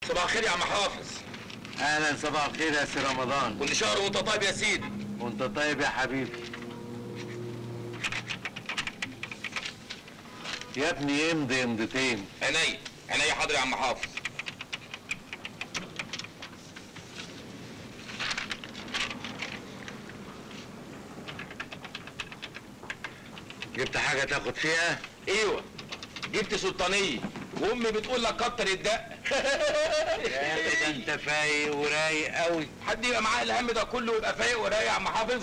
صباح الخير يا عم حافظ اهلا صباح الخير يا سي رمضان كل شهر وانت طيب يا سيدي وانت طيب يا حبيبي يا ابني امضي امضتين عينيا عينيا حاضر يا عم حافظ جبت حاجه تاخد فيها ايوه جبت سلطانيه وامي بتقول لك كتر الدق يا أخي ده انت فايق ورايق قوي حد يبقى معاه الهم ده كله ويبقى فايق ورايق يا عم حافظ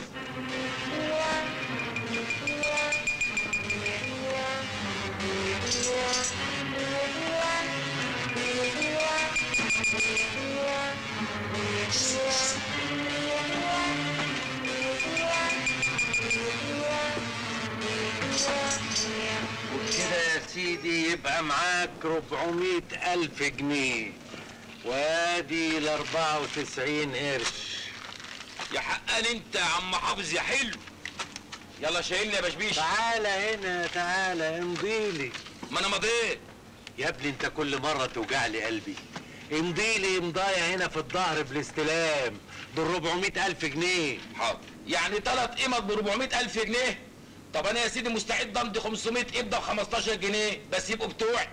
وبكده يا سيدي يبقى معاك 400 ألف جنيه وادي ال 94 قرش يا حقان انت يا عم حافظ يا حلو يلا شايلني يا بشبيش تعالى هنا تعالى امضيلي ما انا مضيت يا ابني انت كل مرة توجع لي قلبي امضيلي امضاية هنا في الظهر بالاستلام دول 400 ألف جنيه حاضر يعني ثلاث قيمة ب 400 ألف جنيه طب أنا يا سيدي مستعد أمضي 500 قبضة ب 15 جنيه بس يبقوا بتوعي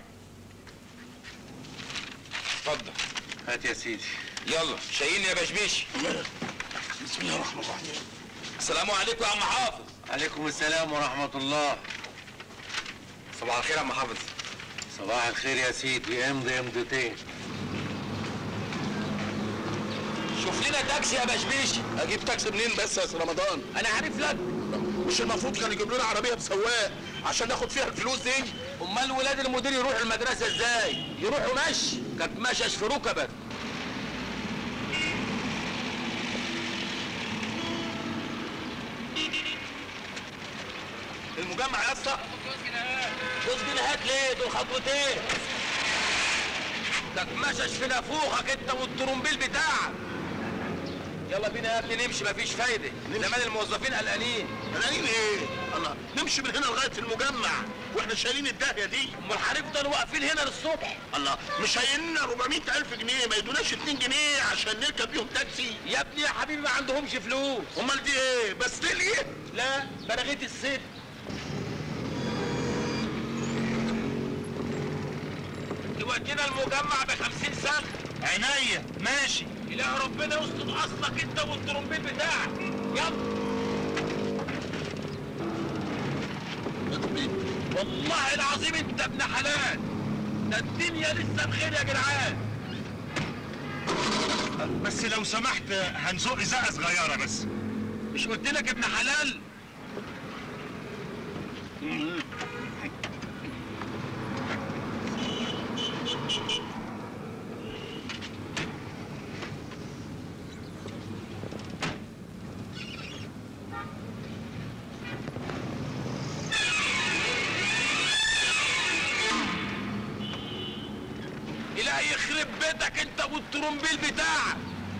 اتفضل هات يا سيدي يلا شايلني يا بشبيش بسم الله الرحمن الرحيم السلام عليكم يا عم حافظ عليكم السلام ورحمة الله صباح الخير يا عم حافظ صباح الخير يا سيدي امضي امضتين شوف لنا تاكسي يا بشبيش اجيب تاكسي منين بس يا سي رمضان أنا عارف لك مش المفروض كان يجيب لنا عربيه بسواق عشان ناخد فيها الفلوس دي أمال ولاد المدير يروحوا المدرسة إزاي؟ يروحوا مشي كانت مشش في ركبك المجمع يا اسطى جوز جنيهات ليه؟ دول خطوتين كانت مشش في نافوخك انت والترومبيل بتاعك يلا بينا يا ابني نمشي مفيش فايده زمان الموظفين قلقانين قلقانين ايه الله نمشي من هنا لغايه المجمع واحنا شايلين الداهيه دي امال هنفضل واقفين هنا للصبح الله مش هيننا 400 الف جنيه ما يدوناش 2 جنيه عشان نركب بيهم تاكسي يا ابني يا حبيبي ما عندهمش فلوس امال دي ايه بس ليه لا بلغيت الست يودينا المجمع ب 50 سنه عينيا ماشي اله ربنا يستر اصلك انت والترومبيل بتاعك يلا والله العظيم انت ابن حلال ده الدنيا لسه بخير يا جدعان بس لو سمحت هنزق زقه صغيره بس مش قلت لك ابن حلال إلهي يخرب بيتك انت والترومبيل بتاعك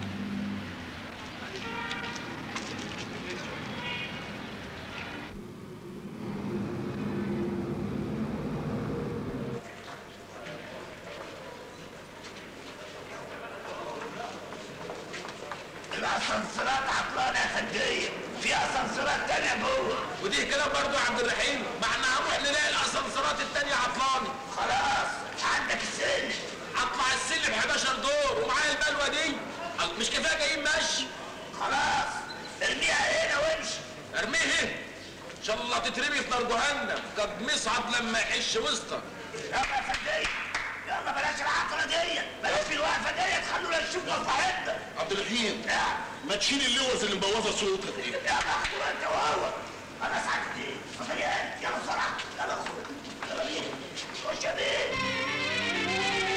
الاسانسيرات عطلانه يا فنديه في اسانسيرات تانية جوه ودي كده برضو يا عبد الرحيم ما احنا هنروح نلاقي الاسانسيرات التانية عطلانة خلاص عندك السن اطلع السلم 11 دور ومعايا البلوه دي الله، مش كفايه جايين مشي خلاص ارميها هنا وامشي ارميه هنا ان شاء الله تترمي في نار جهنم قد مصعد لما يحش وسطك يلا يا فنديه يلا بلاش العطله دي بلاش الوقفه دي تخلونا نشوف مصلحتنا عبد الرحيم نعم ما تشيل اللوز اللي مبوظه صوتك دي يلا اخدوا انت وهو انا سعدت ايه مصريات يلا بسرعه يلا خد يلا بينا خش يا بيه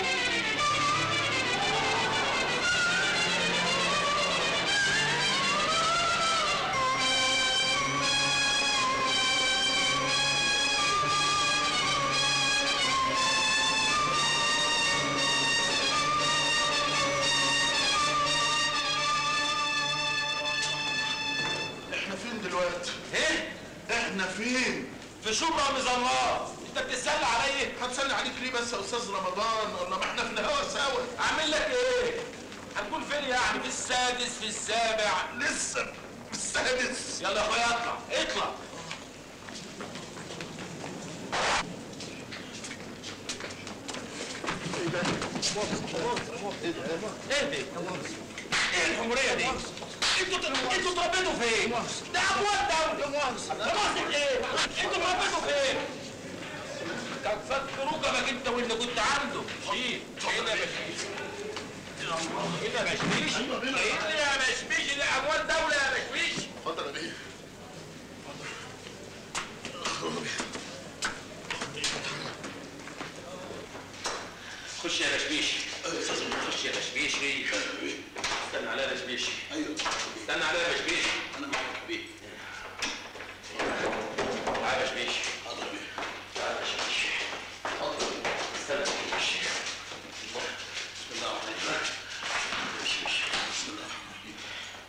احنا فين دلوقتي ايه احنا فين في شبرا مظلات انت بتتسلى عليا هتسلي عليك ليه بس يا استاذ رمضان ولا ما احنا في الهوا سوا اعمل لك الخامس في السابع لسه السادس يلا يا اخويا اطلع اطلع ايه دي؟ ايه الحمريه دي؟ انتوا انتوا اتربيتوا فين؟ ده ابواب دولة مؤاخذة ايه؟ انتوا اتربيتوا فين؟ كان فكروك ما انت واللي كنت عنده شيل هنا يا بشميش هنا يا بشميش هنا يا بشميش ده اموال دولة يا بشميش اتفضل يا بيه خش يا بشميش خش يا بشميش استنى عليا يا بشميش ايوه استنى عليا يا بشميش انا معاك يا بيه تعال يا بشميش حاضر يا بيه تعال يا بشميش حاضر يا بيه استنى يا بشميش بسم الله الرحمن الرحيم بسم الله الرحمن الرحيم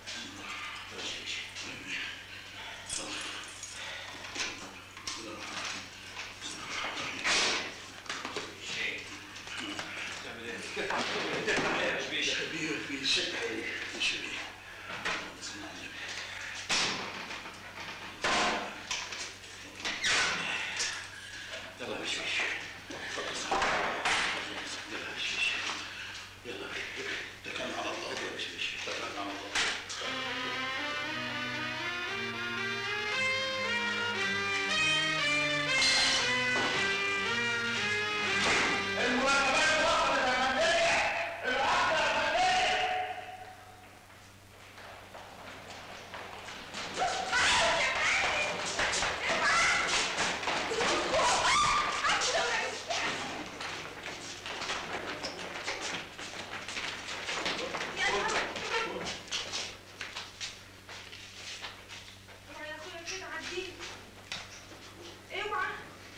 بيه بيه شد عليه مش بيه بسم الله الرحمن الرحيم يلا يا بشميش يلا يا بشميش يلا ده كان على الله يا بشويش ده كان على الله اوعى يا اخويا كده عديني اوعى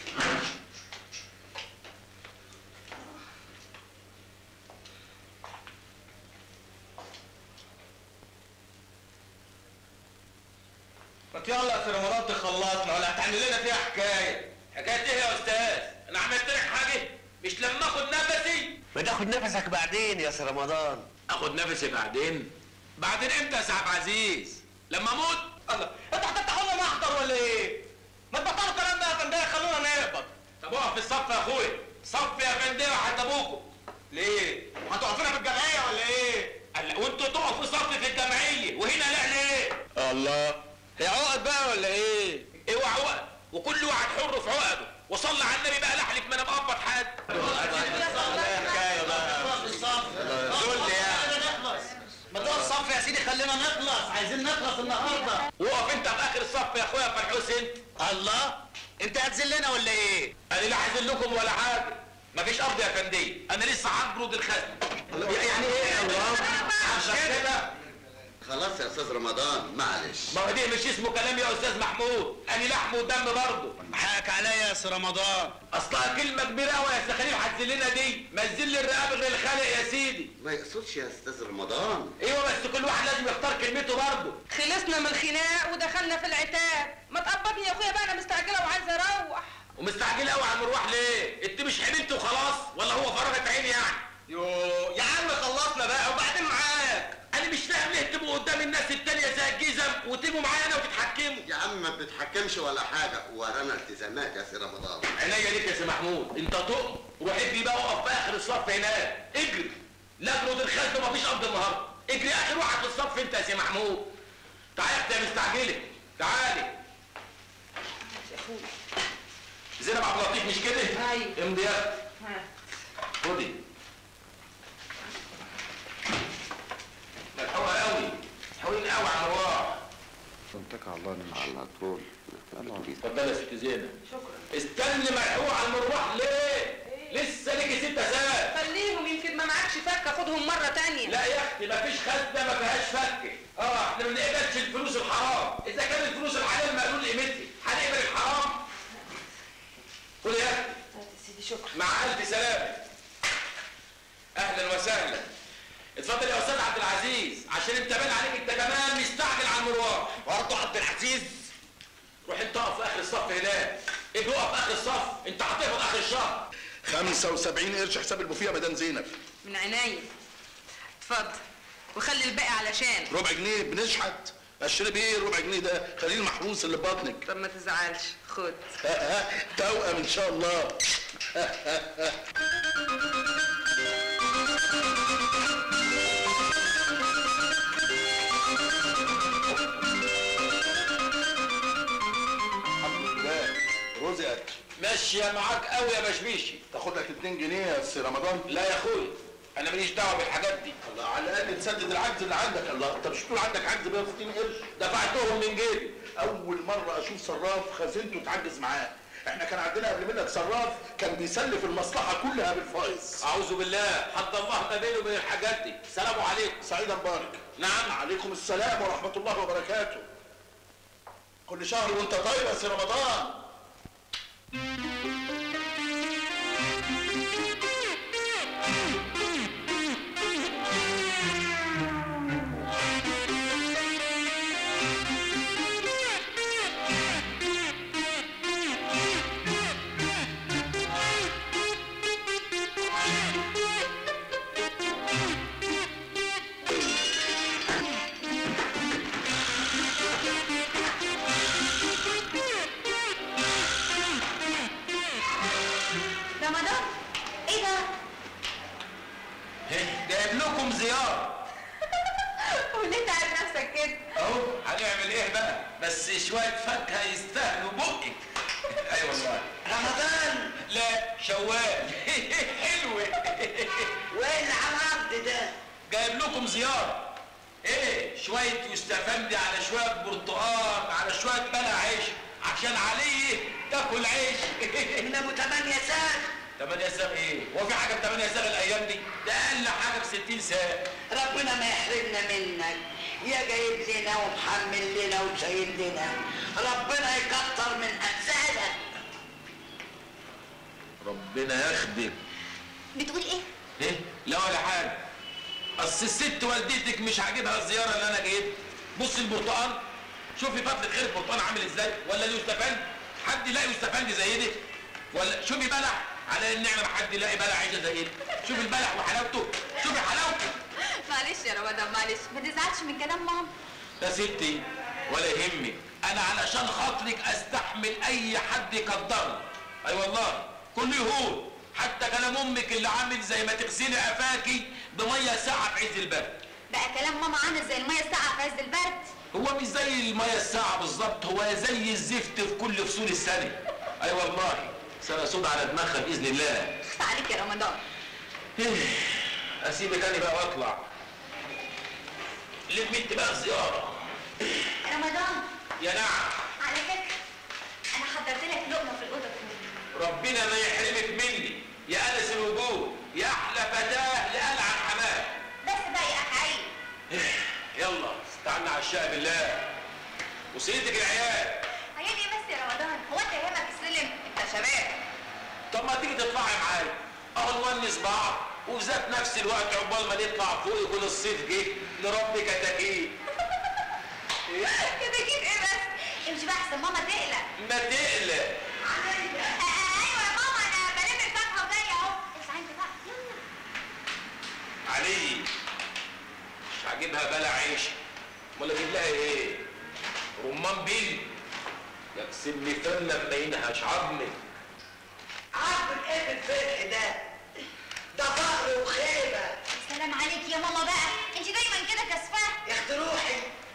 ما يلا يا سي رمضان تخلصنا ولا هتعمل لنا فيها حكايه حكايه ايه يا استاذ انا عملت لك حاجه مش لما اخد نفسي ما تاخد نفسك بعدين يا سي رمضان اخد نفسي بعدين بعدين امتى يا سعد عزيز لما اموت الله انت هتفتحوا لنا محضر ولا ايه ما تبطلوا الكلام ده يا فندم خلونا نقبض طب اقف في الصف يا اخويا صف يا فندم حتى ابوكم ليه هتقفونا في الجمعيه ولا ايه قال وانتوا تقفوا صف في الجمعيه وهنا لا ليه الله هي عقد بقى ولا ايه اوعى عقد وكل واحد حر في عقده وصلى على النبي بقى لحلف ما انا مقبض حد حكايه بقى دول يعني ما تقف صف يا سيدي خلينا نخلص عايزين نخلص النهارده وقف انت في اخر الصف يا اخويا فالحوس انت الله انت هتذلنا ولا ايه انا لا عايز لكم ولا حاجه مفيش ارض يا فندي انا لسه هجرد الخزن يعني ايه يا الله عشان كده خلاص يا استاذ رمضان معلش ما هو دي مش اسمه كلام يا استاذ محمود انا لحم ودم برضه حقك عليا يا سي رمضان اصلها كلمه كبيره قوي يا استاذ خليل هتذلنا دي ما تذل الرقاب غير الخالق يا سيدي ما يقصدش يا استاذ رمضان ايوه بس كل واحد لازم يختار كلمته برضه خلصنا من الخناق ودخلنا في العتاب ما تقبضني يا اخويا بقى انا مستعجله وعايزه اروح ومستعجل قوي على المروح ليه انت مش حملت وخلاص ولا هو فرغت عين يعني يو يا عم خلصنا بقى وبعدين معاك انا مش فاهم ليه تبقوا قدام الناس التانية زي الجزم وتيجوا معايا انا وتتحكموا يا عم ما بتتحكمش ولا حاجه ورانا التزامات يا سي رمضان عينيا ليك يا سي محمود انت تقم روح ابني بقى اقف في اخر الصف هناك اجري لا اجرد الخزن مفيش ارض النهارده اجري اخر واحد في الصف انت يا سي محمود تعالى يا اختي يا مستعجله تعالي يا اخويا زينب عبد اللطيف مش كده؟ أيوة. امضي يا اختي ها خدي ملحوقه قوي حلوين قوي على الرواح صدق على الله على طول اتفضلي يا ست زينب شكرا استني ملحوقه على المروح ليه؟ لسه ليكي ست ساعات خليهم يمكن ما معكش فكه خدهم مره تانية لا يا اختي مفيش خزنه ما فيهاش فك اه احنا ما بنقبلش الفلوس الحرام اذا كان الفلوس الحلال مقلول قيمتها هنقبل الحرام خد يا اختي هات يا سيدي شكرا مع الف سلامه اهلا وسهلا اتفضل يا استاذ عبد العزيز عشان انت باين عليك انت كمان مستعجل على المروح برضه عبد العزيز روح انت اقف في اخر الصف هناك اجي اقف في اخر الصف انت هتقبض اخر الشهر 75 قرش حساب البوفيه يا مدام زينب من عينيا اتفضل وخلي الباقي علشان ربع جنيه بنشحت اشتري بيه ربع جنيه ده خليه المحروس اللي في بطنك طب ما تزعلش خد ها ها توأم ان شاء الله الحمد لله رزقك ماشيه معاك قوي يا بشبيشي تاخد لك 2 جنيه يا سي رمضان لا يا اخويا انا ماليش دعوه بالحاجات دي الله على الاقل تسدد العجز اللي عندك الله انت مش تقول عندك عجز ب 160 قرش دفعتهم من جيبي اول مره اشوف صراف خزينته تعجز معاه احنا كان عندنا قبل منك صراف كان بيسلف المصلحه كلها بالفايز اعوذ بالله حد الله ما بينه وبين الحاجات دي سلام عليكم سعيد مبارك نعم عليكم السلام ورحمه الله وبركاته كل شهر وانت طيب يا سي رمضان رمضان ايه ده؟ جايب لكم زياره وليه تعب نفسك كده؟ اهو هنعمل ايه بقى بس شويه فاكهه يستاهلوا بقك اي والله رمضان لا شوال حلوه وين العبد ده؟ جايب لكم زياره ايه شويه يستفندي على شويه برتقال على شويه بلع عيش عشان عليه تاكل عيش من ابو تمانية ساعة 8 ساغ ايه؟ هو في حاجه ب 8 ساغ الايام دي؟ ده اقل حاجه ب 60 ساغ ربنا ما يحرمنا منك يا جايب لنا ومحمل لنا وشايل لنا ربنا يكتر من امثالك ربنا يخدم بتقول ايه؟ ايه؟ لا ولا حاجه اصل الست والدتك مش عاجبها الزياره اللي انا جايبها بص البرتقال شوفي فتله خير البرتقال عامل ازاي ولا اليوستفندي حد يلاقي يوستفندي زي دي ولا شوفي بلح على النعمه ما حد يلاقي بلح عيشه زي دي شوفي البلح وحلاوته شوفي حلاوته معلش يا رمضان معلش ما تزعلش من كلام ماما يا ستي ولا يهمك انا علشان خاطرك استحمل اي حد يقدرني اي والله كل يهود حتى كلام امك اللي عامل زي ما تغسلي قفاكي بميه ساقعه في عز البرد بقى كلام ماما عامل زي الميه الساقعه في عز البرد هو مش زي الميه الساقعه بالظبط هو زي الزفت في كل فصول السنه اي والله سنه سود على دماغها باذن الله خفت عليك يا رمضان اسيبك انا بقى واطلع لم انت بقى زياره رمضان يا نعم على فكره انا حضرت لك لقمه في الاوضه كلها ربنا ما يحرمك مني يا انس الوجود يا احلى فتاه لألعن حماه بس بقى يا اخي عيب يلا استعنا على الشقه بالله وسيدك العيال عيب ايه بس يا رمضان هو انت يهمك السلم انت شباب طب ما تيجي تطلعي معايا اهو نونس بعض وفي ذات نفس الوقت عقبال ما نطلع فوق يكون الصيف جه نربي كتاكيت كده كده ايه بس امشي بقى احسن ماما تقلق ما تقلق آه، ايوه يا ماما انا بلم الفاكهه وجايه اهو اطلع انت بقى يلا علي مش عاجبها بلا عيش امال اجيب لها ايه رمان بيل يقسم لي فم لما ينهش عظمي عارف ايه في الفرق ده؟ ده فقر وخيبة سلام عليك يا ماما بقى انت دايما كده كسفاه يا اخت روحي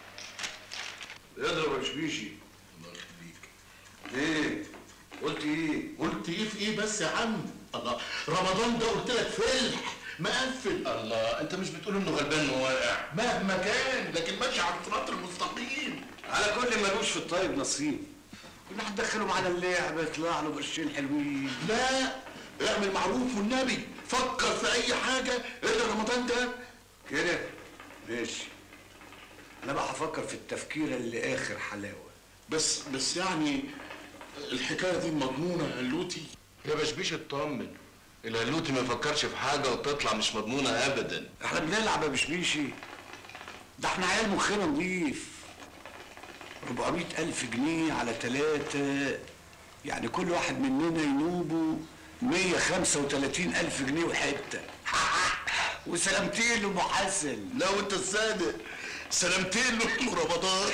اضرب يا شبيشي الله يخليك ايه قلت ايه قلت ايه في ايه بس يا عم الله رمضان ده قلت لك فلح مقفل الله انت مش بتقول انه غلبان وواقع مهما كان لكن ماشي على الصراط المستقيم على كل ملوش في الطيب نصيب كنا هندخله معانا اللعبة يطلع له قرشين حلوين لا اعمل معروف والنبي فكر في اي حاجه الا رمضان ده كده ماشي انا بقى هفكر في التفكير اللي اخر حلاوة بس بس يعني الحكايه دي مضمونه يا لوتي يا بشبيش اطمن الهلوتي ما يفكرش في حاجة وتطلع مش مضمونة أبدا احنا بنلعب يا بشبيشي ده احنا عيال مخنا نضيف 400 ألف جنيه على ثلاثة يعني كل واحد مننا ينوبه 135 ألف جنيه وحتة وسلامتين لام حسن لا وانت الصادق سلامتين له رمضان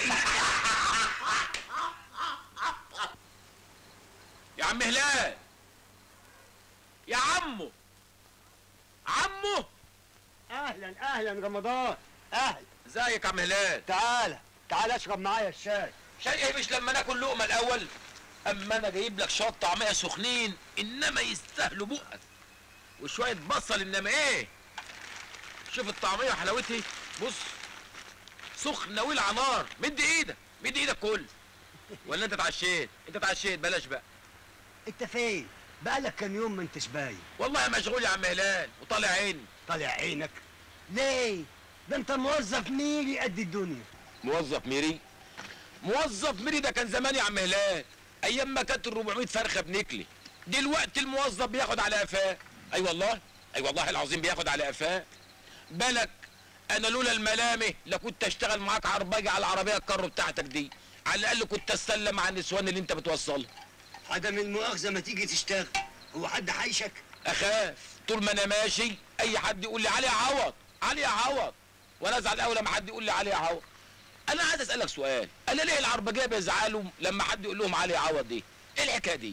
يا عم هلال يا عمو عمو اهلا اهلا رمضان اهلا ازيك يا عم هلال تعالى تعالى اشرب معايا الشاي شيء ايه مش لما ناكل لقمه الاول اما انا جايب لك شويه طعميه سخنين انما يستاهلوا بقك وشويه بصل انما ايه شوف الطعميه وحلاوتها بص سخنه ولع نار مد ايدك مد ايدك كل ولا انت اتعشيت انت اتعشيت بلاش بقى انت فين بقالك كام يوم ما انتش باين والله مشغول يا عم هلال وطالع عيني طالع عينك ليه ده انت موظف ميري قد الدنيا موظف ميري موظف ميري ده كان زمان يا عم هلال ايام ما كانت ال 400 فرخه بنكلي دلوقتي الموظف بياخد على قفاه اي والله اي والله العظيم بياخد على قفاه بالك انا لولا الملامه لكنت اشتغل معاك عرباجي على العربيه الكارو بتاعتك دي على الاقل كنت استلم مع النسوان اللي انت بتوصلها عدم المؤاخذه ما تيجي تشتغل هو حد حيشك اخاف طول ما انا ماشي اي حد يقول لي علي يا عوض علي يا عوض وانا ازعل قوي لما حد يقول لي علي يا عوض انا عايز اسالك سؤال انا ليه العربجيه بيزعلوا لما حد يقول لهم علي يا عوض دي ايه الحكايه دي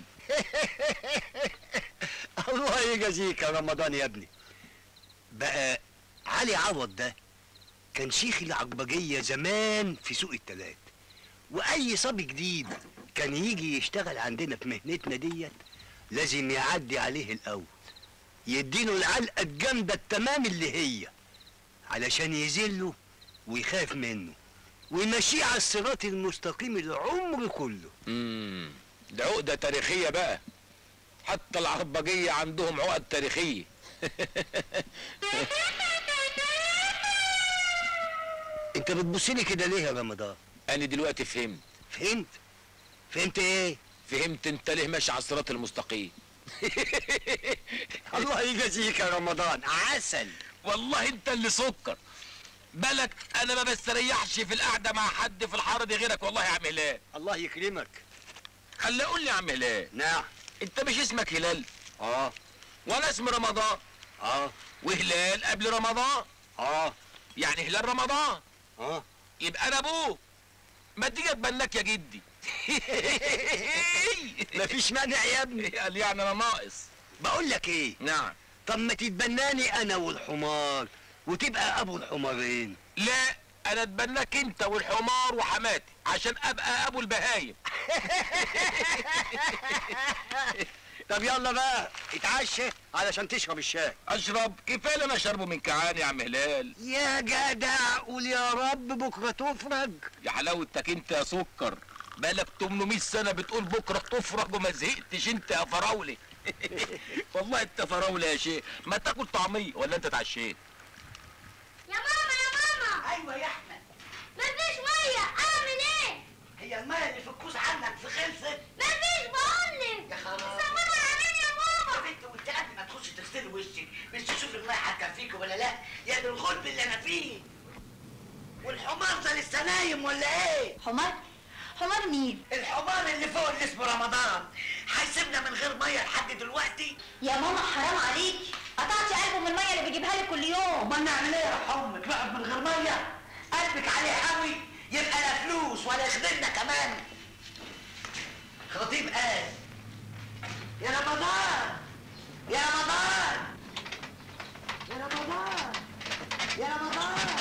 الله يجازيك يا رمضان يا ابني بقى علي عوض ده كان شيخ العربجية زمان في سوق التلات وأي صبي جديد كان يجي يشتغل عندنا في مهنتنا ديت لازم يعدي عليه الأول يديله العلقة الجامدة التمام اللي هي علشان يذله ويخاف منه ويمشيه على الصراط المستقيم العمر كله امم ده عقده تاريخيه بقى حتى العربجيه عندهم عقد تاريخيه انت بتبصلي كده ليه يا رمضان انا دلوقتي فهمت فهمت فهمت ايه فهمت انت ليه ماشي على الصراط المستقيم الله يجازيك يا رمضان عسل والله انت اللي سكر بالك انا ما بستريحش في القعده مع حد في الحاره دي غيرك والله يا عم هلال الله يكرمك خلي قول لي يا عم هلال نعم انت مش اسمك هلال اه وانا اسمي رمضان اه وهلال قبل رمضان اه يعني هلال رمضان اه يبقى انا ابوك ما تيجي اتبناك يا جدي مفيش مانع يا ابني قال يعني انا ناقص بقول لك ايه نعم طب ما تتبناني انا والحمار وتبقى ابو الحمارين لا انا اتبناك انت والحمار وحماتي عشان ابقى ابو البهايم طب يلا بقى اتعشى علشان تشرب الشاي اشرب كفايه اللي انا شربه من كعان يا عم هلال يا جدع قول يا رب بكره تفرج يا حلاوتك انت يا سكر بقالك 800 سنه بتقول بكره تفرج وما زهقتش انت يا فراولي والله انت فراولي يا شيخ ما تاكل طعميه ولا انت اتعشيت يا ماما يا ماما ايوه يا احمد مفيش ميه اعمل ايه هي الميه اللي في الكوز عندك في خلصت مفيش بقولك يا خلاص. صمموا علينا يا يا ماما بنت وانت قبل ما تخش تغسلي وشك مش تشوف الميه هتكفيك ولا لا يا دي الغلب اللي انا فيه والحمار ده لسه نايم ولا ايه حمار حمار مين الحمار اللي فوق اللي اسمه رمضان هيسيبنا من غير ميه لحد دلوقتي يا ماما حرام عليكي قطعتي قلبه من الميه اللي بيجيبها لي كل يوم امال نعمل ايه يا امك نقعد من غير ميه قلبك عليه حوي يبقى لا فلوس ولا يخدمنا كمان خطيب قال يا رمضان يا رمضان يا رمضان يا رمضان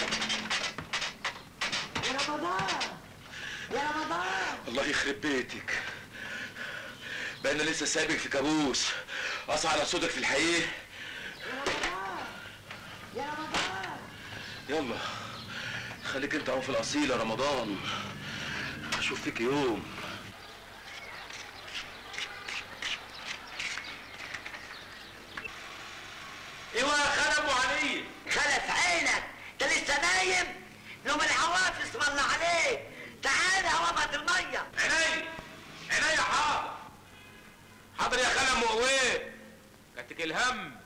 يا رمضان يا رمضان الله يخرب بيتك بقى انا لسه سابق في كابوس اصحى على صوتك في الحقيقه يا رمضان يلا خليك انت اهو في الاصيل يا رمضان اشوف فيك يوم ايوه يا خال ابو علي خلف عينك ده لسه نايم لو من العوافس والله عليك تعالى وابعد الميه عيني عيني حاضر حاضر يا خال ام قويه كاتك الهم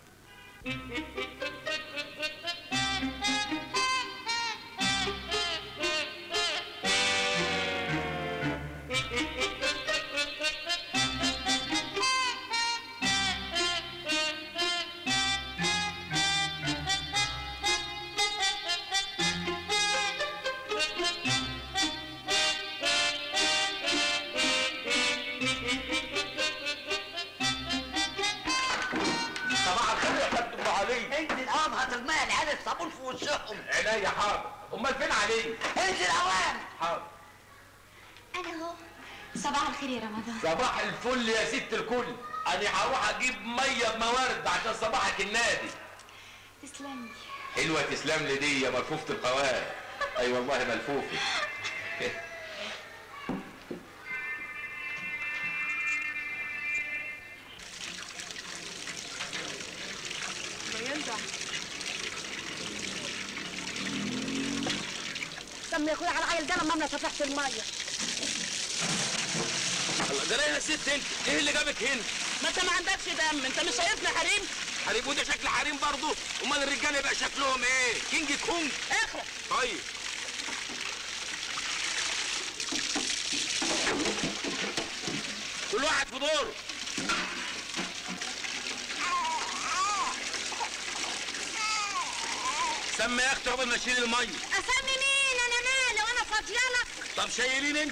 صابون في وشهم عينيا حاضر امال فين علي انت الاوام حاضر انا اهو صباح الخير يا رمضان صباح الفل يا ست الكل انا هروح اجيب ميه بموارد عشان صباحك النادي تسلمي حلوه تسلم لي دي يا ملفوفه القوام اي والله ملفوفه سمي يا اخويا على العيل ده لما انا فتحت الميه الله ده يا ست انت ايه اللي جابك هنا ما انت ما عندكش دم انت مش شايفني حريم حريم وده شكل حريم برضه امال الرجاله يبقى شكلهم ايه كينج كونج اخرج طيب كل واحد في دوره سمي يا اختي قبل ما اشيل الميه اسمي مين انا مالي وانا فاضيالك طب شايلين انت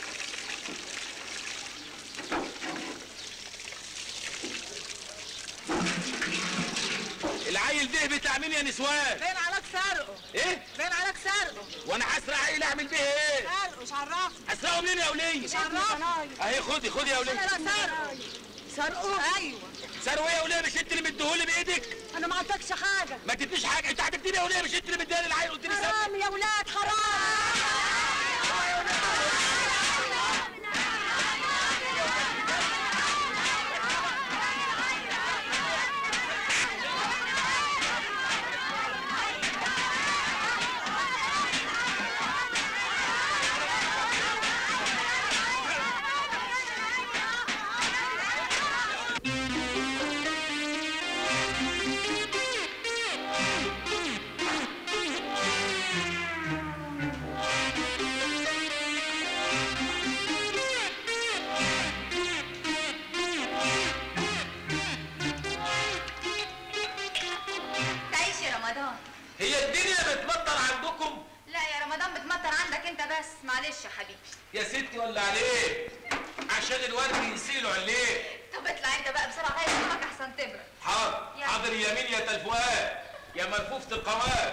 العيل ده بتاع مين يا نسوان باين عليك سرقه ايه باين عليك سرقه وانا هسرق عيل اعمل بيه ايه سرقه مش عرفني هسرقه منين يا وليه مش عرفني اهي خدي خدي يا انا وليه لا سرقه سرقوه ايوه سرقه يا وليه مش انت اللي مديهولي بايدك انا ما عطيتكش حاجه ما تديش حاجه انت هتديني يا وليه مش انت اللي مديها للعيل قلت لي سرق حرام يا ولاد حرام تعيش يا رمضان هي الدنيا بتمطر عندكم لا يا رمضان بتمطر عندك انت بس معلش يا حبيبي يا ستي ولا عليه عشان الورد يسيلوا عليه طب اطلع انت بقى بسرعه غير هدومك احسن تبرد حاضر يلا. حاضر يمين يا تلفؤاد يا ملفوفة القوام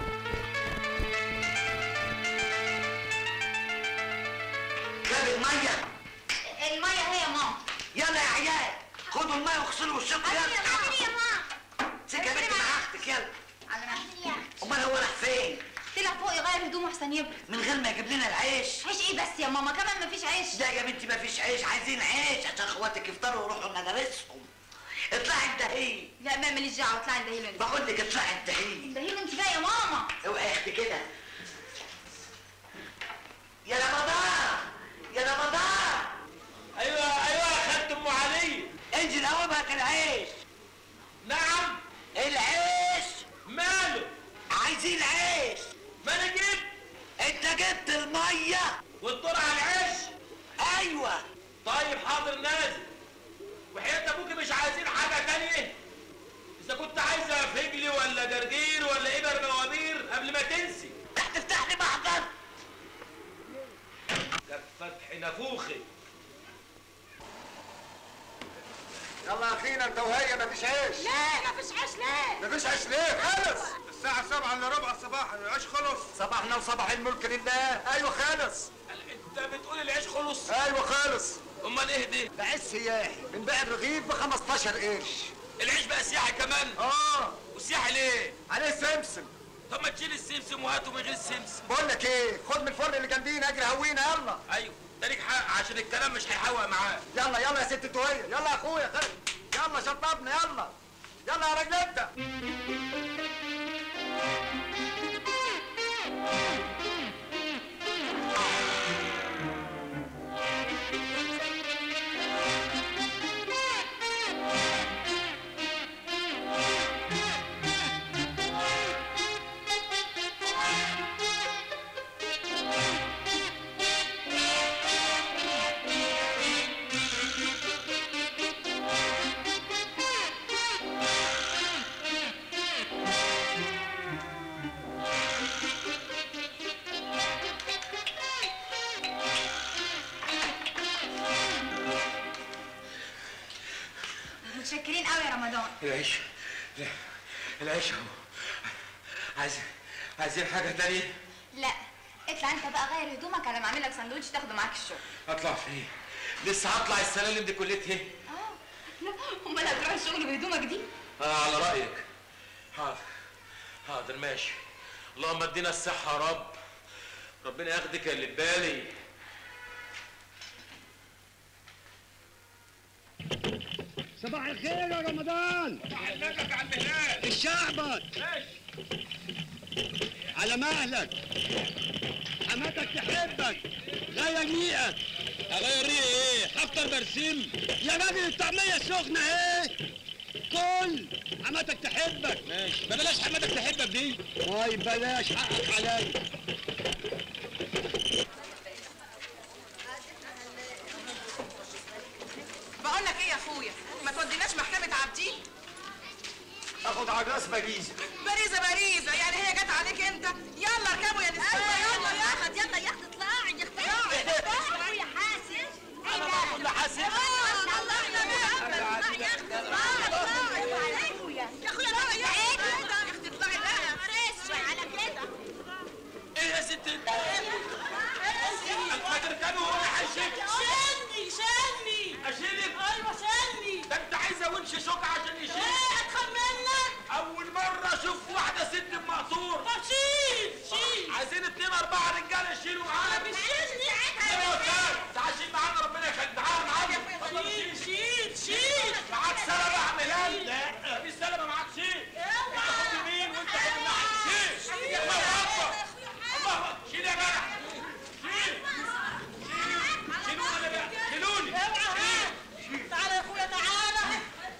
جاب الميه الميه هي يا ماما يلا يا عيال خدوا الميه واغسلوا وشكوا يا يلا ماما سكه بنت مع اختك يلا على مهلك امال هو راح فين طلع فوق يغير هدومه احسن يبرد من غير ما يجيب لنا العيش عيش ايه بس يا ماما كمان مفيش عيش لا يا بنتي ما فيش عيش عايزين عيش عشان اخواتك يفطروا ويروحوا مدارسهم اطلعي انتهي لا ما ماليش دعوه اطلعي اندهيله انت بقول لك اطلعي انتهي اندهيله انت بقى يا ماما اوعي يا اختي كده يا رمضان يا رمضان ايوه ايوه خدت ام علي انزل قوم هات العيش نعم العيش ماله عايزين عيش ما انا جبت انت جبت الميه والدور على العيش ايوه طيب حاضر نازل وحياة ابوكي مش عايزين حاجة تانية اذا كنت عايزة فجل ولا جرجير ولا ابر موابير قبل ما تنسي هتفتح لي محضر ده فتح نافوخي يلا يا اخينا انت وهي مفيش عيش لا مفيش عيش ليه مفيش عيش ليه خلص الساعة سبعة الا ربع صباحا العيش خلص صباحنا وصباح الملك لله ايوه خلص انت بتقول العيش خلص ايوه خلص امال ايه دي ده عيش سياحي بنبيع الرغيف ب 15 قرش العيش بقى سياحي كمان اه وسياحي ليه عليه سمسم طب ما تشيل السمسم وهاته من غير السمسم بقول لك ايه خد من الفرن اللي جنبينا اجري هوينا يلا ايوه ده ليك حق عشان الكلام مش هيحوق معاه يلا يلا يا ست توهية يلا يا اخويا خد يلا شطبنا يلا يلا يا راجل انت متشكرين قوي يا رمضان العيش العيش اهو عايزين عايزين حاجه تانية لا اطلع انت بقى غير هدومك انا بعمل لك سندوتش تاخده معاك الشغل اطلع فين لسه هطلع السلالم دي كلتها امال هتروح الشغل بهدومك دي اه على رايك حاضر حاضر ماشي اللهم ادينا الصحه يا رب ربنا ياخدك اللي ببالي صباح الخير يا رمضان علقك على المهلال الشعبك على مهلك حماتك تحبك غير ريقك اغير ريقي ايه حفطر برسيم يا راجل الطعميه سخنه ايه كل حماتك تحبك ماشي ما بلاش حماتك تحبك دي طيب بلاش حقك عليا بقول لك ايه يا اخويا ما توديناش محكمه عابدين اخد على راس باريس باريزه باريزه يعني هي جت عليك انت يلا اركبوا يا نسوان يلا يا اخت يلا يا اخت اطلعي يا اختي اطلعي يا حاسس انا باخد لحاسب طلعي يا اخت اطلعي يا اخويا يا اخويا لا يا اختي اطلعي بقى فريش على كده ايه يا ست انت ما تركبي وهو هيشيك شيلني شيلني اشيلك ايوه شيلني ده انت عايزه ونش شوكه عشان يشيل ايه اتخن منك اول مره اشوف واحده ست بمقصور طب شيل شيل عايزين اتنين اربعه رجاله يشيلوا معانا مش شيلني انا يا استاذ تعال شيل معانا ربنا يخليك تعال معانا شيل شيل شيل معاك سلبه اعملها لا في سلبه معاك شيل انت خد يمين وانت خد ناحيه شيل الله اكبر الله اكبر شيل يا جدع شيل شيلوني بقى شيلوني تعالى يا اخويا تعالى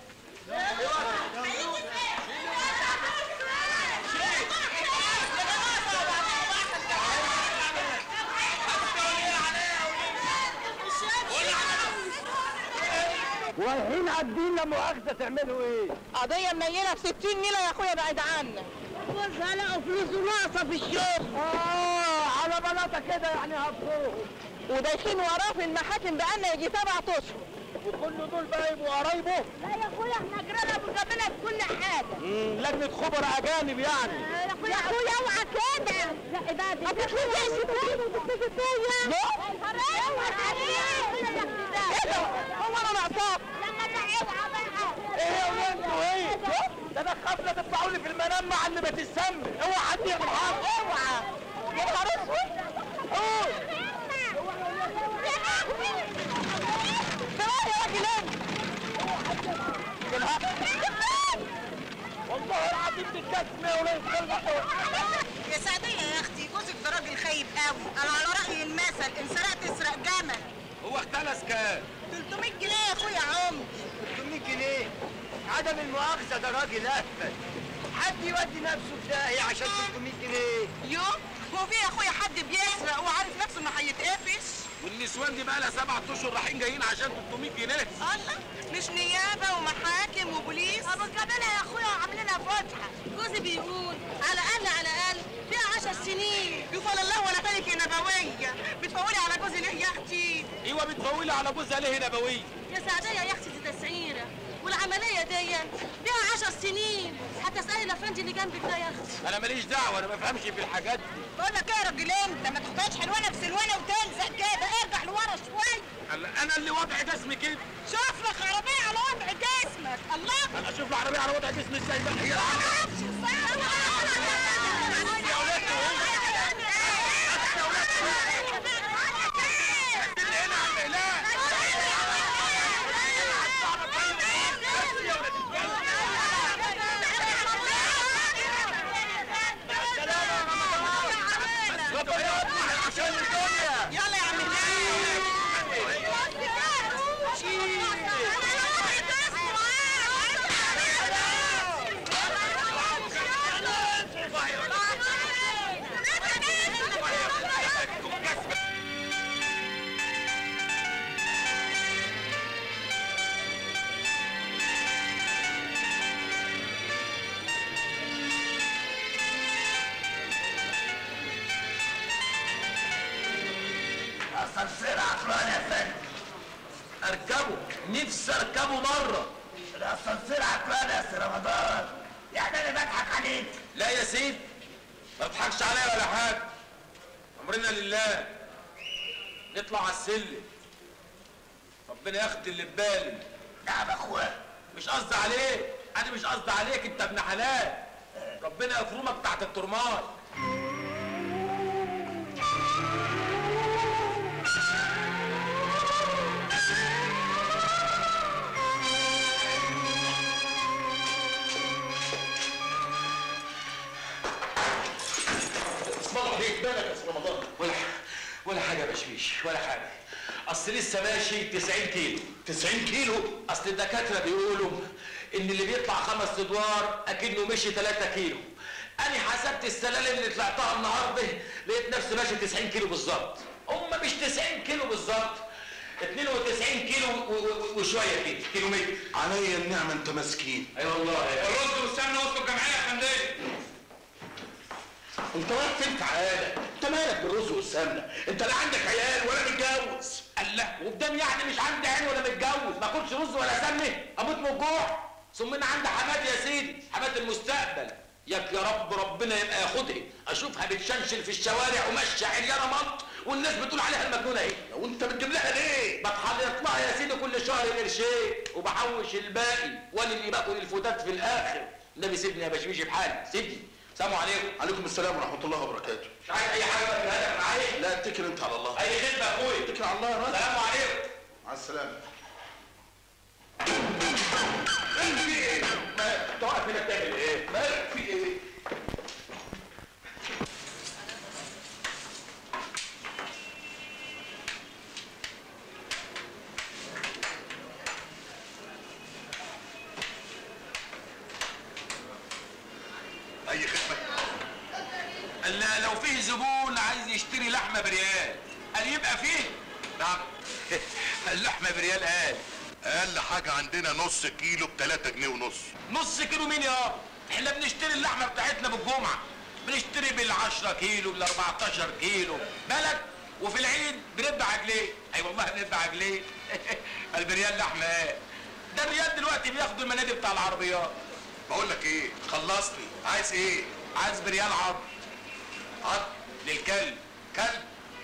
رايحين عابدين لا مؤاخذه تعملوا ايه؟ قضيه منيله ب 60 نيله يا اخويا بعيد عنك جوزها لقوا فلوسه ناقصه في الشغل اه على بلاطه كده يعني هبطوهم ودايخين وراه في المحاكم بقالنا يجي سبع اشهر وكل دول بقى يبقوا قرايبه لا يا اخويا احنا جيراننا بنقابلنا في كل حاجه مم، لجنه خبراء اجانب يعني يا اخويا يا اخويا اوعى كده لا بقى ما تخليش تاني وتتفق فيا اوعى عليك ايه ده هو انا ناقصاك لما اوعى بقى ايه يا انتوا ايه؟ ده انا خاف لا تطلعوا لي في المنام مع اللي بتسمي اوعى حد ياخد حقه اوعى يا نهار اسود اوه ده يا راجل والله العظيم تتكسمي ولا يتكلموا يا سعدية يا اختي جوزك ده راجل خايب قوي انا على رأي المثل ان سرقت اسرق جمل هو اختلس كام 300 جنيه يا اخويا عمر 300 جنيه عدم المؤاخذه ده راجل اهبل حد يودي نفسه في داهيه عشان 300 جنيه يو هو في يا اخويا حد بيسرق وعارف نفسه انه هيتقفش والنسوان دي بقى لها سبعة اشهر رايحين جايين عشان 300 جنيه الله مش نيابة ومحاكم وبوليس ابو الجبلة يا اخويا وعاملينها فاتحه جوزي بيقول على الاقل على الاقل فيها عشر سنين يقال الله ولا تلك يا نبوية بتفولي على جوزي ليه يا اختي ايوه بتفولي على جوزها ليه نبويه يا سعدية يا اختي دي تسعيره والعمليه دي فيها عشر سنين هتسالي الافندي اللي جنبك ده يا اختي انا ماليش دعوه انا ما بفهمش في الحاجات دي بقول لك ايه يا راجل انت ما تاخدهاش حلوانه بسلوانه وتلزق كده ارجع لورا شويه أنا- انا اللي وضع جسمي كده شوف لك عربيه على وضع جسمك الله انا اشوف العربيه على وضع جسمي ازاي بقى هي عشان الدنيا يلا يا عم اسانسير عقلان يا فندم اركبه نفسي اركبه مره الاسانسير عقلان يا سي رمضان يعني انا بضحك عليك لا يا سيد ما تضحكش عليا ولا حاجه امرنا لله نطلع على السلم ربنا ياخد اللي ببالي نعم اخويا مش قصدي عليك انا مش قصدي عليك انت ابن حلال ربنا يفرمك تحت الترماي اسم الله عليك بالك يا أستاذ رمضان ولا ولا حاجه يا بشويش ولا حاجه اصل لسه ماشي 90 كيلو 90 كيلو اصل الدكاتره بيقولوا ان اللي بيطلع خمس ادوار اكنه مشي 3 كيلو انا حسبت السلالم اللي طلعتها النهارده لقيت نفسي ماشي 90 كيلو بالظبط هم مش 90 كيلو بالظبط 92 كيلو و- و- وشويه كده كيلو متر عليا النعمة أنت مسكين اي والله الرز والسمنه وسط الجمعيه يا فندم أنت رايح فين تعالى أنت مالك بالرز والسمنة أنت لا عندك عيال ولا متجوز الله وقدام يعني مش عندي عين ولا متجوز ما اكلش رز ولا سمنه اموت من الجوع ثم انا عندي حماد يا سيدي حماد المستقبل ياك يا رب ربنا يبقى ياخدها اشوفها بتشنشل في الشوارع وماشيه عريانه مط والناس بتقول عليها المجنونه ايه وأنت بتجيب لها ليه؟ بتحلط لها يا سيدي كل شهر قرشين وبحوش الباقي وانا اللي باكل الفتات في الاخر النبي سيبني يا بشويش بحالي سيبني سلام عليكم عليكم السلام ورحمة الله وبركاته مش عايز اي حاجه بقى هذا معايا لا اتكل أنت على الله اي خدمه يا اخويا اتكل على الله يا راجل سلام عليكم مع السلامة في ايه؟ مالك؟ انت واقف هنا بتعمل ايه؟ مالك في ايه؟ أي خدمة؟ لا لو فيه زبون عايز يشتري لحمه بريال قال يبقى فيه نعم اللحمه بريال قال أقل حاجة عندنا نص كيلو ب 3 جنيه ونص نص كيلو مين يا احنا بنشتري اللحمه بتاعتنا بالجمعه بنشتري بال10 كيلو بال14 كيلو بالك وفي العيد بنذبح عجليه اي والله بنذبح عجليه البريال لحمه ايه ده الريال دلوقتي بياخدوا المنادي بتاع العربيات بقول لك ايه؟ خلصني عايز ايه؟ عايز بريال عظم عظم للكلب كلب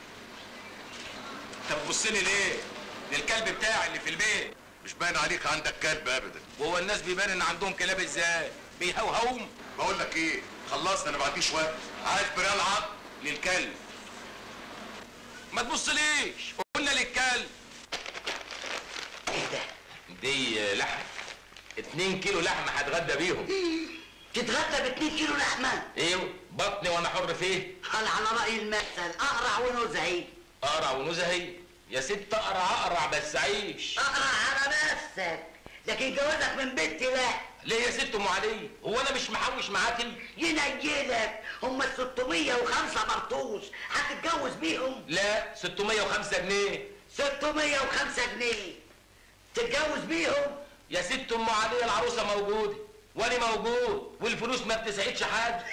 انت بتبص لي ليه للكلب بتاعي اللي في البيت مش باين عليك عندك كلب ابدا وهو الناس بيبان ان عندهم كلاب ازاي بيهوهوم بقول لك ايه؟ خلصنا انا ما عنديش وقت عايز بريال عظم للكلب ما تبصليش قلنا للكلب ايه ده؟ دي لحمه اتنين كيلو لحمه هتغدى بيهم تتغدى ب 2 كيلو لحمه ايوه بطني وانا حر فيه قال على راي المثل اقرع ونزعي اقرع ونزهي يا ست اقرع اقرع بس عيش اقرع على نفسك لكن جوازك من بنتي لا ليه يا ست ام علي هو انا مش محوش معاكي ينيلك هم ال 605 مرطوش هتتجوز بيهم لا 605 جنيه 605 جنيه تتجوز بيهم يا ست ام علي العروسه موجوده وانا موجود والفلوس ما بتسعدش حد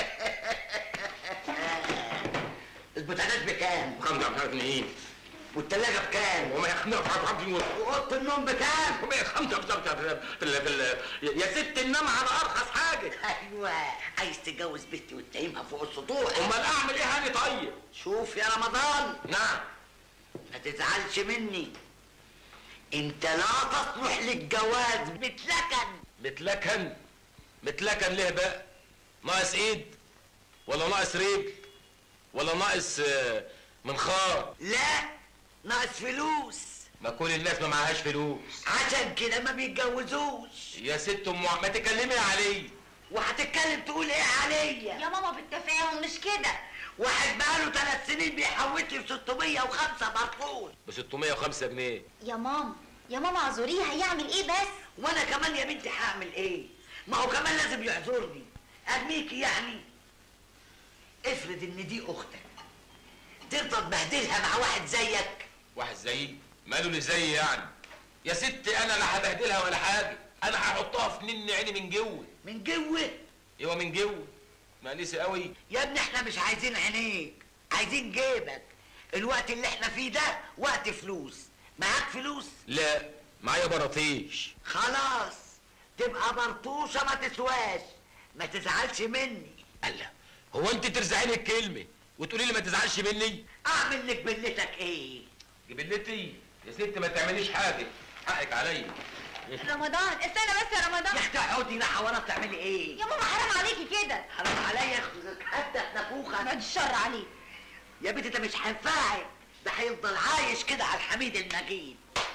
البوتاجاز بكام؟ خمسة عشر جنيه والتلاجة بكام؟ وما يخمس خمسة جنيه وأوضة النوم بكام؟ وما يخمس خمسة في ال في ال يا ست النام على ارخص حاجه ايوه عايز تتجوز بنتي وتنيمها فوق السطوح امال اعمل ايه هاني طيب شوف يا رمضان نعم ما تزعلش مني انت لا تصلح للجواز متلكن متلكن متلكن ليه بقى ناقص ايد ولا ناقص رجل ولا ناقص آه، منخار لا ناقص فلوس ما كل الناس ما معهاش فلوس عشان كده ما بيتجوزوش يا ست ام ما تكلمي علي وهتتكلم تقول ايه عليا يا ماما بالتفاهم مش كده واحد بقاله ثلاث سنين بيحوط لي ب 605 مرفوض ب 605 جنيه يا ماما يا ماما اعذريه هيعمل ايه بس وانا كمان يا بنتي هعمل ايه ما هو كمان لازم يعذرني ارميكي يعني افرض ان دي اختك ترضى تبهدلها مع واحد زيك واحد زيي ماله اللي زيي يعني يا ست انا لا هبهدلها ولا حاجه انا هحطها في نن عيني من جوه من جوه ايوه من جوه مقليسه قوي يا ابني احنا مش عايزين عينيك عايزين جيبك الوقت اللي احنا فيه ده وقت فلوس معاك فلوس لا معايا براطيش خلاص تبقى برطوشة ما تسواش ما تزعلش مني الله هو انت ترزعيني الكلمه وتقولي لي ما تزعلش مني اعمل لك بلتك ايه جبلتي يا ست ما تعمليش حاجه حقك عليا رمضان استنى بس يا رمضان يا اختي اقعدي راحه ورا بتعملي ايه يا ماما حرام عليكي كده حرام عليا يا اختي حتى نافوخك بعد الشر عليك يا بنتي ده مش هينفعك ده هيفضل عايش كده على الحميد المجيد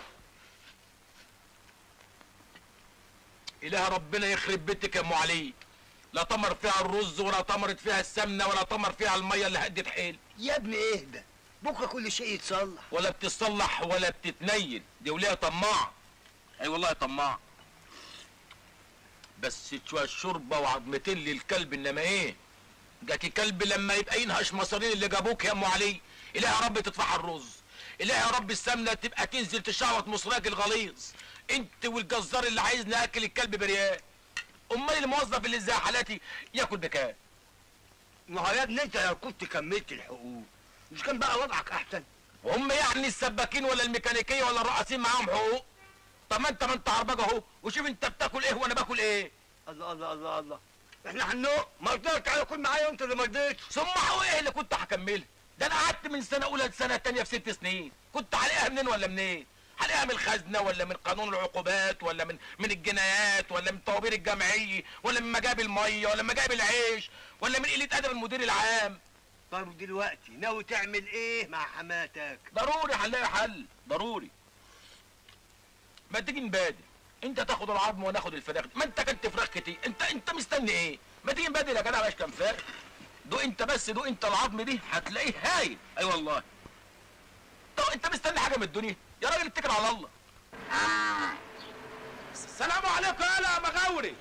اله ربنا يخرب بيتك يا ام علي لا طمر فيها الرز ولا طمرت فيها السمنه ولا طمر فيها الميه اللي هدت حيل يا ابني اهدى بكره كل شيء يتصلح ولا بتتصلح ولا بتتنيل دي وليها طماعه اي والله طماعه بس شويه شوربه وعظمتين للكلب انما ايه جاكي كلب لما يبقى ينهش مصارين اللي جابوك يا ام علي اله يا رب تدفع الرز اله يا رب السمنه تبقى تنزل تشعوط مصراك الغليظ انت والجزار اللي عايز ناكل الكلب بريال امال الموظف اللي زي حالاتي ياكل بكام ما هو يا ابني انت لو كنت كملت الحقوق مش كان بقى وضعك احسن هم يعني السباكين ولا الميكانيكيه ولا الرقاصين معاهم حقوق طب ما انت ما انت عربجه اهو وشوف انت بتاكل ايه وانا باكل ايه الله الله الله الله احنا هنوق ما قلت لك تعالى كل معايا وانت اللي ما رضيتش ثم حقوق ايه اللي كنت هكملها ده انا قعدت من سنه اولى لسنه تانية في ست سنين كنت هلاقيها منين ولا منين هلاقيها من الخزنه ولا من قانون العقوبات ولا من من الجنايات ولا من الطوابير الجمعيه ولا من مجاب الميه ولا من مجاب العيش ولا من قله ادب المدير العام طب دلوقتي ناوي تعمل ايه مع حماتك ضروري هنلاقي حل ضروري ما تيجي نبادل انت تاخد العظم وانا اخد الفراخ ما انت كنت فراخ كتير انت انت مستني ايه ما تيجي نبادل يا جدع باش كام فراخ دو انت بس دو انت العظم دي هتلاقيه هايل اي أيوة والله طب انت مستني حاجه من الدنيا يا راجل اتكل على الله السلام عليكم يا مغاوري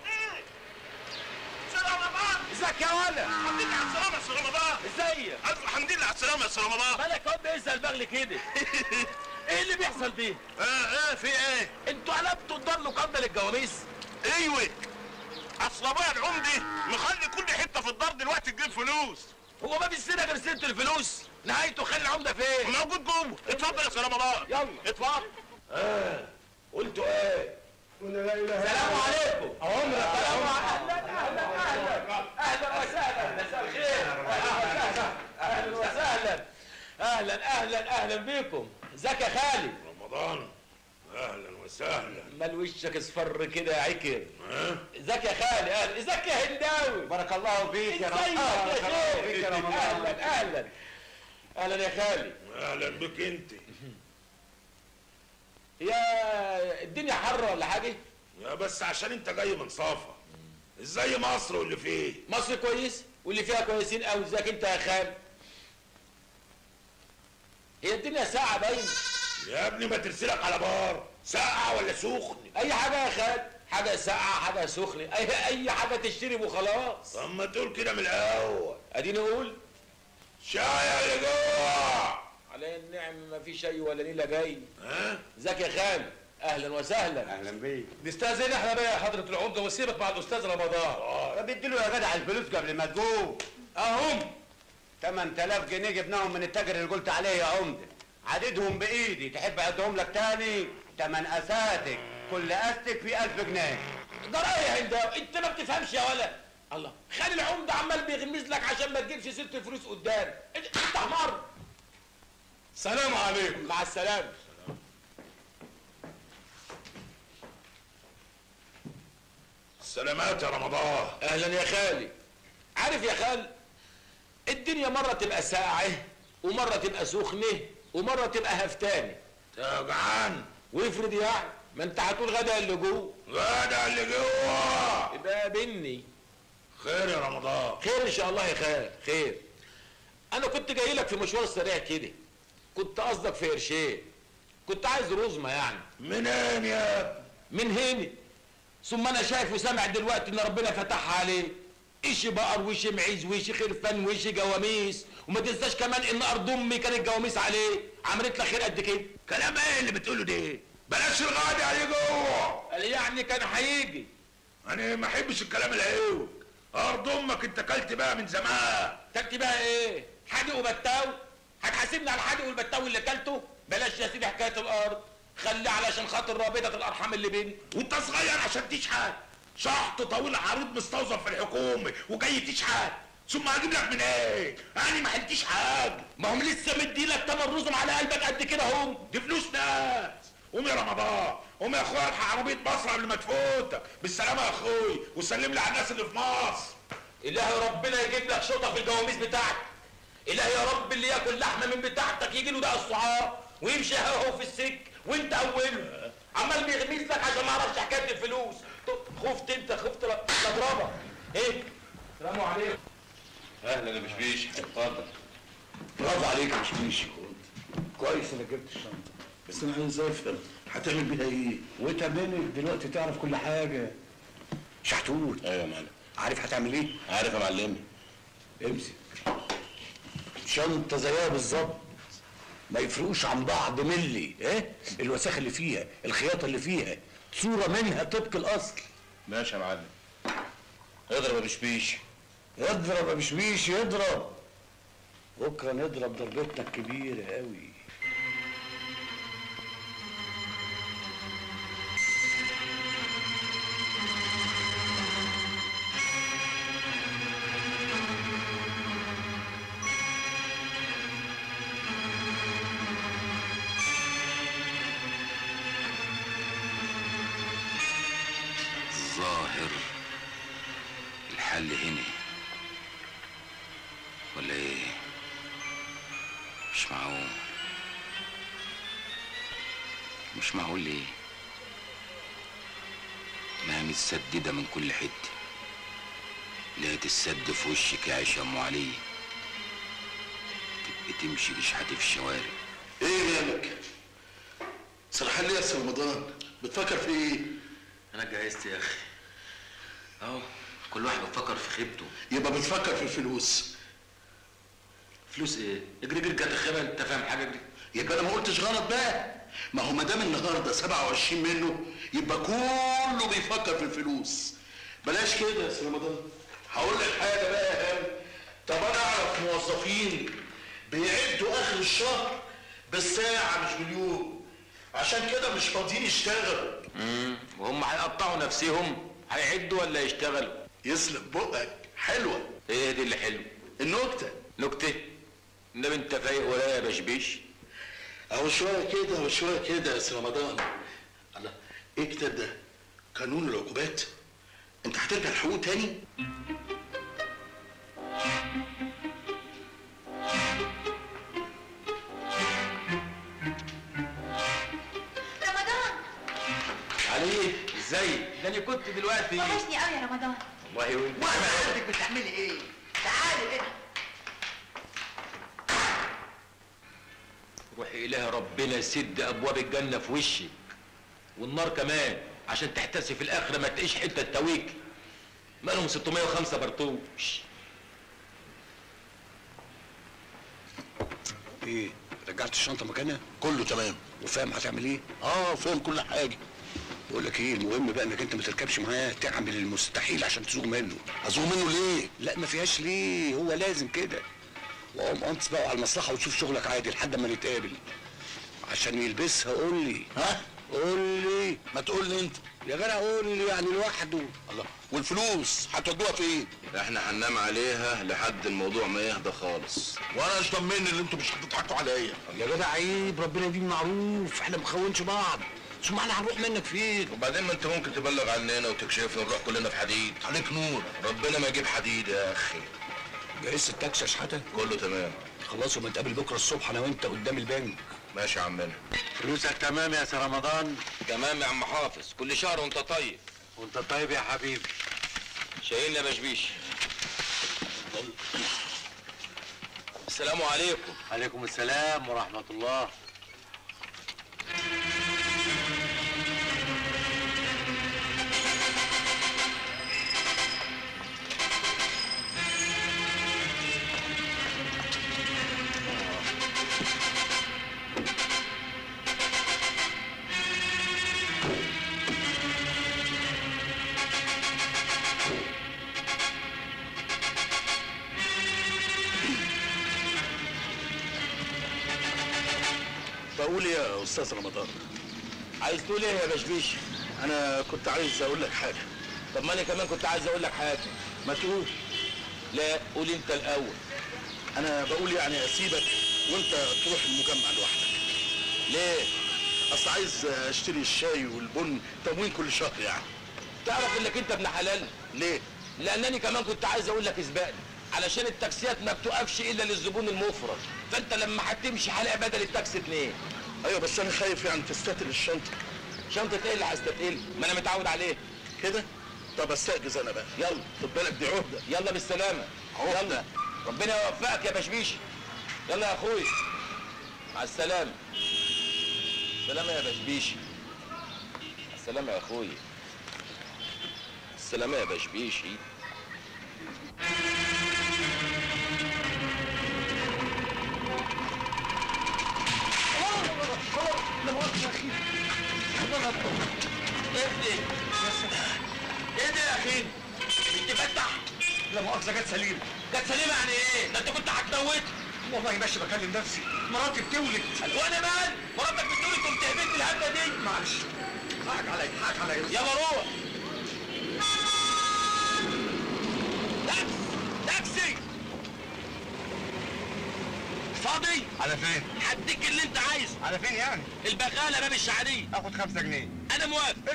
سلام رمضان ازيك يا ولا الحمد لله على السلامة يا سي رمضان ازيك ألف الحمد لله على السلامة يا سي رمضان مالك يا واد بيسال بغلي كده ايه اللي بيحصل دي اه اه في ايه؟ انتوا قلبتوا الدار لقبه للجواميس ايوه اصل ابويا العمدي مخلي كل حتة في الدار دلوقتي تجيب فلوس هو ما فيش غير سيره الفلوس نهايته خلي العمده فين موجود جوه اتفضل يا سي رمضان يلا اتفضل اه قلتوا ايه السلام عليكم عمرك السلام اهلا اهلا اهلا اهلا وسهلا مساء الخير اهلا اهلا وسهلا اهلا اهلا اهلا بيكم ازيك يا خالد رمضان اهلا وسهلا مال وشك اصفر كده يا عكر ها ازيك يا خالد اهلا ازيك يا هنداوي بارك الله فيك ازيك يا شيخ اهلا اهلا اهلا يا خالد اهلا بك انت يا الدنيا حر ولا حاجه يا بس عشان انت جاي من صافا ازاي مصر واللي فيه مصر كويس واللي فيها كويسين قوي ازيك انت يا خالد هي الدنيا ساعة باين يا ابني ما ترسلك على بار ساقع ولا سخن اي حاجة يا خالد حاجة ساقعة حاجة سخنة اي اي حاجة تشتري وخلاص طب ما تقول كده من الاول اديني اقول شاي اللي جوه علي النعم ما في شيء ولا نيلة جاي ها ازيك يا خالد اهلا وسهلا اهلا بيك نستاذن احنا بقى يا حضرة العمدة وسيبك مع الاستاذ رمضان طب اديله يا جدع الفلوس قبل ما تقوم اهم 8000 جنيه جبناهم من التاجر اللي قلت عليه يا عمده عددهم بايدي تحب اعدهم لك تاني تمن اساتك كل استك في 1000 جنيه ده رأي يا هنداوي انت ما بتفهمش يا ولا الله خلي العمدة عمال بيغمز لك عشان ما تجيبش سيرة الفلوس قدام انت انت حمار سلام عليكم مع السلامة سلامات يا رمضان اهلا يا خالي عارف يا خال الدنيا مرة تبقى ساقعة ومرة تبقى سخنة ومرة تبقى هفتانة جعان وافرض يعني ما انت هتقول غدا اللي جوه غدا اللي جوه يبقى بني خير يا رمضان خير ان شاء الله يا خال خير انا كنت جاي لك في مشوار سريع كده كنت قصدك في قرشين كنت عايز رزمة يعني منين يا ابني من هنا ثم انا شايف وسامع دلوقتي ان ربنا فتحها عليه ايش بقر وش معيز وش خرفان وش جواميس وما تنساش كمان ان ارض امي كانت جواميس عليه عملت لك خير قد كده كلام ايه اللي بتقوله ده بلاش الغدا اللي جوه قال يعني كان هيجي انا ما احبش الكلام العيوب ارض امك انت كلت بقى من زمان تكتي بقى ايه حادق وبتاو هتحاسبني على الحادق والبتاو اللي كلته بلاش يا سيدي حكايه الارض خلي علشان خاطر رابطه الارحام اللي بيني وانت صغير عشان تشحت شحط طويل عريض مستوظف في الحكومه وجاي تشحت ثم هجيب لك من ايه انا ما حلتش حاجه ما هم لسه مديلك تمن رزم على قلبك قد كده هم دي فلوس ناس قوم يا رمضان قوم يا اخويا الحق عربيه مصر قبل ما تفوتك بالسلامه يا اخوي وسلم لي على الناس اللي في مصر الهي ربنا يجيب لك شرطه في الجواميس بتاعتك الهي يا رب اللي ياكل لحمه من بتاعتك يجي له ده الصعاب ويمشي هو في السك وانت اوله عمال بيغميس لك عشان ما اعرفش حكايه الفلوس خفت انت خفت لا لا اضربك ايه السلام عليكم اهلا يا بشبيش اتفضل برافو عليك يا مشميش كويس انك جبت الشنطه بس انا عايز افهم هتعمل بيها ايه وتمنك دلوقتي تعرف كل حاجه شحتوت ايوه يا معلم عارف هتعمل ايه عارف يا معلمي امسك شنطه زيها بالظبط ما يفرقوش عن بعض ملي ايه الوساخه اللي فيها الخياطه اللي فيها صوره منها طبق الاصل ماشي يا معلم اضرب يا بشبيش اضرب يا بشبيش اضرب بكره نضرب ضربتنا الكبيره قوي الظاهر الحل هنا ولا ايه مش معقول مش معقول ليه ما متسددة من كل حتة لا تتسد في وشك يا عيشة ام علي تبقى تمشي لشحات في الشوارع ايه مالك سرحان ليه يا سي رمضان بتفكر في ايه انا اتجهزت يا اخي اهو كل واحد بيفكر في خيبته يبقى بتفكر في الفلوس فلوس ايه اجري اجري كانت الخيبه انت فاهم حاجه دي يبقى انا ما قلتش غلط بقى ما هو ما دام النهارده 27 منه يبقى كله بيفكر في الفلوس بلاش كده يا سي رمضان هقول لك حاجه بقى يا هام طب انا اعرف موظفين بيعدوا اخر الشهر بالساعه مش باليوم عشان كده مش فاضيين يشتغلوا امم وهم هيقطعوا نفسهم هيعدوا ولا يشتغلوا يسلم بقك حلوه ايه دي اللي حلو النكته نكته انما انت فايق ولا يا بشبيش اهو شويه كده وشويه كده يا سي رمضان الله ايه كتاب ده قانون العقوبات انت هترجع الحقوق تاني رمضان علي ازاي ده انا كنت دلوقتي وحشني قوي يا رمضان والله وانت وانا عندك بتعملي ايه تعالي هنا روحي إله ربنا يسد ابواب الجنه في وشك والنار كمان عشان تحتسي في الاخره ما تلاقيش حته تاويك مالهم 605 برطوش ايه رجعت الشنطه مكانها كله تمام وفاهم هتعمل ايه اه فاهم كل حاجه بقول لك ايه المهم بقى انك انت ما تركبش معاه تعمل المستحيل عشان تزوغ منه ازوغ منه ليه لا ما فيهاش ليه هو لازم كده وقوم انت بقى على المصلحه وتشوف شغلك عادي لحد ما نتقابل عشان يلبسها قول لي ها قول لي ما تقول لي انت يا جدع قول لي يعني لوحده الله والفلوس هتودوها فين احنا هننام عليها لحد الموضوع ما يهدى خالص وانا مش ضمني ان انتوا مش هتضحكوا عليا يا جدع عيب ربنا يديم معروف احنا ما مخونش بعض ثم احنا هنروح منك فين وبعدين ما انت ممكن تبلغ عننا وتكشفنا ونروح كلنا في حديد عليك نور ربنا ما يجيب حديد يا اخي جهزت التاكسي يا شحاته كله تمام خلاص وما نتقابل بكره الصبح انا وانت قدام البنك ماشي يا عمنا فلوسك تمام يا سي رمضان تمام يا عم حافظ كل شهر وانت طيب وانت طيب يا حبيبي شايلنا يا بشبيش السلام عليكم عليكم السلام ورحمة الله بقول ايه يا استاذ رمضان عايز تقول ايه يا بشبيش انا كنت عايز اقول لك حاجه طب ما انا كمان كنت عايز اقول لك حاجه ما تقول لا قول انت الاول انا بقول يعني اسيبك وانت تروح المجمع لوحدك ليه اصل عايز اشتري الشاي والبن تموين كل شهر يعني تعرف انك انت ابن حلال ليه لانني كمان كنت عايز اقول لك اسبقني علشان التاكسيات ما بتقفش الا للزبون المفرد فانت لما هتمشي هلاقي بدل التاكسي اتنين ايوه بس انا خايف يعني تستتر الشنطه شنطه ايه اللي هستتقل ما انا متعود عليه كده طب استأجز انا بقى يلا خد بالك دي عهده يلا بالسلامه يلا ربنا يوفقك يا بشبيشي يلا يا اخوي مع السلامه السلامه يا بشبيشي مع السلامه يا اخوي السلامه يا بشبيشي لا مؤاخذة يا اخي ايه ايه ده يا اخي بتفتح لا مؤاخذة جت سليمة جت سليمه يعني ايه ده انت كنت هتموت والله ماشي بكلم نفسي مراتي بتولد وانا مال مراتك بتقول انتم بتهبلت الهبله دي معلش حقك عليا حقك عليا يلا روح تاكس تاكسي فاضي على فين؟ هديك اللي انت عايزه على فين يعني؟ البغاله باب الشعريه اخد خمسة جنيه انا موافق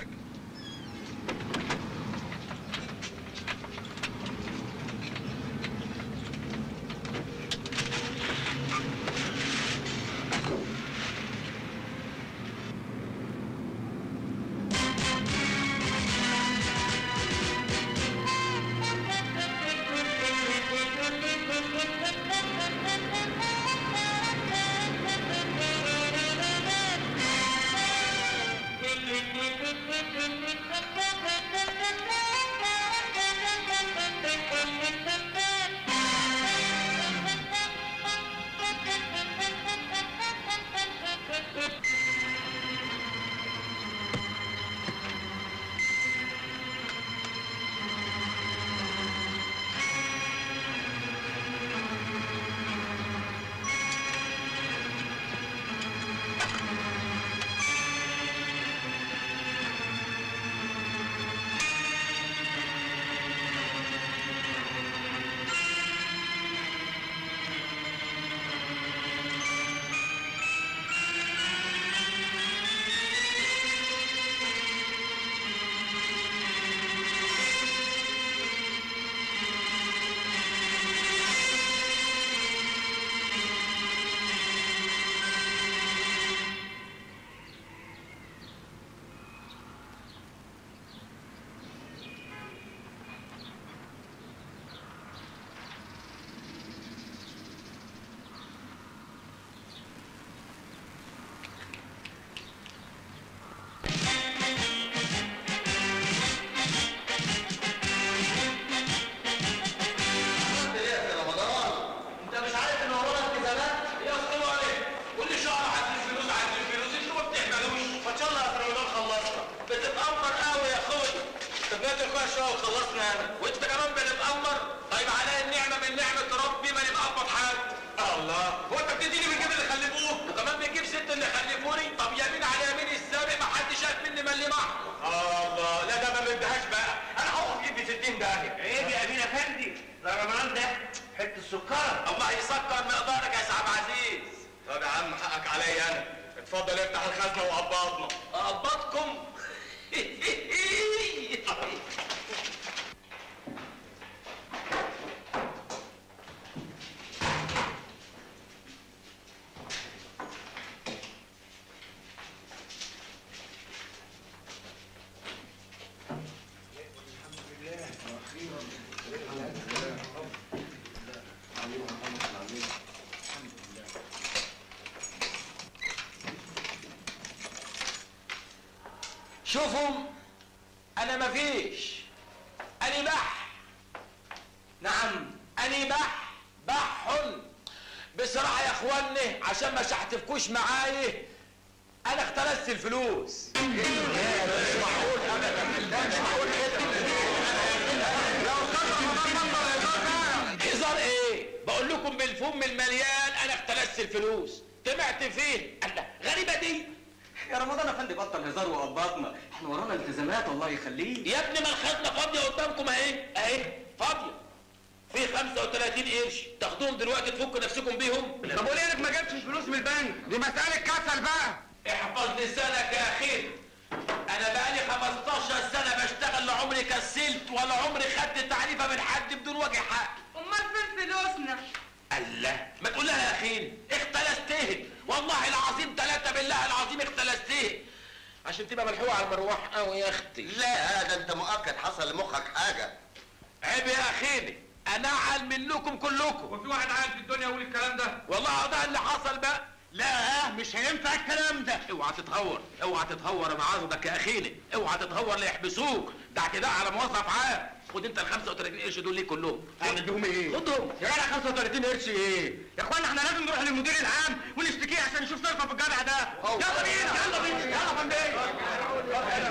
انت مش عارف ان ورانا التزامات يا اسطى عليك كل شهر عايز فلوس عايز فلوس انتوا ما بتعملوش ما شاء الله يا رمضان خلصنا بتتامر قوي يا اخويا طب ما تخش شويه وخلصنا انا وانت كمان بتتامر طيب عليا النعمه من نعمه ربي ما نبقى ابط حد الله هو انت بتديني بتجيب اللي خلفوه وكمان بتجيب ست اللي خلفوني طب يمين على يمين السابق ما حدش شاف مني ملي معه الله لا ده ما بدهاش بقى انا هقف جيب لي 60 داهيه عيب يا امين افندي ده رمضان ده حته السكر الله يسكر مقدارك يا سعد عزيز طب يا عم حقك عليا انا اتفضل افتح الخزنه وقبضنا قبضكم شوفوا انا مفيش انا بح نعم انا بح بح بصراحه يا اخواني عشان ما شحتفكوش معايا انا اختلست الفلوس مش معقول ابدا مش معقول كده هزار ايه بقول لكم بالفم المليان انا اختلست الفلوس طمعت فين الله غريبه دي يا رمضان يا فندم بطل هزار وقبضنا احنا ورانا التزامات الله يخليك يا ابني ما الخزنه فاضيه قدامكم اهي اهي فاضيه في 35 قرش تاخدوهم دلوقتي تفكوا نفسكم بيهم طب وليه انك ما جبتش فلوس من البنك دي مساله كسل بقى احفظ لسانك يا اخي انا بقالي 15 سنه بشتغل لا عمري كسلت ولا عمري خدت تعريفه من حد بدون وجه حق امال فين فلوسنا الله ما تقول لها يا اخي اختلستيه والله العظيم ثلاثة بالله العظيم اختلستيه عشان تبقى ملحوقه على المروح قوي يا اختي لا هذا انت مؤكد حصل لمخك حاجه عيب يا اخيني انا اعل منكم كلكم وفي واحد عاقل في الدنيا يقول الكلام ده والله ده اللي حصل بقى لا مش هينفع الكلام ده اوعى تتهور اوعى تتهور انا عاوزك يا اخيني اوعى تتهور ليحبسوك ده اعتداء على موظف عام خد انت ال 35 قرش دول ليه كلهم اديهم ايه؟ خدهم يا جدع 35 قرش ايه؟ يا اخوانا احنا لازم نروح للمدير العام ونشتكيه عشان نشوف صرفه في الجدع ده يلا بينا يلا بينا يلا يا فندم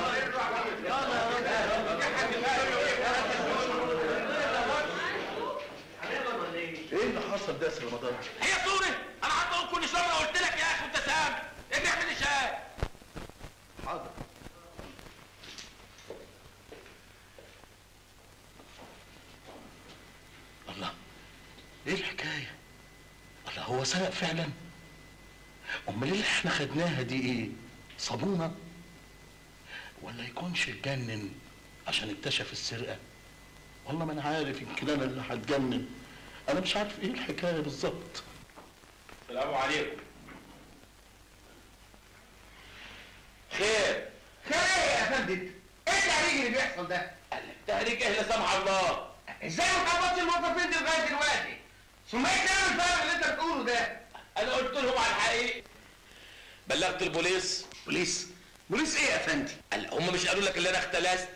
ايه اللي حصل ده يا سي رمضان؟ هي صورة انا عارف اقول كل شويه أنا قلت لك يا اخي وانت سامع ابني اعمل لي شاي حاضر الله ايه الحكايه؟ الله هو سرق فعلا؟ امال اللي احنا خدناها دي ايه؟ صابونه؟ ولا يكونش اتجنن عشان اكتشف السرقه؟ والله ما انا عارف يمكن انا اللي هتجنن انا مش عارف ايه الحكايه بالظبط السلام عليكم خير خير ايه يا فندم؟ ايه التهريج اللي بيحصل ده؟ تهريج ايه لا سمح الله ازاي ما تقبضش الموظفين دي لغايه دلوقتي؟ ثم ايه الكلام الفارغ اللي انت بتقوله ده؟ انا قلت لهم على الحقيقه بلغت البوليس بوليس؟ بوليس ايه يا فندم؟ قال هم مش قالوا لك اللي انا اختلست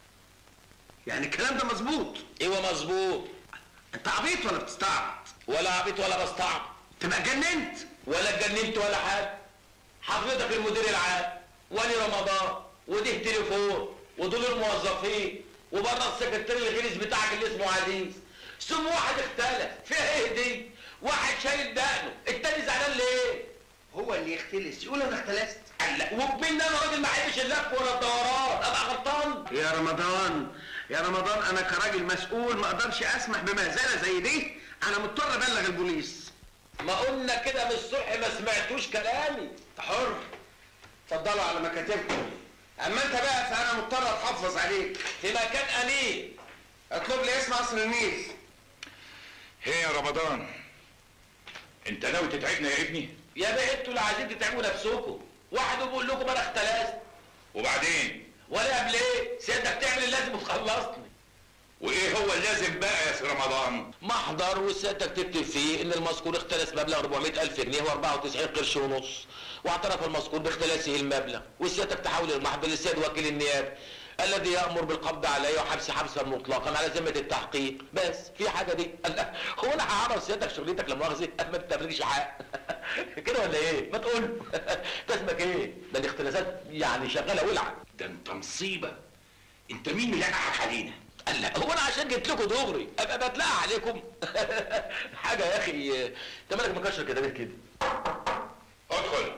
يعني الكلام ده مظبوط ايوه مظبوط انت عبيط ولا بتستعبط؟ ولا عبيط ولا بستعبط تبقى اتجننت ولا اتجننت ولا حاجه حضرتك المدير العام ولي رمضان ودي تليفون ودول الموظفين وبره السكرتير الغليظ بتاعك اللي اسمه عزيز ثم واحد اختلف فيها ايه دي واحد شايل دقنه التاني زعلان ليه هو اللي يختلس يقول انا اختلست لا وبمين انا راجل ما احبش اللف ولا الدوران ابقى غلطان يا رمضان يا رمضان انا كراجل مسؤول ما اقدرش اسمح بمهزله زي دي انا مضطر ابلغ البوليس ما قلنا كده من الصبح ما سمعتوش كلامي انت حر اتفضلوا على مكاتبكم اما انت بقى فانا مضطر اتحفظ عليك في مكان امين اطلب لي اسم قصر النيل هي يا رمضان انت ناوي تتعبنا يا ابني يا بيه انتوا اللي عايزين تتعبوا نفسكم واحد بيقول لكم انا اختلست وبعدين ولا قبل ايه سيادتك تعمل اللازم وتخلصني وايه هو اللازم بقى يا سي رمضان محضر وسيادتك تكتب فيه ان المذكور اختلس مبلغ 400 الف جنيه و94 قرش ونص واعترف المذكور باختلاسه المبلغ وسيادتك تحول المحضر للسيد وكيل النيابه الذي يامر بالقبض عليه وحبس حبسا مطلقا على ذمه التحقيق بس في حاجه دي الله هو انا هعرف سيادتك شغلتك لا مؤاخذه ما بتفرجش حق كده ولا ايه ما تقول انت اسمك ايه ده الاختلاسات يعني شغاله ولعه ده انت مصيبه انت مين اللي لقحك علينا الله هو انا عشان جيت لكم دغري ابقى بتلاقى عليكم حاجه يا اخي انت مالك مكشر كده ليه كده ادخل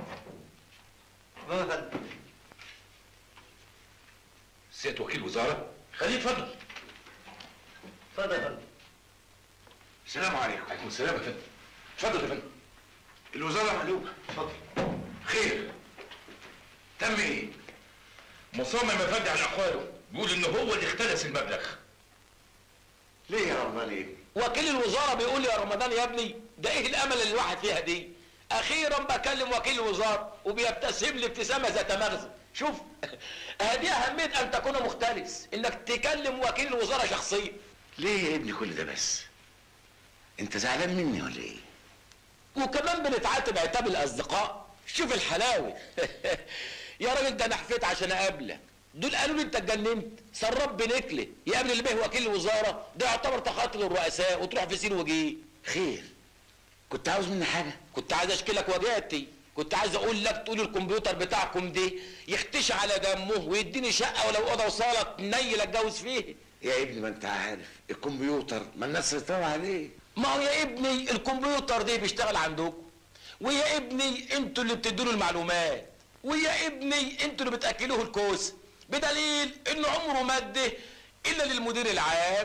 سيد وكيل وزاره خليه اتفضل اتفضل يا فندم السلام عليكم وعليكم السلام يا فندم اتفضل يا فندم الوزاره مقلوبه اتفضل خير تم ايه مصمم يا فندم على اقواله بيقول ان هو اللي اختلس المبلغ ليه يا رمضان ليه؟ وكيل الوزاره بيقول لي يا رمضان يا ابني ده ايه الامل اللي الواحد فيها دي اخيرا بكلم وكيل الوزاره وبيبتسم لي ابتسامه ذات مغزى شوف هذه اهميه ان تكون مختلس انك تكلم وكيل الوزاره شخصيا ليه يا ابني كل ده بس انت زعلان مني ولا ايه وكمان بنتعاتب عتاب الاصدقاء شوف الحلاوه يا راجل ده انا حفيت عشان اقابلك دول قالوا لي انت اتجننت سراب بنكله يقابل اللي به وكيل الوزاره ده يعتبر تخاطر الرؤساء وتروح في سين وجيه خير كنت عاوز مني حاجه كنت عايز اشكلك وجهتي كنت عايز اقول لك تقول الكمبيوتر بتاعكم ده يختشي على دمه ويديني شقه ولو اوضه وصاله تنيل اتجوز فيه يا ابني ما انت عارف الكمبيوتر ما الناس سيطروا عليه ما هو يا ابني الكمبيوتر ده بيشتغل عندكم ويا ابني انتوا اللي بتدوا له المعلومات ويا ابني انتوا اللي بتاكلوه الكوس بدليل انه عمره ما ادى الا للمدير العام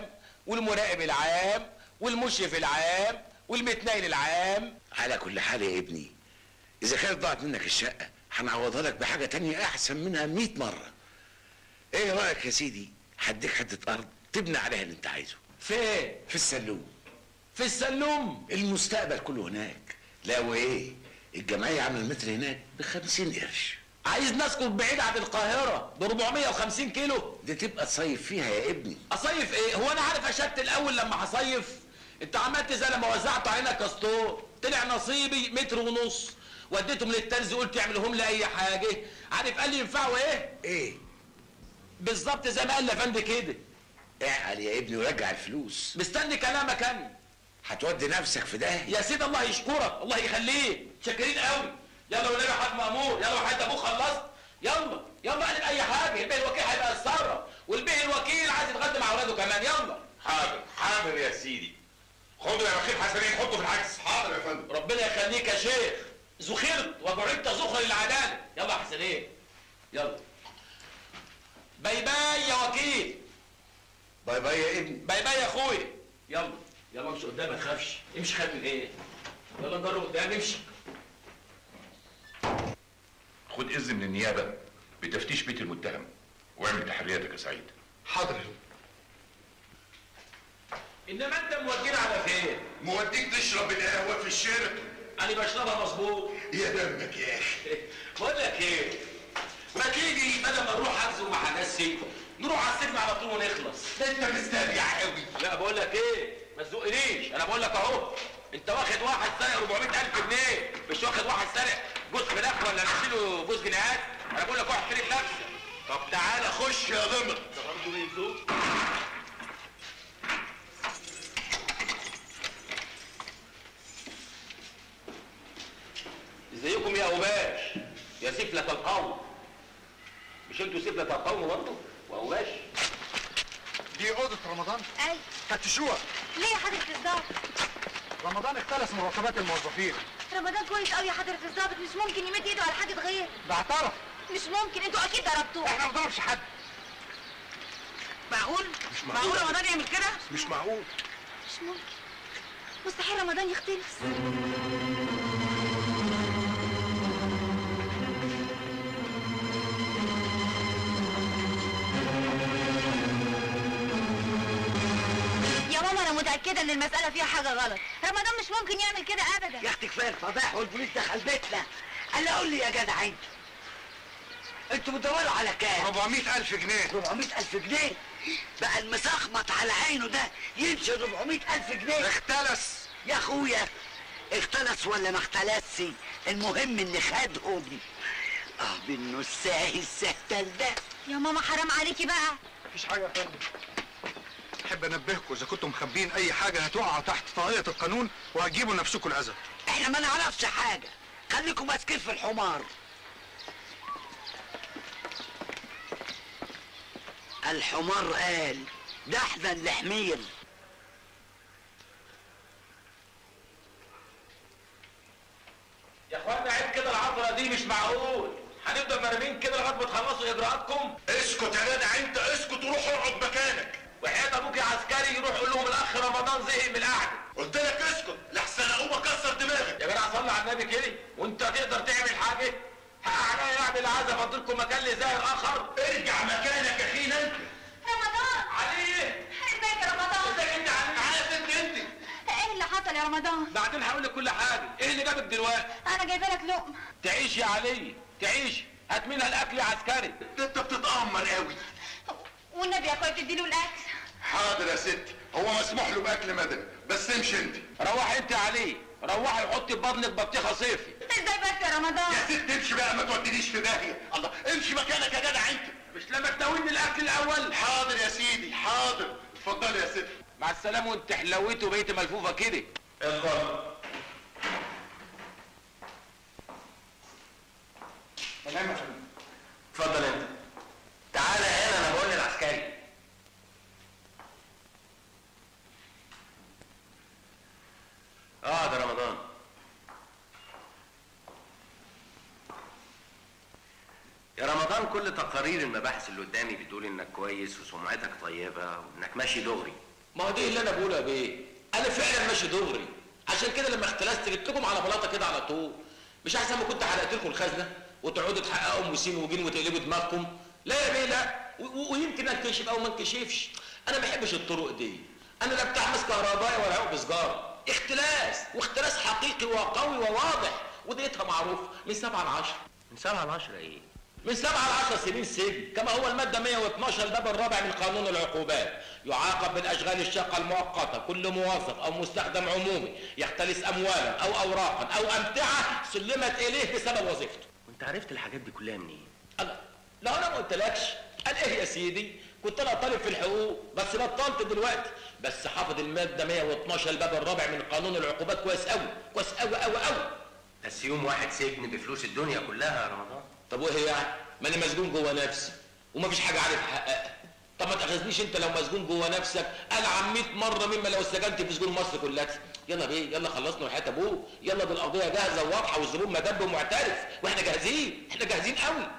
والمراقب العام والمشرف العام والمتنايل العام على كل حال يا ابني اذا كانت ضاعت منك الشقه هنعوضها لك بحاجه تانية احسن منها 100 مره ايه رايك يا سيدي هديك حته ارض تبني عليها اللي انت عايزه فين في السلوم في السلوم المستقبل كله هناك لا وايه الجمعيه عامله المتر هناك ب 50 قرش عايز نسكن بعيد عن القاهره ب 450 كيلو دي تبقى تصيف فيها يا ابني اصيف ايه هو انا عارف اشت الاول لما هصيف انت عملت زي لما وزعت علينا كاستور طلع نصيبي متر ونص وديتهم للترزي قلت اعملهم لي اي حاجه عارف قال لي ينفعوا ايه ايه بالظبط زي ما قال لافندي كده اعقل يا ابني ورجع الفلوس مستني كلامك انا هتودي نفسك في ده يا سيدي الله يشكرك الله يخليك شاكرين قوي يلا والنبي حاج مامور يلا وحيد ابوك خلصت يلا يلا اعمل اي حاجه البيه الوكيل هيبقى يتصرف والبيه الوكيل عايز يتغدى مع اولاده كمان يلا حاضر حاضر يا سيدي خدوا يا بخيل حسنين حطوا في العكس حاضر يا فندم ربنا يخليك يا شيخ زخرت وجعلت زخر للعداله يلا يا حسنين يلا باي باي يا وكيل باي باي يا ابني باي باي يا اخويا يلا يلا امشي قدام ما تخافش امشي خايف من ايه يلا نجرب قدام امشي خد اذن من النيابه بتفتيش بيت المتهم واعمل تحرياتك يا سعيد حاضر انما انت مودينا على فين موديك تشرب القهوه في الشركه انا بشربها مظبوط يا دمك يا اخي بقول لك ايه ما تيجي بدل ما نروح حجز مع حجزي نروح على السجن على طول ونخلص ده انت مستريح قوي لا بقول لك ايه ما تزقنيش انا بقول لك اهو انت واخد واحد سارق 400000 جنيه مش واخد واحد سارق جوز فراخ ولا نشيله جوز جنيهات انا بقول لك واحد فريق نفسك طب تعالى خش يا ضمر ده برضه بيزوق ازيكم يا اوباش يا سفلة القوم مش انتوا سفلة القوم برضه واوباش دي اوضه رمضان اي فتشوها ليه يا حضرة الظابط رمضان اختلس مرتبات الموظفين رمضان كويس قوي يا حضرة الظابط مش ممكن يمد ايده على حاجة غير ده اعترف مش ممكن انتوا اكيد ضربتوه احنا ما بنضربش حد معقول؟ مش معقول رمضان يعمل كده؟ مش معقول مش ممكن مستحيل رمضان يختلف يا ماما انا متاكده ان المساله فيها حاجه غلط رمضان مش ممكن يعمل كده ابدا يا اختي كفايه الفضايح والبوليس دخل بيتنا قال قول لي يا جدع انت انتوا بتدوروا على كام؟ 400 ألف جنيه 400 ألف جنيه بقى المسخمط على عينه ده يمشي 400 ألف جنيه اختلس يا اخويا اختلس ولا ما اختلسش المهم ان خدهم اه بانه الساهي السهتل ده يا ماما حرام عليكي بقى مفيش حاجه يا فندم احب انبهكم اذا كنتم مخبيين اي حاجه هتقع تحت طاقيه القانون وهتجيبوا لنفسكم الاذى احنا ما نعرفش حاجه خليكم ماسكين في الحمار الحمار قال ده احنا اللي حمير يا اخوانا عيب كده العطره دي مش معقول هنفضل مرمين كده لغايه ما تخلصوا اجراءاتكم اسكت يا جدع انت اسكت وروح اقعد مكانك وحياة ابوك يا عسكري يروح يقول لهم الاخ رمضان زهق من القعده قلت لك اسكت لحسن اقوم اكسر دماغك يا جدع صلي على النبي كده وانت تقدر تعمل حاجه حق عليا يعني اللي عايز افضلكم مكان لزاهر اخر ارجع مكانك يا اخينا انت رمضان عليه ازيك يا رمضان ازيك انت علي عارف انت انت ايه اللي حصل يا رمضان بعدين هقول لك كل حاجه ايه اللي جابك دلوقتي انا جايبه لك لقمه تعيش يا علي تعيش هات منها الاكل يا عسكري انت بتتامر قوي والنبي يا اخويا تديله الاكل حاضر يا ستي هو مسموح له باكل مدني بس امشي انت روحي انت يا علي روحي وحطي في بطنك بطيخه صيفي ازاي بس يا رمضان يا ست امشي بقى ما تودينيش في داهيه الله امشي مكانك يا جدع انت مش لما تناولني الاكل الاول حاضر يا سيدي حاضر اتفضلي يا ستي مع السلامه وانت حلويت وبقيت ملفوفه كده اتفضل تمام يا فندم اتفضل انت تعالى هنا انا بقول للعسكري اه ده رمضان يا رمضان كل تقارير المباحث اللي قدامي بتقول انك كويس وسمعتك طيبه وانك ماشي دغري ما هو دي اللي انا بقوله يا بيه انا فعلا ماشي دغري عشان كده لما اختلست جبت لكم على بلاطه كده على طول مش احسن ما كنت حرقت لكم الخزنه وتقعدوا تحققوا ام وسين وجين وتقلبوا دماغكم لا يا بيه لا و- و- ويمكن انكشف او ما انكشفش انا ما بحبش الطرق دي انا لا بتاع مس كهربائي ولا عقب سجاره اختلاس واختلاس حقيقي وقوي وواضح وديتها معروفه من 7 ل 10 من 7 ل 10 ايه؟ من 7 ل 10 سنين سجن كما هو المادة 112 الباب الرابع من قانون العقوبات يعاقب بالأشغال الشاقة المؤقتة كل موظف أو مستخدم عمومي يختلس أموالا أو أوراقا أو أمتعة سلمت إليه بسبب وظيفته وانت عرفت الحاجات دي كلها منين؟ الله لا أنا ما قلتلكش قال إيه يا سيدي كنت أنا طالب في الحقوق بس بطلت دلوقتي بس حافظ المادة 112 الباب الرابع من قانون العقوبات كويس أوي كويس أوي أوي أوي بس يوم واحد سجن بفلوس الدنيا كلها يا رمضان طب وايه يعني؟ ما انا مسجون جوه نفسي ومفيش حاجه عارف احققها طب ما تاخذنيش انت لو مسجون جوه نفسك العن 100 مره مما لو سجنت في سجون مصر كلها يلا بيه يلا خلصنا وحياه ابوه يلا دي القضيه جاهزه وواضحه والزبون مدب ومعترف واحنا جاهزين احنا جاهزين قوي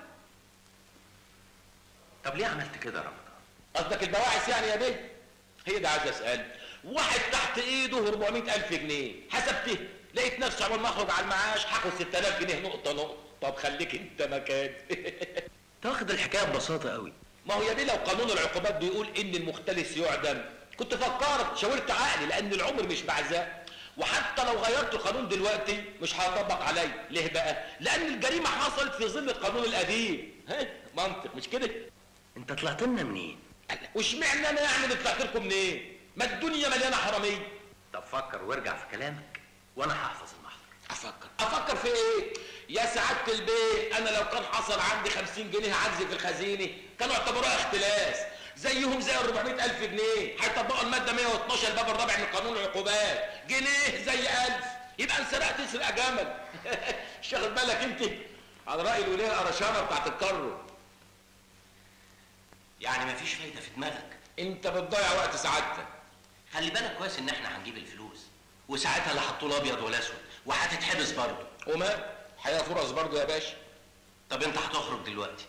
طب ليه عملت كده يا رمضان؟ قصدك البواعث يعني يا بيه هي ده عايز اسال واحد تحت ايده 400000 جنيه حسبته لقيت نفسي عمال ما اخرج على المعاش هاخد 6000 جنيه نقطه نقطه طب خليك انت مكاني تاخد الحكايه ببساطه قوي ما هو يا بيه لو قانون العقوبات بيقول ان المختلس يعدم كنت فكرت شاورت عقلي لان العمر مش بعزاء وحتى لو غيرت القانون دلوقتي مش هيطبق عليا ليه بقى لان الجريمه حصلت في ظل القانون القديم ها منطق مش كده انت طلعت لنا منين واشمعنى انا يعني اللي طلعت لكم منين ما الدنيا مليانه حراميه طب فكر وارجع في كلامك وانا هحفظ المحضر افكر افكر في ايه يا سعاده البيت انا لو كان حصل عندي 50 جنيه عجز في الخزينه كانوا اعتبروها اختلاس زيهم زي ال 400000 جنيه هيطبقوا الماده 112 الباب الرابع من قانون العقوبات جنيه زي 1000 يبقى انسرقت تسرق جمل شاغل بالك انت على راي الوليه القرشانه بتاعت الكرو يعني مفيش فايده في دماغك انت بتضيع وقت سعادتك خلي بالك كويس ان احنا هنجيب الفلوس وساعتها لا حطوا له ابيض ولا اسود وهتتحبس برضه وما حياه فرص برضه يا باشا طب انت هتخرج دلوقتي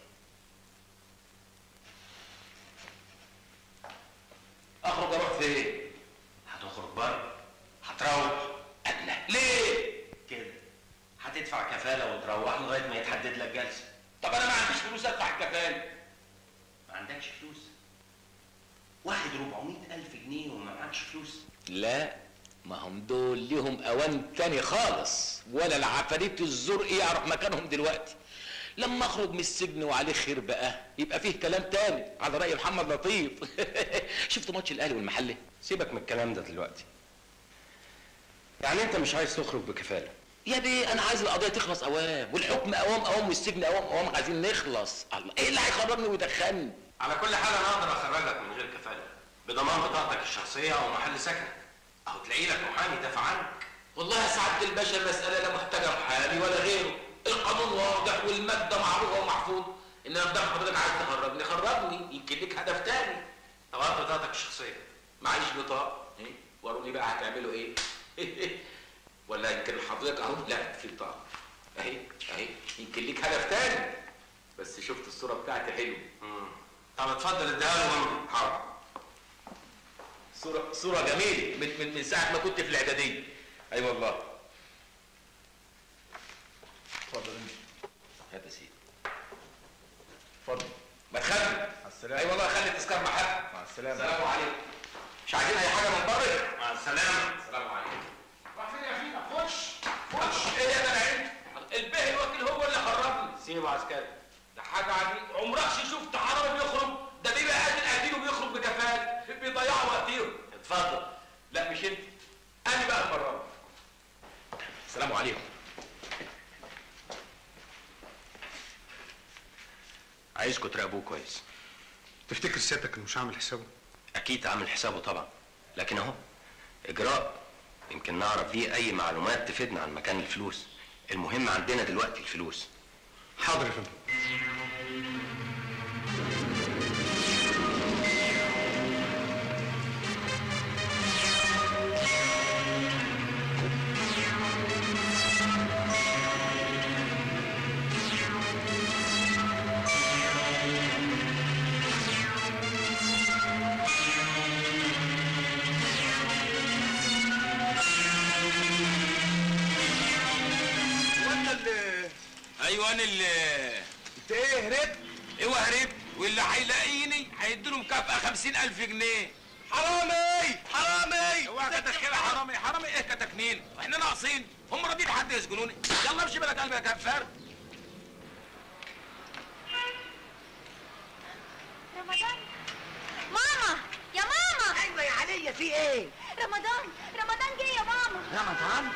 اخرج اروح فين هتخرج بره هتروح أنا ليه كده هتدفع كفاله وتروح لغايه ما يتحدد لك جلسه طب انا ما عنديش فلوس ادفع الكفاله ما عندكش فلوس واحد 400 ألف جنيه وما معكش فلوس لا ما هم دول ليهم اوان تاني خالص ولا العفاريت الزرق يعرف مكانهم دلوقتي لما اخرج من السجن وعليه خير بقى يبقى فيه كلام تاني على راي محمد لطيف شفت ماتش الاهلي والمحله سيبك من الكلام ده دلوقتي يعني انت مش عايز تخرج بكفاله يا بيه انا عايز القضيه تخلص اوام والحكم اوام اوام والسجن اوام اوام عايزين نخلص الله ايه اللي هيخرجني ويدخلني على كل حال انا اقدر اخرجك من غير كفاله بضمان بطاقتك الشخصيه او محل سكنك اهو تلاقي لك محامي يدافع عنك والله يا سعاده الباشا المساله لا محتاجه محامي ولا غيره القانون واضح والماده معروفه ومحفوظه انما بدل حضرتك عايز تخرجني خرجني يمكن ليك هدف تاني طب هات بطاقتك الشخصيه معيش بطاقه إيه؟ وروني بقى هتعملوا ايه ولا يمكن حضرتك اهو لا في بطاقه اهي اهي يمكن ليك هدف تاني بس شفت الصوره بتاعتي حلوه طب اتفضل اديها له وامضي حاضر صورة صورة جميلة من من من ساعة ما كنت في الإعدادية أي أيوة والله اتفضل انت هات يا سيدي اتفضل ما تخلي مع السلامة أي والله خلي التذكار محل مع السلامة السلام عليكم مش عايزين أي حاجة من بره مع السلامه السلام عليكم راح فين يا فينا خش خش إيه يا جدعان البيه الوكيل هو اللي خرجني سيبه عسكري ده حاجة عجيبة عمرك شفت حرامي بيخرج ده بيبقى قاتل قاتل وبيخرج بكفاءة بيضيعوا وقتهم اتفضل لا مش انت انا بقى المره دي. السلام عليكم عايزكم تراقبوه كويس تفتكر سيادتك انه مش عامل حسابه اكيد عامل حسابه طبعا لكن اهو اجراء يمكن نعرف بيه اي معلومات تفيدنا عن مكان الفلوس المهم عندنا دلوقتي الفلوس حاضر يا فندم ايوه انا اللي انت ايه هربت؟ ايوه هربت واللي هيلاقيني هيديله مكافأة 50000 جنيه حرامي حرامي اوعى كتك كده حرامي حرامي ايه كتكنين احنا ناقصين هم راضيين حد يسجنوني يلا امشي بلا قلبي يا كفار رمضان ماما يا ماما ايوه يا عليا في ايه رمضان رمضان جه يا ماما رمضان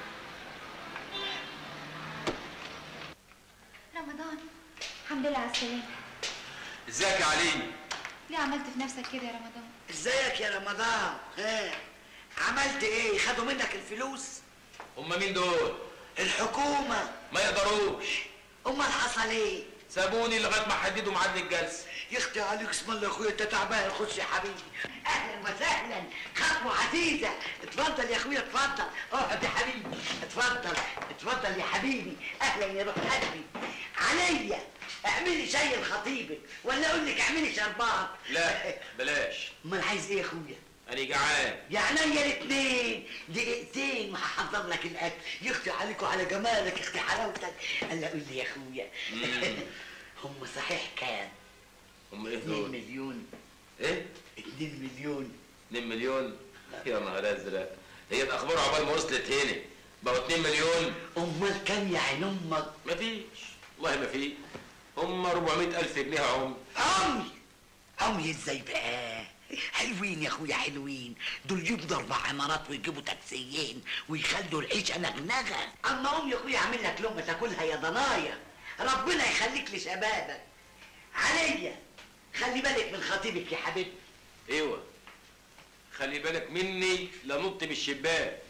رمضان الحمد لله على السلامة ازيك يا علي ليه عملت في نفسك كده يا رمضان ازيك يا رمضان ها عملت ايه خدوا منك الفلوس هم مين دول الحكومة ما يقدروش امال حصل ايه سابوني لغايه ما حددوا ميعاد الجلسه يختي عليك اسم الله يا اخويا انت تعبان خش يا حبيبي اهلا وسهلا خطوه عزيزه اتفضل يا اخويا اتفضل اقعد يا حبيبي اتفضل اتفضل يا حبيبي اهلا يا روح قلبي عليا اعملي شاي لخطيبك ولا اقول لك اعملي شربات لا بلاش امال عايز ايه يا اخويا انا جعان يا عينيا الاثنين دقيقتين وهحضر لك الاكل يختي عليك وعلى جمالك اختي حلاوتك قال قول لي يا اخويا هم صحيح كام هم ايه 2 دول مليون ايه 2 مليون 2 مليون يا نهار ازرق هي الاخبار عقبال ما وصلت هنا بقوا 2 مليون امال كام يا عين امك مفيش والله ما في هم 400 الف جنيه يا عم عمي عمي ازاي بقى حلوين يا اخويا حلوين دول يبنوا اربع عمارات ويجيبوا تاكسيين ويخلوا العيشه نغنغه اما قوم يا اخويا اعمل لك لقمه تاكلها يا ضنايا ربنا يخليك لشبابك عليا خلي بالك من خطيبك يا حبيبي ايوه خلي بالك مني لنط من الشباك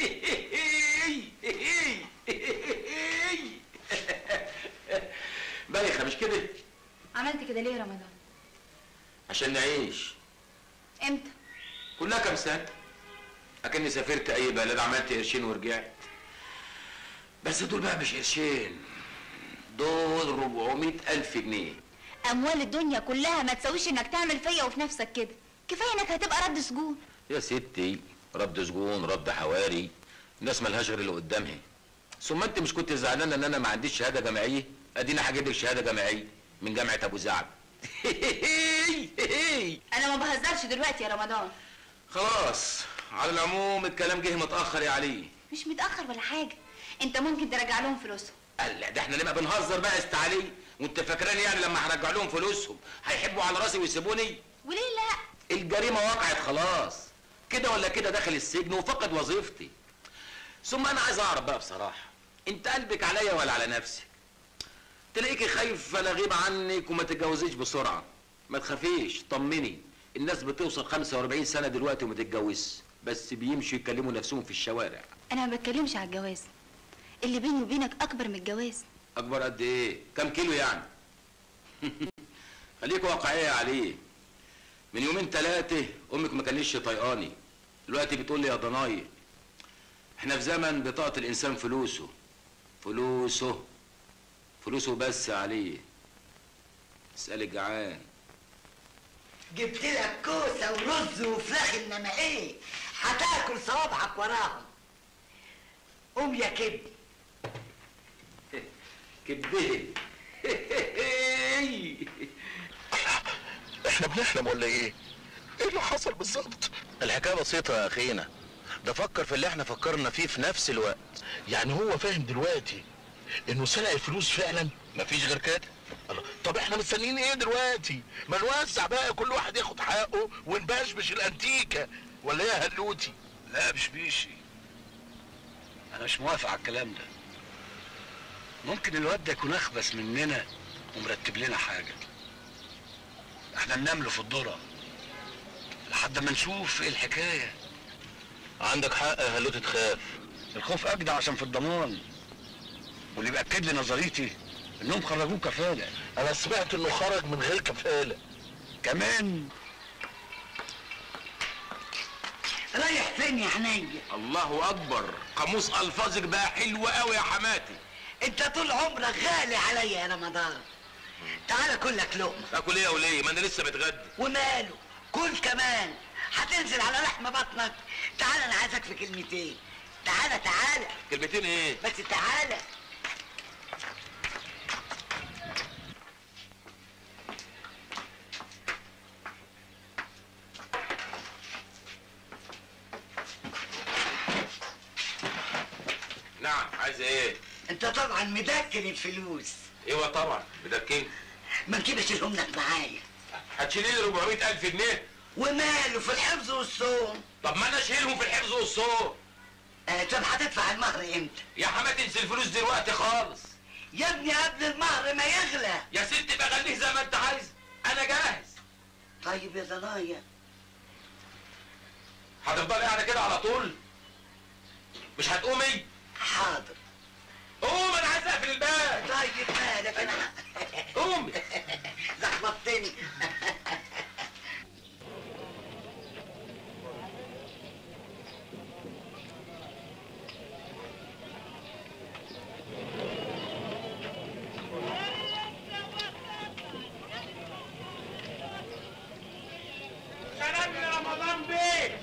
بايخه مش كده عملت كده ليه يا رمضان عشان نعيش امتى كلها كام سنه اكني سافرت اي بلد عملت قرشين ورجعت بس دول بقى مش قرشين دول 400 الف جنيه اموال الدنيا كلها ما تساويش انك تعمل فيا وفي نفسك كده كفايه انك هتبقى رد سجون يا ستي رد سجون رد حواري الناس ملهاش غير اللي قدامها ثم انت مش كنت زعلانه ان انا ما عنديش شهاده جامعيه ادينا هجيب لك شهاده جامعيه من جامعه ابو زعب انا ما بهزرش دلوقتي يا رمضان خلاص على العموم الكلام جه متاخر يا علي مش متاخر ولا حاجه انت ممكن ترجع لهم فلوسهم قال لا ده احنا نبقى بنهزر بقى است علي وانت فاكراني يعني لما هرجع لهم فلوسهم هيحبوا على راسي ويسيبوني وليه لا الجريمه وقعت خلاص كده ولا كده داخل السجن وفقد وظيفتي ثم انا عايز اعرف بقى بصراحه انت قلبك عليا ولا على نفسك تلاقيكي خايف فلا غيب عنك وما تتجوزيش بسرعه ما تخافيش طمني الناس بتوصل 45 سنه دلوقتي وما تتجوزش بس بيمشوا يكلموا نفسهم في الشوارع انا ما بتكلمش على الجواز اللي بيني وبينك اكبر من الجواز اكبر قد ايه كام كيلو يعني خليك واقعيه عليه من يومين ثلاثه امك ما كانتش طيقاني دلوقتي بتقول لي يا ضناي احنا في زمن بطاقه الانسان فلوسه فلوسه فلوسه بس عليه اسال الجعان جبت لك كوسه ورز وفراخ انما ايه هتاكل صوابعك وراهم قوم يا كبد كبده احنا بنحلم ولا ايه؟ ايه اللي حصل بالظبط؟ الحكايه بسيطه يا اخينا ده فكر في اللي احنا فكرنا فيه في نفس الوقت يعني هو فاهم دلوقتي انه سرق الفلوس فعلا؟ مفيش غير كده الله طب احنا مستنيين ايه دلوقتي؟ ما نوزع بقى كل واحد ياخد حقه ونبشبش الانتيكه ولا ايه يا هلوتي؟ لا مش بيشي انا مش موافق على الكلام ده ممكن الواد ده يكون اخبث مننا ومرتب لنا حاجه احنا ننام له في الذره لحد ما نشوف ايه الحكايه عندك حق يا هلوتي تخاف الخوف اجدع عشان في الضمان واللي بياكد لي نظريتي انهم خرجوه كفاله انا سمعت انه خرج من غير كفاله كمان رايح فين يا عينيا الله اكبر قاموس الفاظك بقى حلو قوي يا حماتي انت طول عمرك غالي عليا يا رمضان تعالى كل لك لقمه اكل ايه يا وليه ما انا لسه متغدى وماله كل كمان هتنزل على لحم بطنك تعالى انا عايزك في كلمتين تعالى تعالى كلمتين ايه بس تعالى نعم عايز ايه انت طبعا مدكن الفلوس ايوه طبعا بدكين ما كده اشيلهم لك معايا هتشيلي لي 400 الف جنيه وماله في الحفظ والصوم طب ما انا اشيلهم في الحفظ والصوم آه طب هتدفع المهر امتى يا حماتي انسى الفلوس دلوقتي خالص يا ابني قبل المهر ما يغلى يا ستي بقى خليه زي ما انت عايز انا جاهز طيب يا ضنايا هتفضلي قاعده كده على طول مش هتقومي حاضر قوم انا عايز اقفل الباب طيب مالك انا قومي لخبطتني سلام رمضان بيه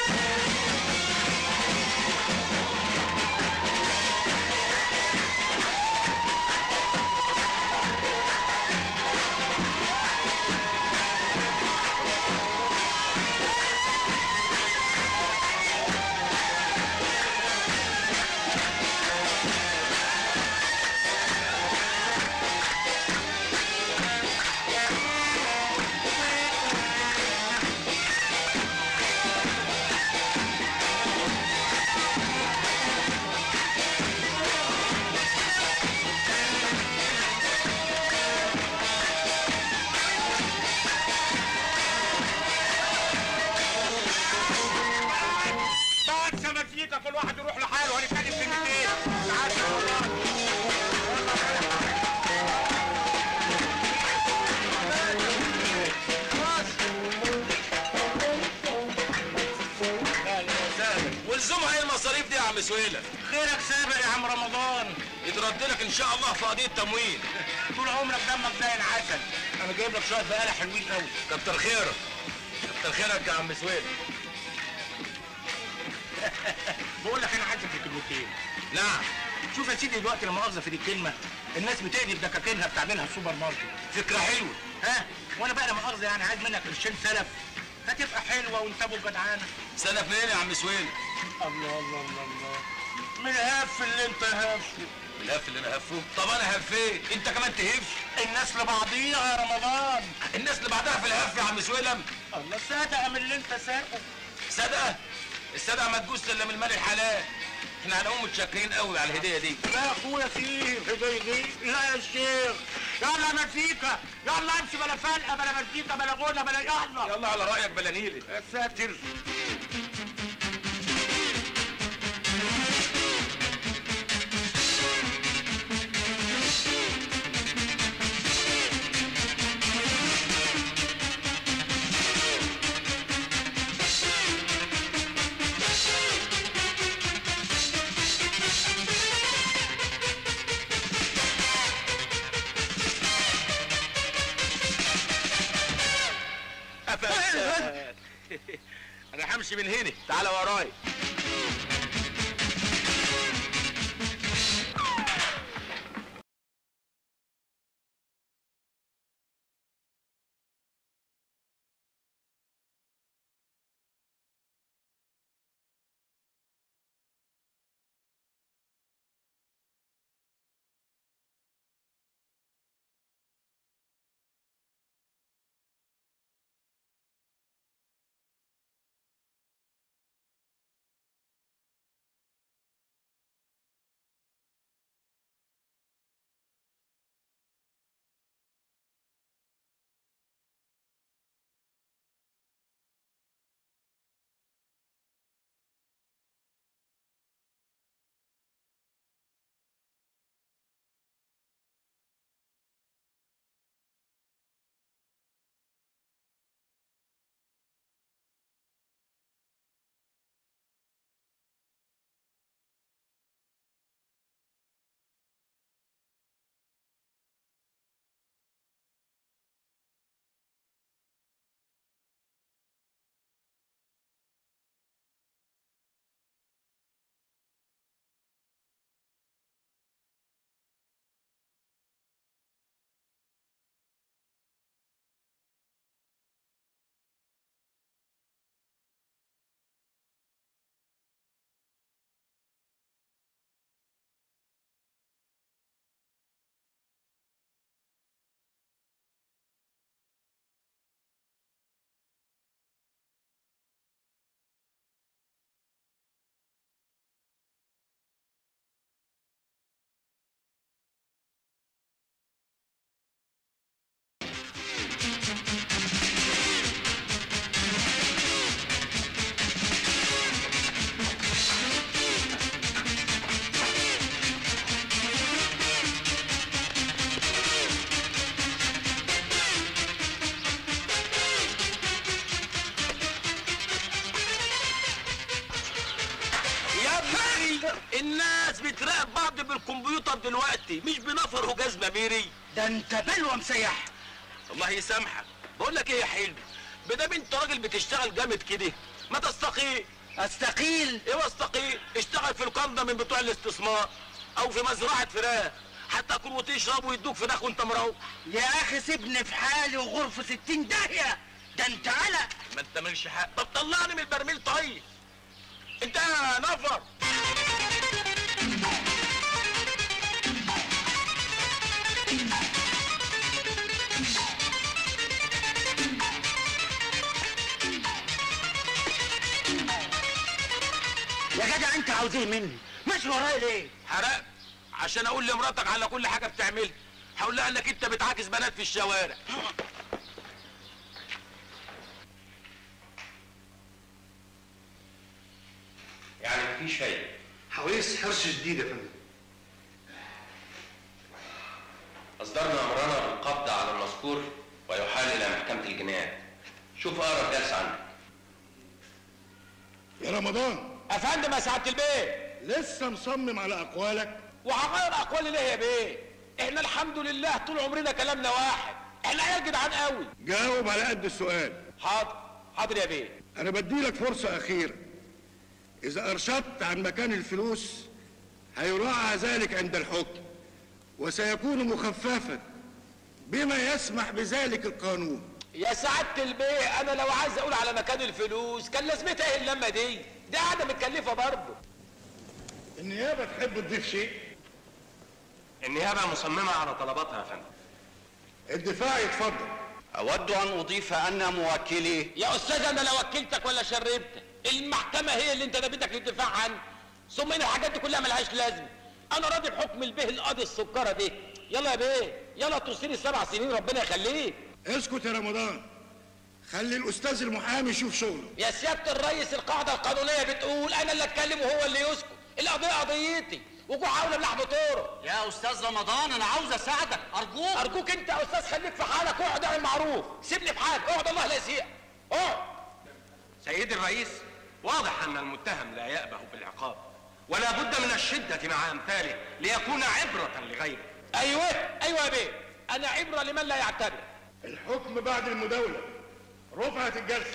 بعد سمكيكا كل واحد يروح لحاله هنتكلم كلمتين تعال يا والله والزمها ايه المصاريف دي يا عم سويلة خيرك سابق يا عم رمضان يترد لك ان شاء الله في قضيه تموين طول عمرك دمك زي العسل انا جايب لك شويه بقاله حلوين قوي كتر خيرك كتر خيرك يا عم سويلة بقول لك انا عايزك في كلمتين نعم شوف يا سيدي دلوقتي لما مؤاخذه في دي الكلمه الناس بتقلب دكاكينها بتعملها في سوبر ماركت فكره حلوه ها وانا بقى لا مؤاخذه يعني عايز منك قرشين سلف هتبقى حلوه وانت ابو جدعانه سنه منين يا عم سويلة الله الله الله الله من الهف اللي انت هفه الهف اللي انا هفه طب انا هفيت انت كمان تهف الناس لبعضيها يا رمضان الناس اللي بعدها في الهف يا عم سويلم الله صدقه من اللي انت ساقه صدقه الصدقه ما تجوز الا من المال الحلال احنا هنقوم متشكرين قوي على الهديه دي لا يا اخويا فيه هديه دي لا يا شيخ يلا مزيكا يلا امشي بلا فلقه بلا مزيكا بلا غنى بلا يلا يلا على رايك بلا نيلي يا ساتر انا همشي من هنا تعالى ورايا الناس بتراقب بعض بالكمبيوتر دلوقتي مش بنفر وجزمه ميري ده انت بلوه مسيح الله يسامحك بقول لك ايه يا حلو بدام انت راجل بتشتغل جامد كده ما تستقيل استقيل ايوه استقيل اشتغل في القنده من بتوع الاستثمار او في مزرعه فراخ هتاكل وتشرب ويدوك فراخ وانت مروح يا اخي سيبني في حالي وغرفه ستين داهيه ده انت علق ما انت مالش حق طب طلعني من البرميل طيب انت يا نفر يا جدع انت عاوز ايه مني ماشي ورايا ليه حرقت عشان اقول لمراتك على كل حاجه بتعملها هقول لها انك انت بتعاكس بنات في الشوارع يعني مفيش فايده حويس حرص شديد يا فندم اصدرنا امرنا بالقبض على المذكور ويحال الى محكمه الجنايات شوف اقرب جلسه عندك يا رمضان افندم يا سعاده البيه لسه مصمم على اقوالك وهغير اقوالي ليه يا بيه احنا الحمد لله طول عمرنا كلامنا واحد احنا عيال جدعان قوي جاوب على قد السؤال حاضر حاضر يا بيه انا بديلك فرصة اخيرة اذا ارشدت عن مكان الفلوس هيراعى ذلك عند الحكم وسيكون مخففا بما يسمح بذلك القانون يا سعاده البيه انا لو عايز اقول على مكان الفلوس كان لازمتها ايه اللمه دي دي قاعده متكلفه برضه النيابة تحب تضيف شيء النيابه مصممه على طلباتها يا فندم الدفاع يتفضل أود أن أضيف أن موكلي يا استاذ انا لا وكلتك ولا شربتك المحكمه هي اللي انت نبيتك للدفاع عنه ثم ان الحاجات دي كلها ملهاش لازمه انا راضي بحكم البيه القاضي السكره دي يلا يا بيه يلا توصيلي السبع سنين ربنا يخليك اسكت يا رمضان خلي الاستاذ المحامي يشوف شغله يا سياده الرئيس القاعده القانونيه بتقول انا اللي اتكلم وهو اللي يسكت القضيه قضيتي وجوع عاوله بلحم طورة يا استاذ رمضان انا عاوز اساعدك ارجوك ارجوك انت يا استاذ خليك في حالك اقعد اعمل معروف سيبني في حالي اقعد الله لا يسيئك اقعد سيدي الرئيس واضح ان المتهم لا يأبه بالعقاب ولا بد من الشدة مع امثاله ليكون عبرة لغيره ايوه ايوه يا بيه انا عبره لمن لا يعتبر الحكم بعد المداولة رفعت الجلسة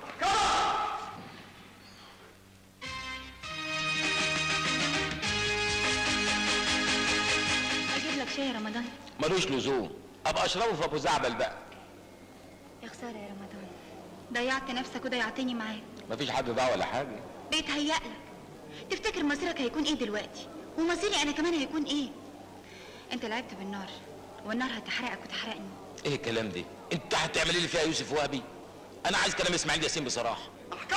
اجيب لك شاي يا رمضان ملوش لزوم ابقى اشربه في ابو زعبل بقى يا خساره يا رمضان ضيعت نفسك وضيعتني معاك مفيش حد ضاع ولا حاجه بيتهيألك تفتكر مصيرك هيكون ايه دلوقتي ومصيري انا كمان هيكون ايه انت لعبت بالنار والنار هتحرقك وتحرقني ايه الكلام ده انت هتعملي لي فيها يوسف وهبي انا عايز كلام اسماعيل ياسين بصراحه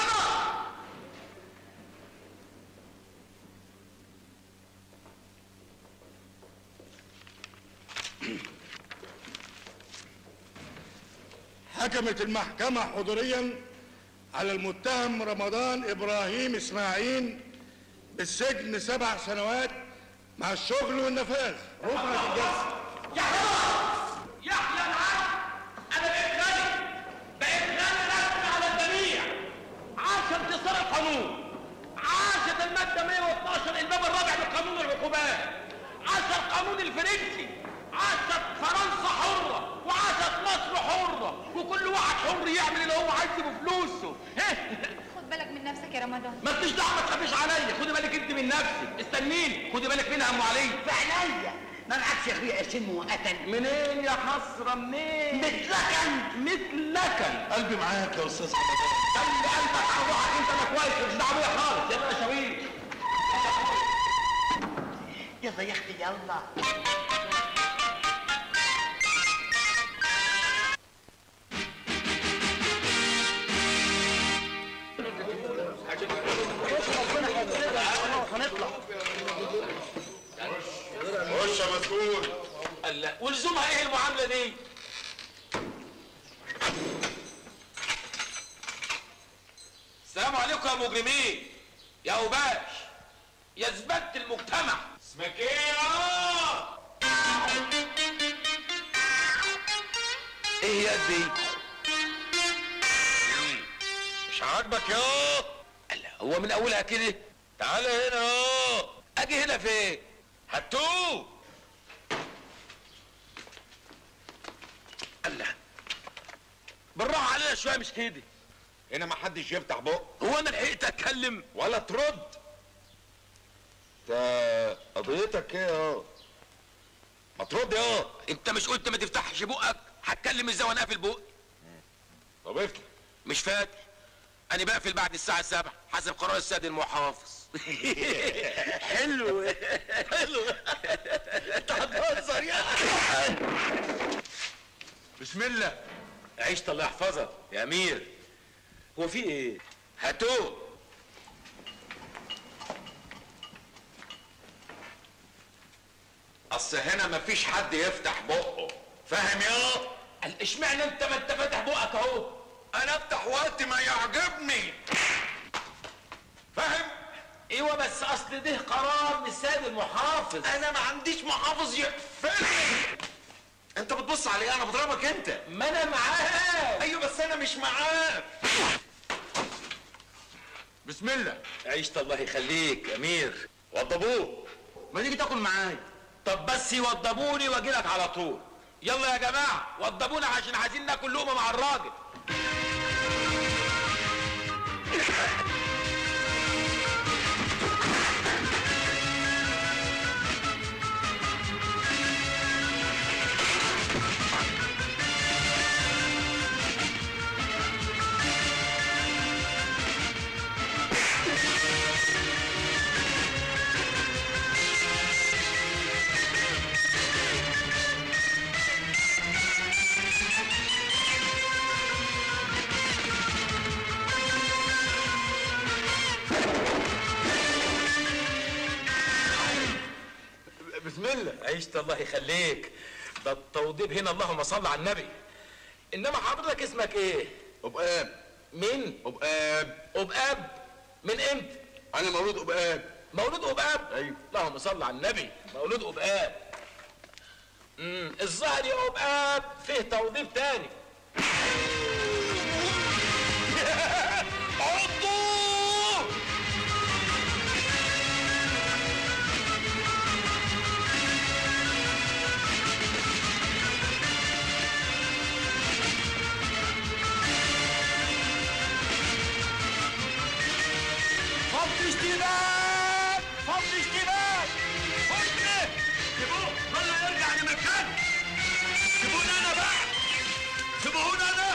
حكمت المحكمة حضوريا على المتهم رمضان إبراهيم إسماعيل بالسجن سبع سنوات مع الشغل والنفاذ رفعت الجلسة يحيى العبد انا بقيت غني بقيت غني رسمي على الجميع عاش انتصار القانون عاشت الماده 112 الباب الرابع لقانون العقوبات عاش القانون الفرنسي عاشت فرنسا حره وعاشت مصر حره وكل واحد حر يعمل اللي هو عايزه بفلوسه خد بالك من نفسك يا رمضان ما تجيش دعوه ما تخافيش عليا خدي بالك انت من نفسك استنيني خدي بالك منها ام علي في عينيا ما معكش يا اخويا قرشين مؤقتا منين يا حسره منين مثلكن مثلكن قلبي معاك يا أستاذ رمضان خلي قلبك على روحك انت انا كويس مش دعوه بيا خالص يا باشا شاويش يلا يا اختي يلا خش يا مسؤول الله ولزومها ايه المعامله دي السلام عليكم يا مجرمين يا اوباش يا زبالة المجتمع اسمك ايه يا ايه يا دي مش عاجبك يا الله هو من اولها كده تعالى هنا يا فين هاتوه الله بالراحه علينا شويه مش كده هنا ما حدش يفتح بقه هو انا لحقت اتكلم ولا ترد انت قضيتك ايه يا ما ترد يا انت مش قلت ما تفتحش بقك هتكلم ازاي وانا قافل بقي طب افتح مش فاكر انا بقفل بعد الساعه 7 حسب قرار السيد المحافظ حلو حلو انت هتهزر يا بسم الله عيشت الله يحفظك يا امير هو في ايه هاتوه اصل هنا مفيش حد يفتح بقه فاهم يا قال اشمعنى انت ما انت فاتح بقك اهو انا افتح وقت ما يعجبني فاهم ايوه بس اصل ده قرار من السيد المحافظ انا ما عنديش محافظ يقفلني انت بتبص علي انا بضربك انت ما انا معاك ايوه بس انا مش معاك بسم الله عيشت الله يخليك يا امير وضبوه ما تيجي تاكل معايا طب بس يوضبوني واجي لك على طول يلا يا جماعه وضبونا عشان عايزين ناكل لقمه مع الراجل بسم الله عيشت الله يخليك ده التوضيب هنا اللهم صل على النبي انما حضرتك اسمك ايه ابقاب مين ابقاب ابقاب من امتى انا مولود ابقاب مولود ابقاب ايوه اللهم صل على النبي مولود ابقاب امم الظاهر يا ابقاب فيه توضيب تاني عضوه فض اشتباك فض اشتباك فض سيبوه خلوا يرجع لمكانه سيبوني انا بقى سيبوني انا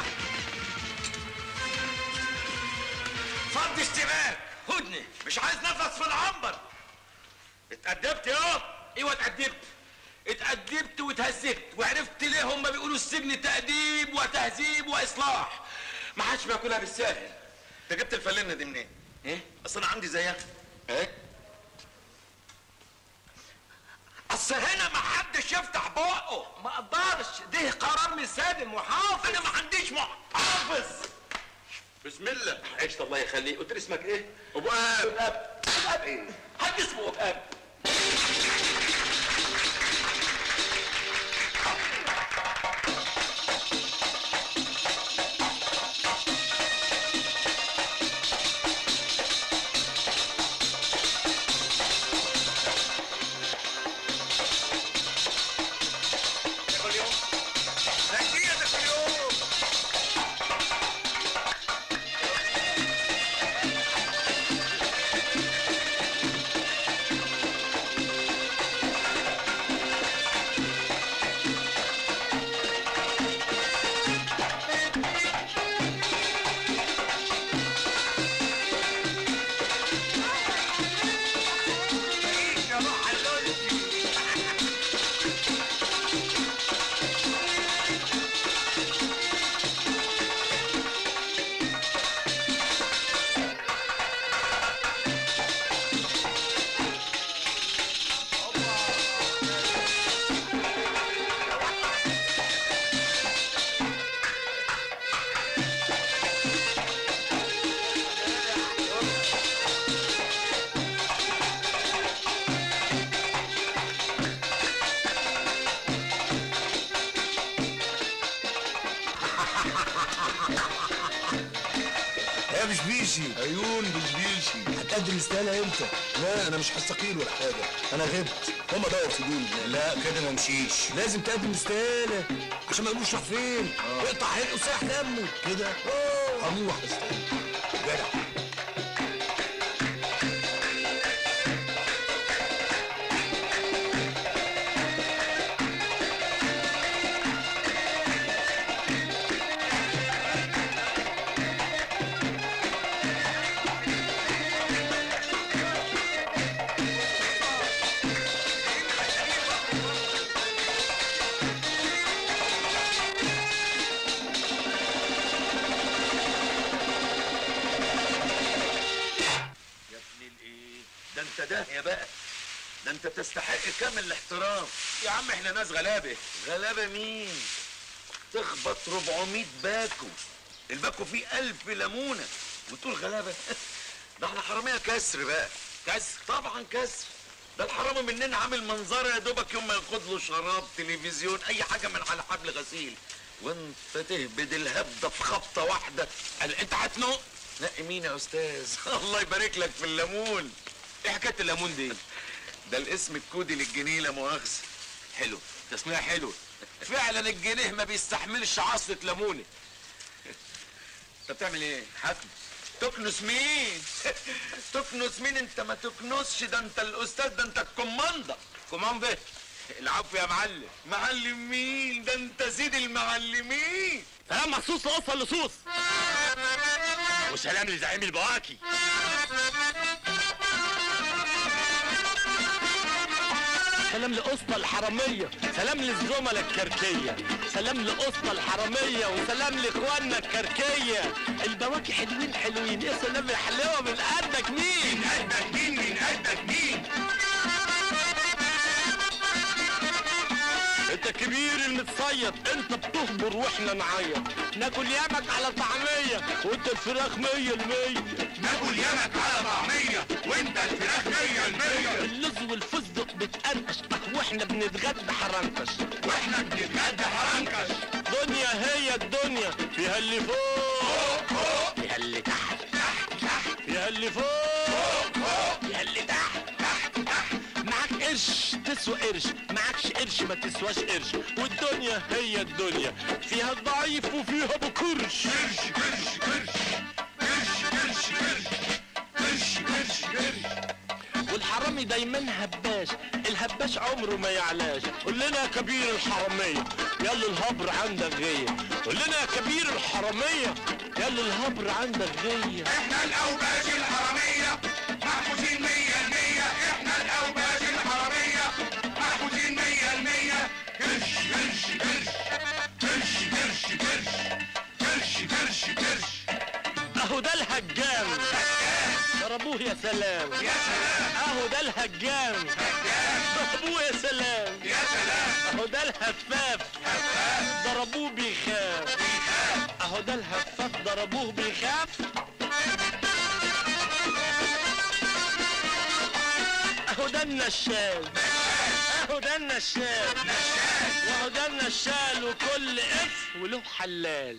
فض اشتباك هدني مش عايز نفس في العنبر اتأدبت يا ايوه اتأدبت اتأدبت واتهذبت وعرفت ليه هم بيقولوا السجن تأديب وتهذيب وإصلاح ما حدش بياكلها بالساهل انت جبت الفلنه دي منين؟ ايه؟ اصل انا عندي زيها ايه؟ اصل هنا ما حدش يفتح بقه ما اقدرش ده قرار من السيد المحافظ انا ما عنديش محافظ بسم الله عشت الله يخليك قلت لي اسمك ايه؟ ابقاب ابقاب ابقاب ايه؟ حد اسمه ابقاب يا بشبيشي عيون بشبيشي هتقدم الاستقاله امتى؟ لا انا مش هستقيل ولا حاجه انا غبت هم دور في دول لا كده ما مشيش لازم تقدم الاستقاله عشان ما يقولوش راح فين اقطع حلقه وساح دمه كده اه هنروح استقاله جدع يا ابن الايه ده انت داهيه بقى ده انت تستحق كامل الاحترام يا عم احنا ناس غلابه غلابه مين تخبط 400 باكو الباكو فيه ألف ليمونه وتقول غلابه ده احنا حراميه كسر بقى كسر طبعا كسر ده الحرامي مننا عامل منظره يا دوبك يوم ما ياخد له شراب تلفزيون اي حاجه من على حبل غسيل وانت تهبد الهبده في خبطه واحده قال انت هتنق نقي مين يا استاذ الله يبارك لك في الليمون ايه حكايه الليمون دي ده الاسم الكودي للجنيه لا مؤاخذه حلو تسمية حلو فعلا الجنيه ما بيستحملش عصرة ليمونة انت بتعمل ايه؟ حكم تكنس مين؟ تكنس مين انت ما تكنسش ده انت الاستاذ ده انت الكوماندا كوماندا العفو يا معلم معلم مين؟ ده انت سيد المعلمين سلام مخصوص لقصة اللصوص وسلام لزعيم البواكي سلام لقسطة الحرامية سلام للزملاء الكركية سلام لقسطة الحرامية وسلام لاخواننا الكركية البواكي حلوين حلوين يا سلام يا حلاوة من قدك مين من قدك مين من قدك مين انت كبير المتصيد انت بتهبر واحنا نعيط ناكل يامك على طعمية وانت الفراخ مية المية ناكل يامك على طعمية وانت الفراخ مية المية اللز والفستق بتقرقش واحنا بنتغدى حرنكش واحنا بنتغدى حرنكش دنيا هي الدنيا فيها اللي فوق فوق فيها اللي تحت تحت تحت فيها اللي فوق فوق فوق فيها اللي تحت تحت تحت معاك قرش تسوى قرش معكش قرش ما تسواش قرش والدنيا هي الدنيا فيها الضعيف وفيها بكرش قرش قرش قرش قرش قرش قرش قرش قرش قرش والحرامي دايما هباش الهباش عمره ما يعلاش قول لنا يا كبير الحرامية يلا الهبر عندك غية قول لنا يا كبير الحرامية يلا الهبر عندك غية احنا الاوباش الحرامية محفوظين مية المية احنا الاوباش الحرامية محفوظين مية المية كرش كرش كرش كرش كرش كرش كرش كرش كرش اهو ده الهجام ضربوه يا سلام يا سلام اهو ده الهجام ضربوه يا سلام يا سلام اهو ده الهفاف هفاف ضربوه بيخاف بيخاف اهو ده الهفاف ضربوه بيخاف اهو ده النشال اهو ده النشال واهو ده النشال وكل اف وله حلال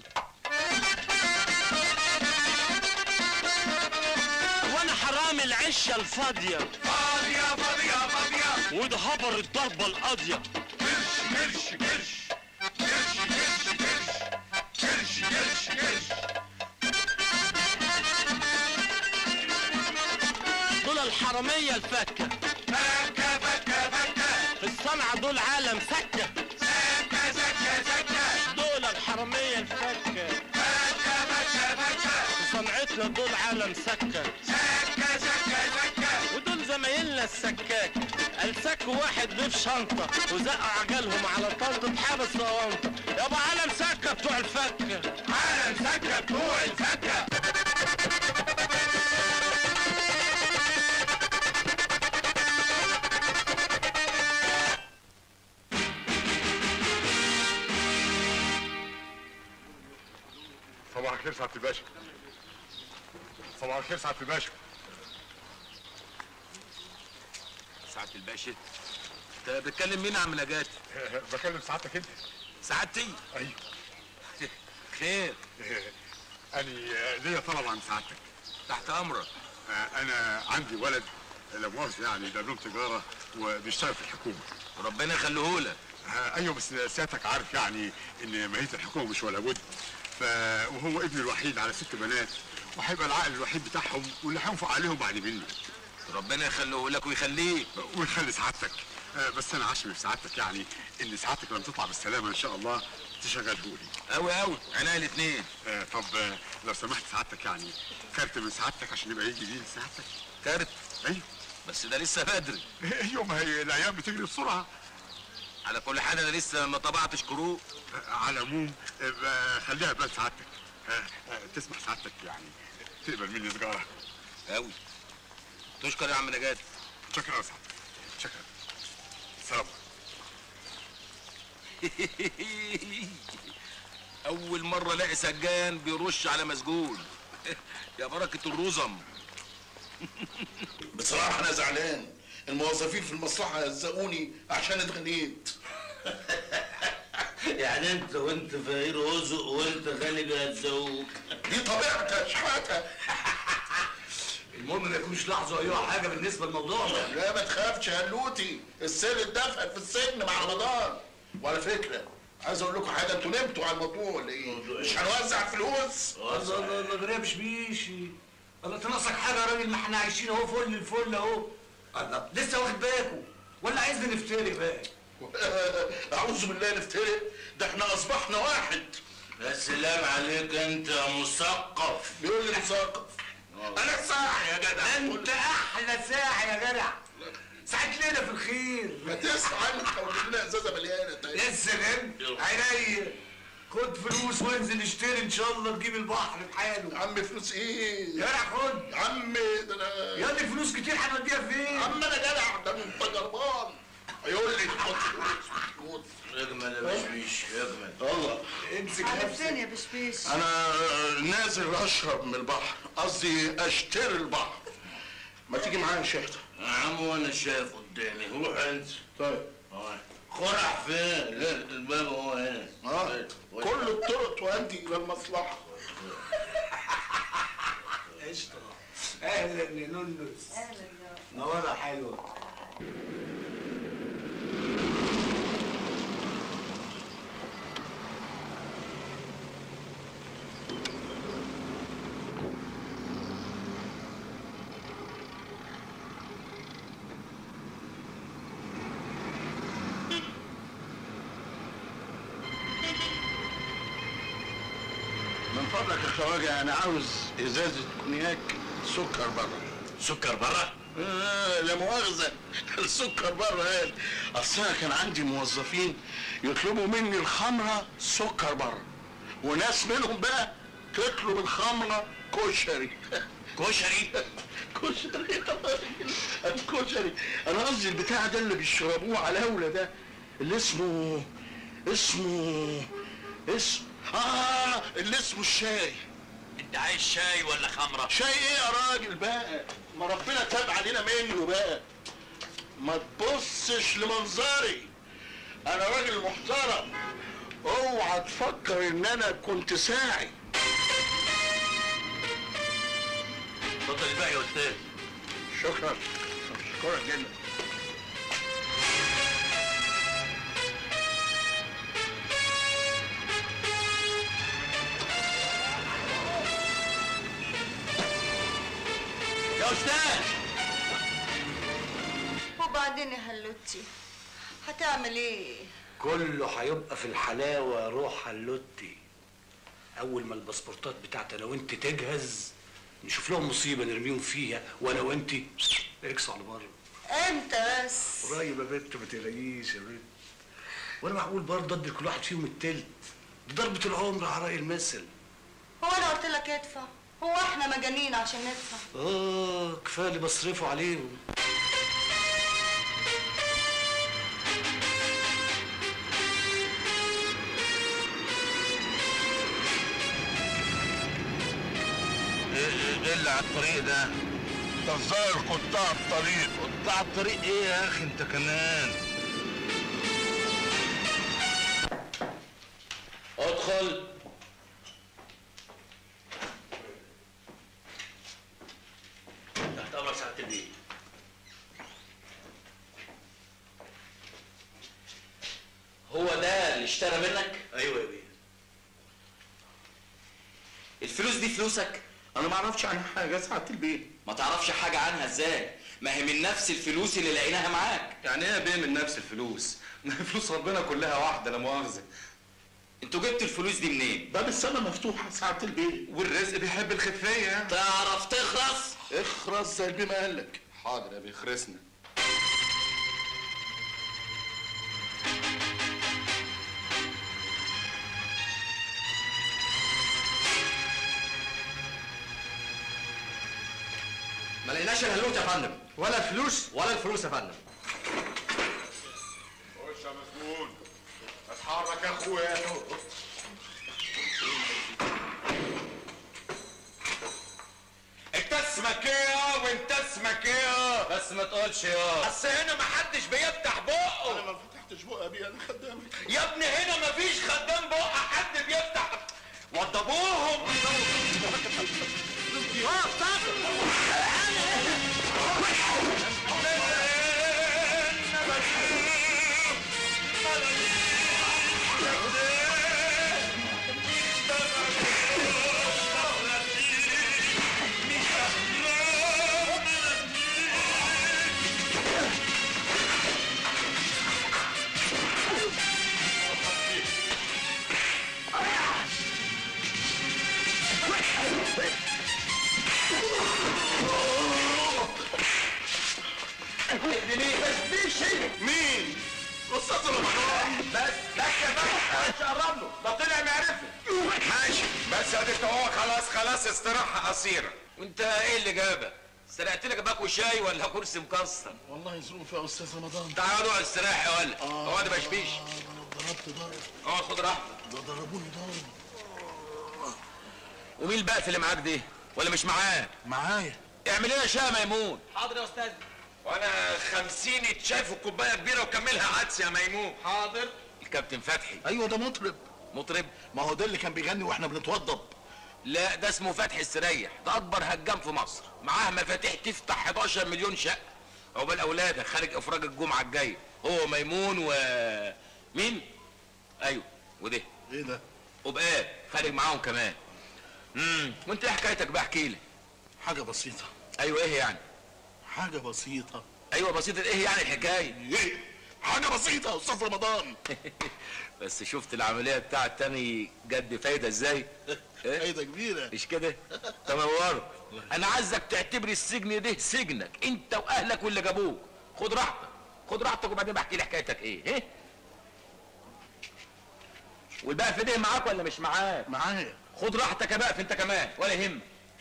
وانا حرامي العشه الفاضيه فاضية فاضية فاضية وده هبر الضربه القاضيه كرش كرش كرش كرش كرش كرش كرش كرش دول الحراميه الفكه فكة فكة فكة في الصنعه دول عالم سكه سكة سكة سكة دول الحراميه الفكه فكة فكة فكة في صنعتنا دول عالم سكه سكة سكة سكة ودول زمايلنا السكاك السك واحد ضيف شنطه وزقوا عجلهم على طنطة حابس لونطه يابا عالم سكه بتوع الفكه عالم سكة بتوع الفكة صباح الخير سعاده الباشا صباح الخير سعاده الباشا سعاده الباشا انت بتكلم مين يا عم نجاتي بكلم سعادتك انت سعادتي ايوه خير اني ليا طلب عن سعادتك تحت امرك آه، انا عندي ولد لا مؤاخذه يعني ده دبلوم تجاره وبيشتغل في الحكومه ربنا يخليهولك آه، ايوه بس سيادتك عارف يعني ان ماهيه الحكومه مش ولا بد ف وهو ابني الوحيد على ست بنات وهيبقى العقل الوحيد بتاعهم واللي هينفق عليهم بعد مني ربنا يخليهولك ويخليك ويخلي سعادتك آه، بس انا عشمي في سعادتك يعني ان سعادتك لما تطلع بالسلامه ان شاء الله تشغلهولي قوي قوي عينيا الاثنين آه طب آه، لو سمحت سعادتك يعني كارت من سعادتك عشان يبقى يجي بيه لسعادتك كارت ايوه بس ده لسه بدري ايوه ما هي الايام بتجري بسرعه على كل حال انا لسه ما طبعتش كروت على العموم آه، خليها بال سعادتك آه، آه، تسمح سعادتك يعني تقبل مني سجاره قوي تشكر يا عم نجاة شكرا يا سعادتك شكرا سلام اول مره الاقي سجان بيرش على مسجون يا بركه الرزم بصراحة أنا زعلان الموظفين في المصلحة هزقوني عشان اتغنيت يعني انت وانت فقير وزق وانت غني بيهزقوك دي طبيعتي يا شحاتة المهم ما يكونش لاحظوا اي حاجه بالنسبه للموضوع ده لا ما تخافش يا هلوتي السر اتدفن في السجن مع رمضان وعلى فكرة عايز اقول لكم حاجة انتوا نمتوا على الموضوع ولا ايه؟ مش هنوزع فلوس الله الله الله غريب بشبيشي الله تناقصك حاجه يا راجل ما احنا عايشين اهو فل الفل اهو الله لسه واخد بالكوا ولا عايزنا نفترق بقى اعوذ بالله نفترق ده احنا اصبحنا واحد يا سلام عليك انت يا مثقف بيقول لي مثقف انا ساعة يا جدع انت احلى ساعه يا جدع ساعة ليلة في الخير ما تسعى انت وجيب لنا ازازة مليانة طيب يا سلام عينيا خد فلوس وانزل اشتري ان شاء الله تجيب البحر بحاله يا عم فلوس ايه؟ يا جدع خد يا عم ده انا يا ابني فلوس كتير هنوديها فين؟ يا عم انا جدع ده انت جربان هيقول لي خد فلوس اجمل يا بشبيش اجمل الله امسك على فين يا بشبيش انا نازل اشرب من البحر قصدي اشتري البحر ما تيجي معايا يا شيخ يا عم وانا شايف قدامي روح انت طيب خرع فين؟ لا الباب هو هنا اه كل الطرق تؤدي الى المصلحه قشطة اهلا يا نونس اهلا يا نورة حلوة من فضلك يا خواجه انا عاوز ازازه كونياك سكر بره سكر بره؟ آه لا مؤاخذة السكر بره قال أصل أنا كان عندي موظفين يطلبوا مني الخمرة سكر بره وناس منهم بقى تطلب الخمرة كشري كشري؟ كشري يا راجل الكشري أنا قصدي البتاع ده اللي بيشربوه على الهولة ده اللي اسمه اسمه اسم آه اللي اسمه الشاي انت عايز شاي ولا خمرة؟ شاي ايه يا راجل بقى ما ربنا تاب علينا منه بقى ما تبصش لمنظري انا راجل محترم اوعى تفكر ان انا كنت ساعي اتفضل بقى يا استاذ شكرا شكرا جدا يا استاذ وبعدين يا هلوتي هتعمل ايه كله هيبقى في الحلاوه يا روح هلوتي اول ما الباسبورتات بتاعت انا وانت تجهز نشوف لهم مصيبه نرميهم فيها وانا وانت اكس على بره امتى بس قريب يا بنت ما تقلقيش يا بنت وانا معقول برضه ادي كل واحد فيهم التلت دي ضربه العمر على راي المثل هو انا قلت لك ادفع هو احنا مجانين عشان ندفع اه كفايه اللي بصرفه عليهم ايه اللي على الطريق ده؟ ده الظاهر قطاع الطريق قطاع الطريق ايه يا اخي انت كمان؟ ادخل اشترى منك ايوه يا بيه الفلوس دي فلوسك انا ما اعرفش عنها حاجه ساعه البيه ما تعرفش حاجه عنها ازاي ما هي من نفس الفلوس اللي لقيناها معاك يعني ايه يا بيه من نفس الفلوس ما هي فلوس ربنا كلها واحده لا مؤاخذه انتوا جبتوا الفلوس دي منين باب السما مفتوحه ساعه البيه والرزق بيحب الخفيه تعرف تخرس اخرس زي البيه ما قال لك حاضر يا بيه خرسنا ما لقيناش الهلوت يا فندم ولا الفلوس ولا الفلوس يا فندم خش يا مسجون اتحرك يا اخويا انت اسمك ايه وانت اسمك ايه بس ما تقولش يا اصل هنا محدش بيفتح بقه انا ما فتحتش بقى يا بيه انا خدامك يا ابني هنا مفيش خدام بقه حد بيفتح وضبوهم مين استاذ رمضان بس بس يا باشا مش قرب له ده طلع معرفه ماشي بس اديك هو خلاص خلاص استراحه قصيره وانت ايه اللي جابك سرقت لك باكو شاي ولا كرسي مكسر والله ظروف يا استاذ رمضان تعال اقعد استريح يا ولد آه. اقعد ما بشبيش ضربت ضرب اقعد خد راحتك ده ضربوني ضرب ومين البقف اللي معاك دي ولا مش معاه معايا اعمل لنا شاي يا ميمون حاضر يا استاذ وانا خمسين اتشاف وكوبايه كبيره وكملها عدس يا ميمون حاضر الكابتن فتحي ايوه ده مطرب مطرب ما هو ده اللي كان بيغني واحنا بنتوضب لا ده اسمه فتحي السريح ده اكبر هجام في مصر معاه مفاتيح تفتح 11 مليون شقه عقبال اولادك خارج افراج الجمعه الجايه هو ميمون و مين ايوه وده ايه ده وبقى خارج معاهم كمان امم وانت ايه حكايتك بقى احكي لي حاجه بسيطه ايوه ايه يعني حاجه بسيطه ايوه بسيطه ايه يعني الحكايه ايه حاجه بسيطه يا استاذ رمضان بس شفت العمليه بتاعت تاني جد فايده ازاي إيه؟ فايده كبيره مش كده تنورت انا عايزك تعتبر السجن ده سجنك انت واهلك واللي جابوك خد راحتك خد راحتك وبعدين بحكي لي حكايتك ايه ايه والبقى في ده معاك ولا مش معاك معايا خد راحتك يا بقى انت كمان ولا يهمك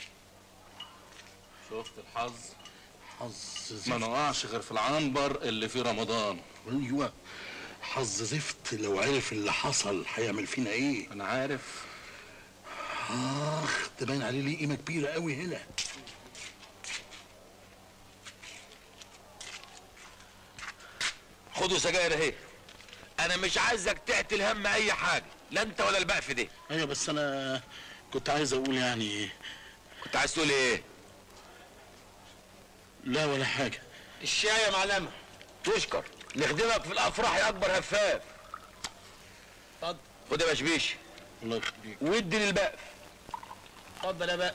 شفت الحظ حظ ما نقعش غير في العنبر اللي في رمضان ايوه حظ زفت لو عرف اللي حصل هيعمل فينا ايه انا عارف اخ ده باين عليه ليه قيمه كبيره قوي هنا خدوا سجاير اهي انا مش عايزك تعتل هم اي حاجه لا انت ولا البقف ده ايوه بس انا كنت عايز اقول يعني كنت عايز تقول ايه لا ولا حاجه الشاي يا معلمه تشكر نخدمك في الافراح يا اكبر هفاف اتفضل خد يا بشبيش الله يخليك وادي للبقف اتفضل يا بقى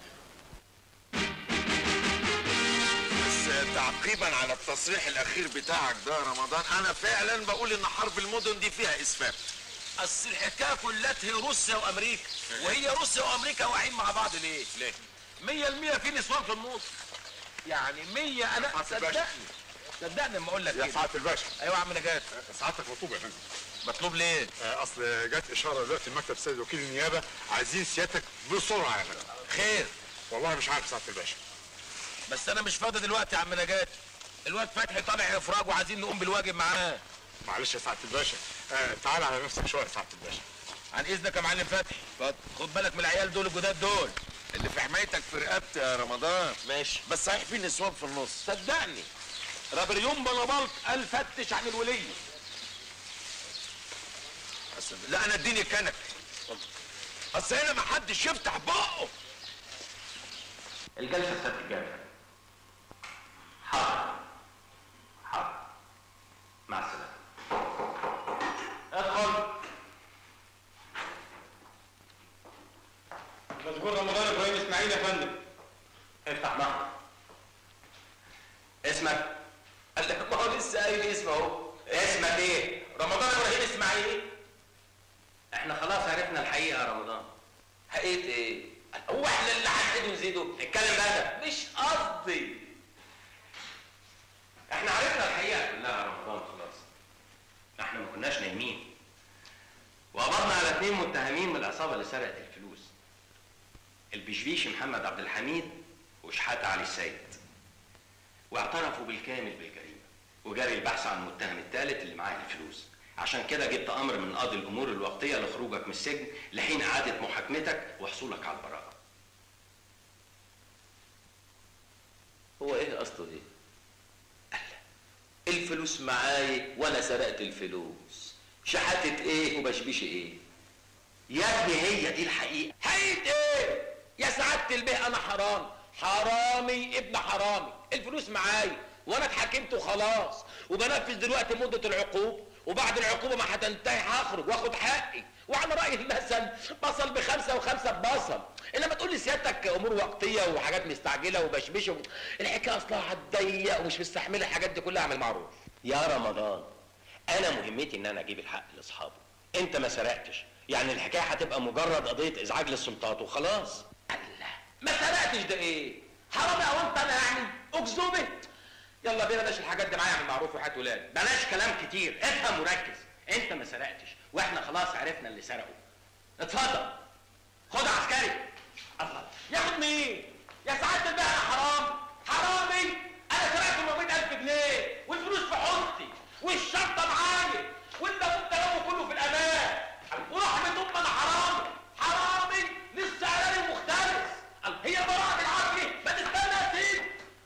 بس تعقيبا على التصريح الاخير بتاعك ده يا رمضان انا فعلا بقول ان حرب المدن دي فيها اسفاف اصل الحكايه كلها هي روسيا وامريكا وهي روسيا وامريكا واقعين مع بعض ليه؟ ليه؟ 100% في نسوان في النص يعني 100 انا سعادة الباشا. صدقني صدقني لما اقول لك يا كده. سعاده الباشا ايوه يا عم نجاة سعادتك مطلوب يا فندم مطلوب ليه؟ آه، اصل جت اشاره دلوقتي من مكتب سيد وكيل النيابه عايزين سيادتك بسرعه يا فندم خير والله مش عارف سعاده الباشا بس انا مش فاضي دلوقتي يا عم نجاة الواد فتحي طالع افراج وعايزين نقوم بالواجب معاه معلش يا سعاده الباشا آه تعال على نفسك شويه يا سعاده الباشا عن اذنك يا معلم فتحي اتفضل خد بالك من العيال دول الجداد دول اللي في حمايتك في رقبتي يا رمضان ماشي بس صحيح في نسوان في النص صدقني رابريون بلبلط قال فتش عن الوليه لا انا اديني كنك اصل هنا ما حدش يفتح بقه الجلسة ستتجدد حاضر حاضر مع السلامة ادخل ايه رمضان ابراهيم اسماعيل احنا خلاص عرفنا الحقيقه يا رمضان حقيقة ايه؟ هو احنا اللي هنعيد ونزيده؟ اتكلم بقى مش قصدي احنا عرفنا الحقيقه كلها يا رمضان خلاص احنا ما كناش نايمين وقبضنا على اثنين متهمين من العصابه اللي سرقت الفلوس البشبيش محمد عبد الحميد وشحاته علي السيد واعترفوا بالكامل بالجريمه وجري البحث عن المتهم الثالث اللي معاه الفلوس عشان كده جبت امر من قاضي الامور الوقتيه لخروجك من السجن لحين اعاده محاكمتك وحصولك على البراءه هو ايه قصده دي؟ الفلوس معاي وانا سرقت الفلوس شحاتة ايه وبشبيش ايه؟ يا ابني هي دي الحقيقه حقيقة ايه؟ يا سعادة البيه انا حرامي حرامي ابن حرامي الفلوس معاي وانا اتحاكمت وخلاص وبنفذ دلوقتي مدة العقوبة وبعد العقوبة ما هتنتهي هخرج واخد حقي وعلى رأي المثل بصل بخمسة وخمسة ببصل انما تقول لي سيادتك امور وقتية وحاجات مستعجلة وبشبش و... الحكاية اصلها هتضيق ومش مستحملة الحاجات دي كلها اعمل معروف يا رمضان انا مهمتي ان انا اجيب الحق لاصحابه انت ما سرقتش يعني الحكايه هتبقى مجرد قضيه ازعاج للسلطات وخلاص ما سرقتش ده ايه؟ حرامي او انت انا يعني اكذوبة يلا بينا بلاش الحاجات دي معايا اعمل معروف وحياة ولاد بلاش كلام كتير افهم وركز انت ما سرقتش واحنا خلاص عرفنا اللي سرقه اتفضل خد عسكري الله ياخد مين؟ يا سعادة البيه انا حرام حرامي انا سرقت 400000 جنيه والفلوس في حوضتي والشنطة معايا وانت كنت لو كله في الامان ورحمة ام انا حرامي حرامي لسه قراري مختلف هي براءة العقل ما تستنى يا سيدي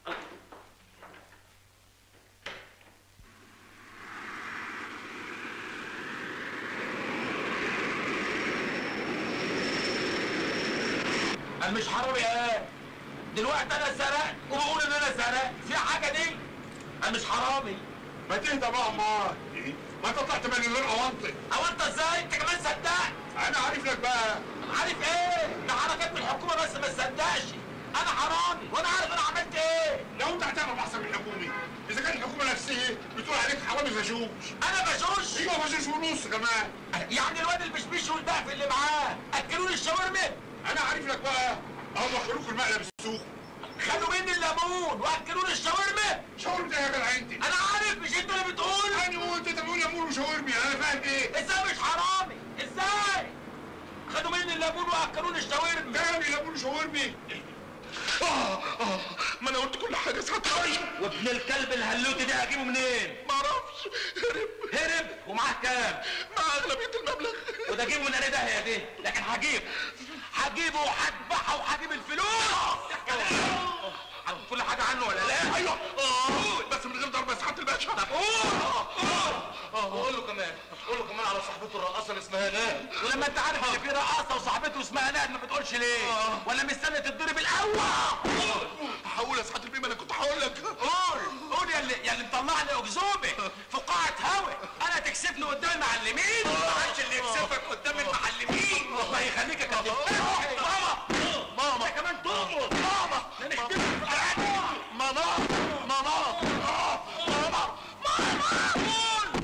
انا مش حرامي ايه دلوقتي انا سرقت وبقول ان انا سرقت في حاجه دي انا مش حرامي ما تهدى بقى امال ما انت طلعت من غير اوانطي او انت ازاي انت كمان صدقت انا عارف لك بقى عارف ايه ده حركات من الحكومه بس ما تصدقش انا حرامي وانا عارف انا عملت ايه لو انت هتعرف احسن من الحكومي اذا كان الحكومه نفسها بتقول عليك حرامي فشوش انا بشوش ايوه فشوش ونص كمان يعني الواد البشبيش والبقف اللي معاه اكلوني الشاورما انا عارف لك بقى اهو دخلوك المقلب السوق خدوا مني الليمون واكلوني الشاورما شاورما ايه يا جدع انت انا عارف مش انت اللي بتقول انا قلت انت بتقول ليمون وشاورمي انا فاهم ايه ازاي مش حرامي ازاي خدوا مني الليمون واكلوني الشاورما تاني ليمون وشاورمي آه آه ما انا قلت كل حاجه ساعتها وابن الكلب الهلوتي ده هجيبه منين؟ معرفش هرب هرب ومعاه كام؟ مع اغلبيه المبلغ وده اجيبه من ايه ده دي لكن هجيبه هجيبه وهذبحه وهجيب الفلوس عارف كل حاجه عنه ولا لا؟ ايوه آه بس من غير ضرب يا سعاده الباشا طب قول قول له كمان قول له كمان على صاحبته الرقاصه اللي اسمها نال ولما انت عارف ان في رقاصه وصاحبته اسمها ناد ما بتقولش ليه؟ ولا مستني تتضرب الاول؟ هقول يا سعاده البيه انا كنت هقول لك قول قول يا اللي يا اللي مطلعني اكذوبه في قاعه هوا انا تكسفني قدام المعلمين ما عادش اللي يكسفك قدام المعلمين الله يخليك يا كابتن ماما ماما انت كمان تؤمر ماما ده نختم في قعدتي ماما ماما ماما ماما قول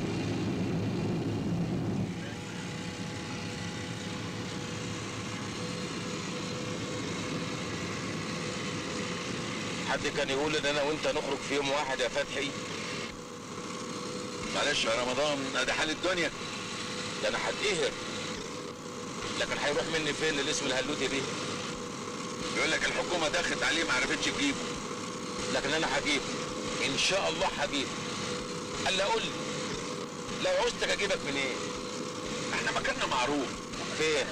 حد كان يقول ان انا وانت نخرج في يوم واحد يا فتحي معلش يا رمضان ادي حال الدنيا ده انا هتقهر لكن هيروح مني فين الاسم الهلوتي دي يقول لك الحكومه دخلت عليه ما عرفتش تجيبه لكن انا هجيبه ان شاء الله هجيبه قال لي قول لي لو عوزتك اجيبك منين احنا مكاننا معروف فين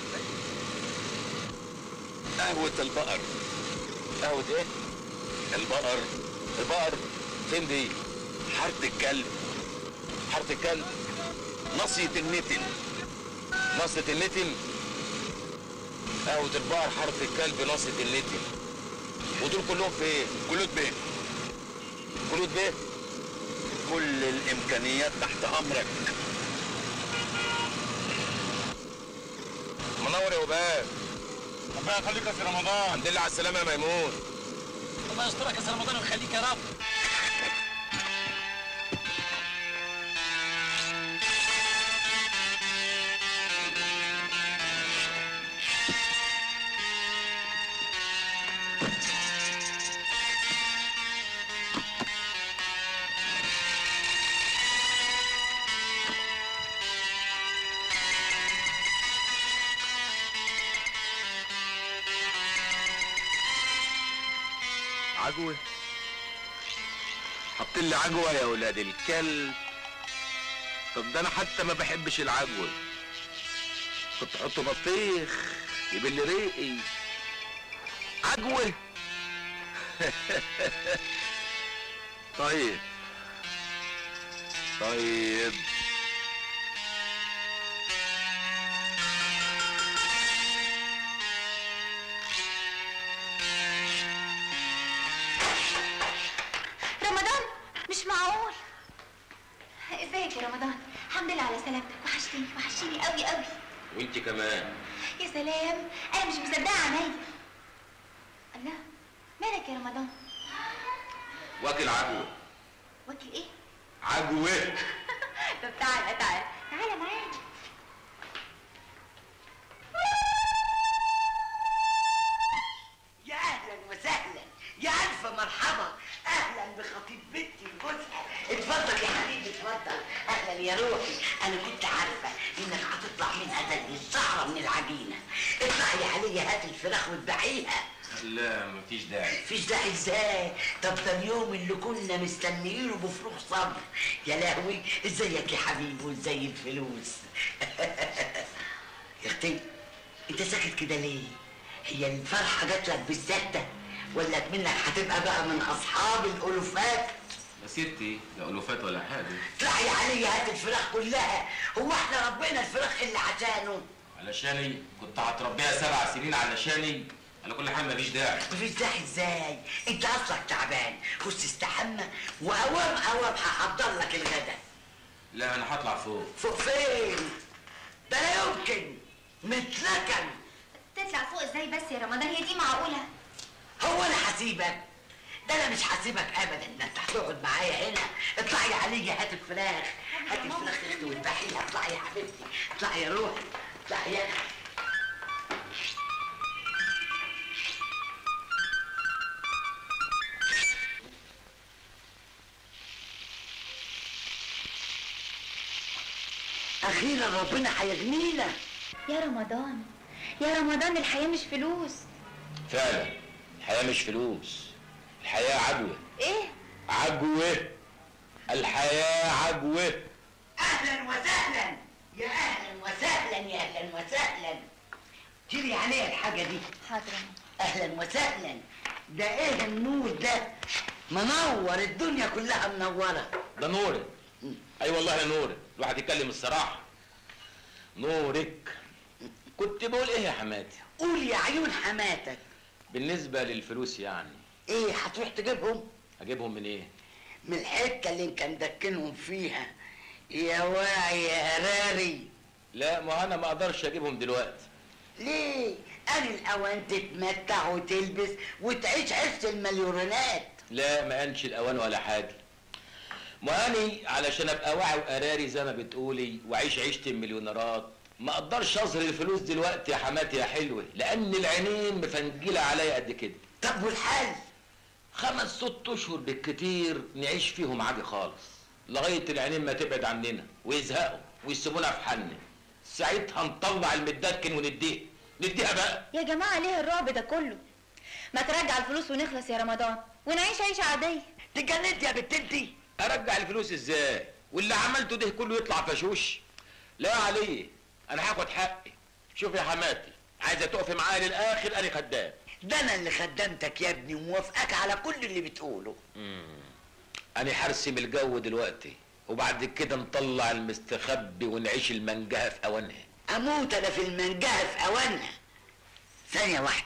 قهوة البقر قهوة ايه البقر البقر فين دي حارة الكلب حارة الكلب نصية النتن نصية النتن قهوة البقر حارة الكلب نصية النتن ودول كلهم فين كلود بيه كلود بيه كل الامكانيات تحت امرك منور يا وباب ربنا يخليك يا سي رمضان الحمد لله على السلامة يا ميمون الله يسترك يا سي رمضان ويخليك يا رب عجوه حاطين لي عجوه يا ولاد الكلب طب ده انا حتى ما بحبش العجوه كنت احط بطيخ يبل ريقي عجوه طيب طيب رمضان مش معقول ازيك يا رمضان الحمد لله على سلامتك وحشتني وحشتني قوي قوي وانت كمان يا سلام انا مش مصدقه عينيا الله مالك يا رمضان واكل عجوه واكل ايه عجوه طب تعالى تعالى تعالى معايا يا اهلا وسهلا يا الف مرحبا اهلا بخطيب بنتي وجوزها اتفضل يا حبيبي اتفضل اهلا يا روحي انا كنت عارفه انك هتطلع منها زي الشعره من العجينه اطلعي يا علي هات الفراخ واتبعيها لا مفيش داعي مفيش داعي ازاي طب ده اليوم اللي كنا مستنيينه بفروغ صبر يا لهوي ازيك يا حبيبي وازاي الفلوس يا اختي انت ساكت كده ليه هي الفرحه جات لك بالذات ده ولا منك هتبقى بقى من اصحاب الالوفات مسيرتي لا الوفات ولا حاجه اطلعي يا علي هات الفراخ كلها هو احنا ربنا الفراخ اللي عشانه علشاني كنت هتربيها سبع سنين علشاني على كل حال مفيش داعي مفيش داعي ازاي انت اصلك تعبان خش استحمى واوام اوام هحضر لك الغدا لا انا هطلع فوق فوق فين ده لا يمكن متلكن تطلع فوق ازاي بس يا رمضان هي دي معقوله هو انا هسيبك ده انا مش هسيبك ابدا ده انت هتقعد معايا هنا اطلعي يا علي هات الفراخ هات الفراخ يا اختي واذبحيها اطلعي يا حبيبتي اطلعي يا روحي اطلعي يا اختي اخيرا ربنا هيغنينا يا رمضان يا رمضان الحياه مش فلوس فعلا الحياة مش فلوس الحياة عجوة ايه عجوة الحياة عجوة اهلا وسهلا يا اهلا وسهلا يا اهلا وسهلا شيلي عليها الحاجه دي حاضر اهلا وسهلا ده ايه النور ده منور الدنيا كلها منوره ده نورك اي والله يا نورك الواحد يتكلم الصراحة نورك كنت بقول ايه يا حماتي قول يا عيون حماتك بالنسبة للفلوس يعني ايه هتروح تجيبهم اجيبهم من ايه من الحته اللي كان دكنهم فيها يا واعي يا هراري لا ما انا ما اقدرش اجيبهم دلوقتي ليه انا الاوان تتمتع وتلبس وتعيش عيشه المليونات لا ما انش الاوان ولا حاجة ما اني علشان ابقى واعي وقراري زي ما بتقولي واعيش عيشة المليونيرات ما اقدرش اظهر الفلوس دلوقتي يا حماتي يا حلوة لان العينين مفنجلة عليا قد كده طب والحل خمس ست اشهر بالكتير نعيش فيهم عادي خالص لغاية العينين ما تبعد عننا ويزهقوا ويسيبونا في حالنا ساعتها نطلع المدكن ونديه نديها بقى يا جماعه ليه الرعب ده كله ما ترجع الفلوس ونخلص يا رمضان ونعيش عيشه عاديه تجننت يا بنت انتي ارجع الفلوس ازاي واللي عملته ده كله يطلع فشوش لا عليه انا هاخد حقي شوف يا حماتي عايزه تقفي معايا للاخر انا خدام ده انا اللي خدمتك يا ابني وموافقك على كل اللي بتقوله انا هرسم الجو دلوقتي وبعد كده نطلع المستخبي ونعيش المنجهه في اوانها اموت انا في المنجهه في اوانها ثانيه واحده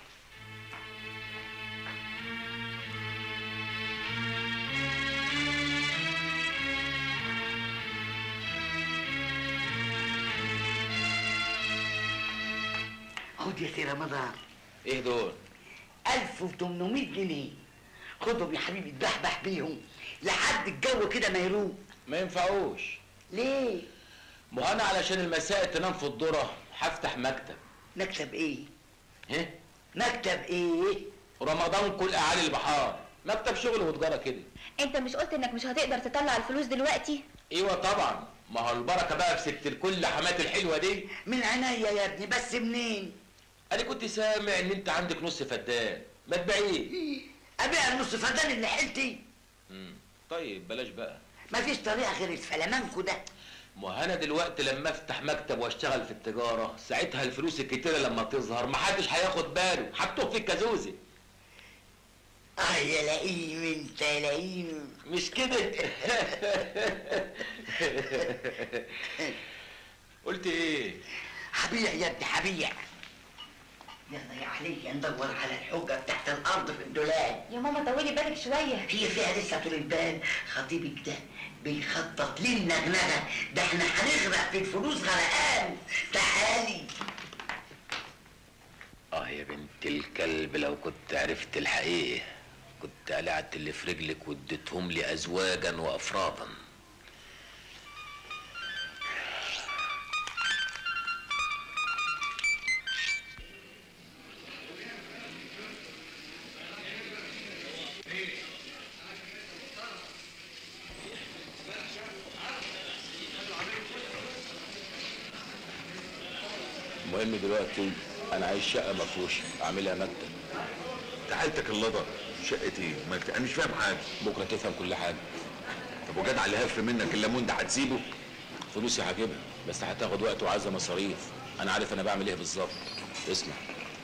خد يا سي رمضان ايه دول 1800 جنيه خدهم يا حبيبي اتبحبح بيهم لحد الجو كده ما يروق ما ينفعوش ليه ما انا علشان المساء تنام في الذره هفتح مكتب مكتب ايه ايه مكتب ايه رمضان كل اعالي البحار مكتب شغل وتجاره كده انت مش قلت انك مش هتقدر تطلع الفلوس دلوقتي ايوه طبعا ما هو البركه بقى في ست الكل حمات الحلوه دي من عينيا يا ابني بس منين انا كنت سامع ان انت عندك نص فدان ما تبيعيه ابيع النص فدان اللي حيلتي مم. طيب بلاش بقى مفيش طريقه غير الفلامانكو ده ما انا دلوقتي لما افتح مكتب واشتغل في التجاره ساعتها الفلوس الكتيره لما تظهر محدش هياخد باله هتوه في الكازوزه اه يا لئيم انت يا لئيم مش كده قلت ايه هبيع يا ابني هبيع يلا يا علي ندور على الحجة تحت الأرض في الدولاب يا ماما طولي بالك شوية هي فيها لسه طول البال خطيبك ده بيخطط لنا نغنغة ده احنا هنغرق في الفلوس غرقان تعالي اه يا بنت الكلب لو كنت عرفت الحقيقه كنت قلعت اللي في رجلك واديتهم لي ازواجا وافرادا المهم دلوقتي انا عايز شقه مفروشه اعملها مكتب تعالتك اللضا شقتي ما انت- انا مش فاهم حاجه بكره تفهم كل حاجه طب وجدع اللي هف منك الليمون ده هتسيبه فلوسي هجيبها بس هتاخد وقت وعايزه مصاريف انا عارف انا بعمل ايه بالظبط اسمع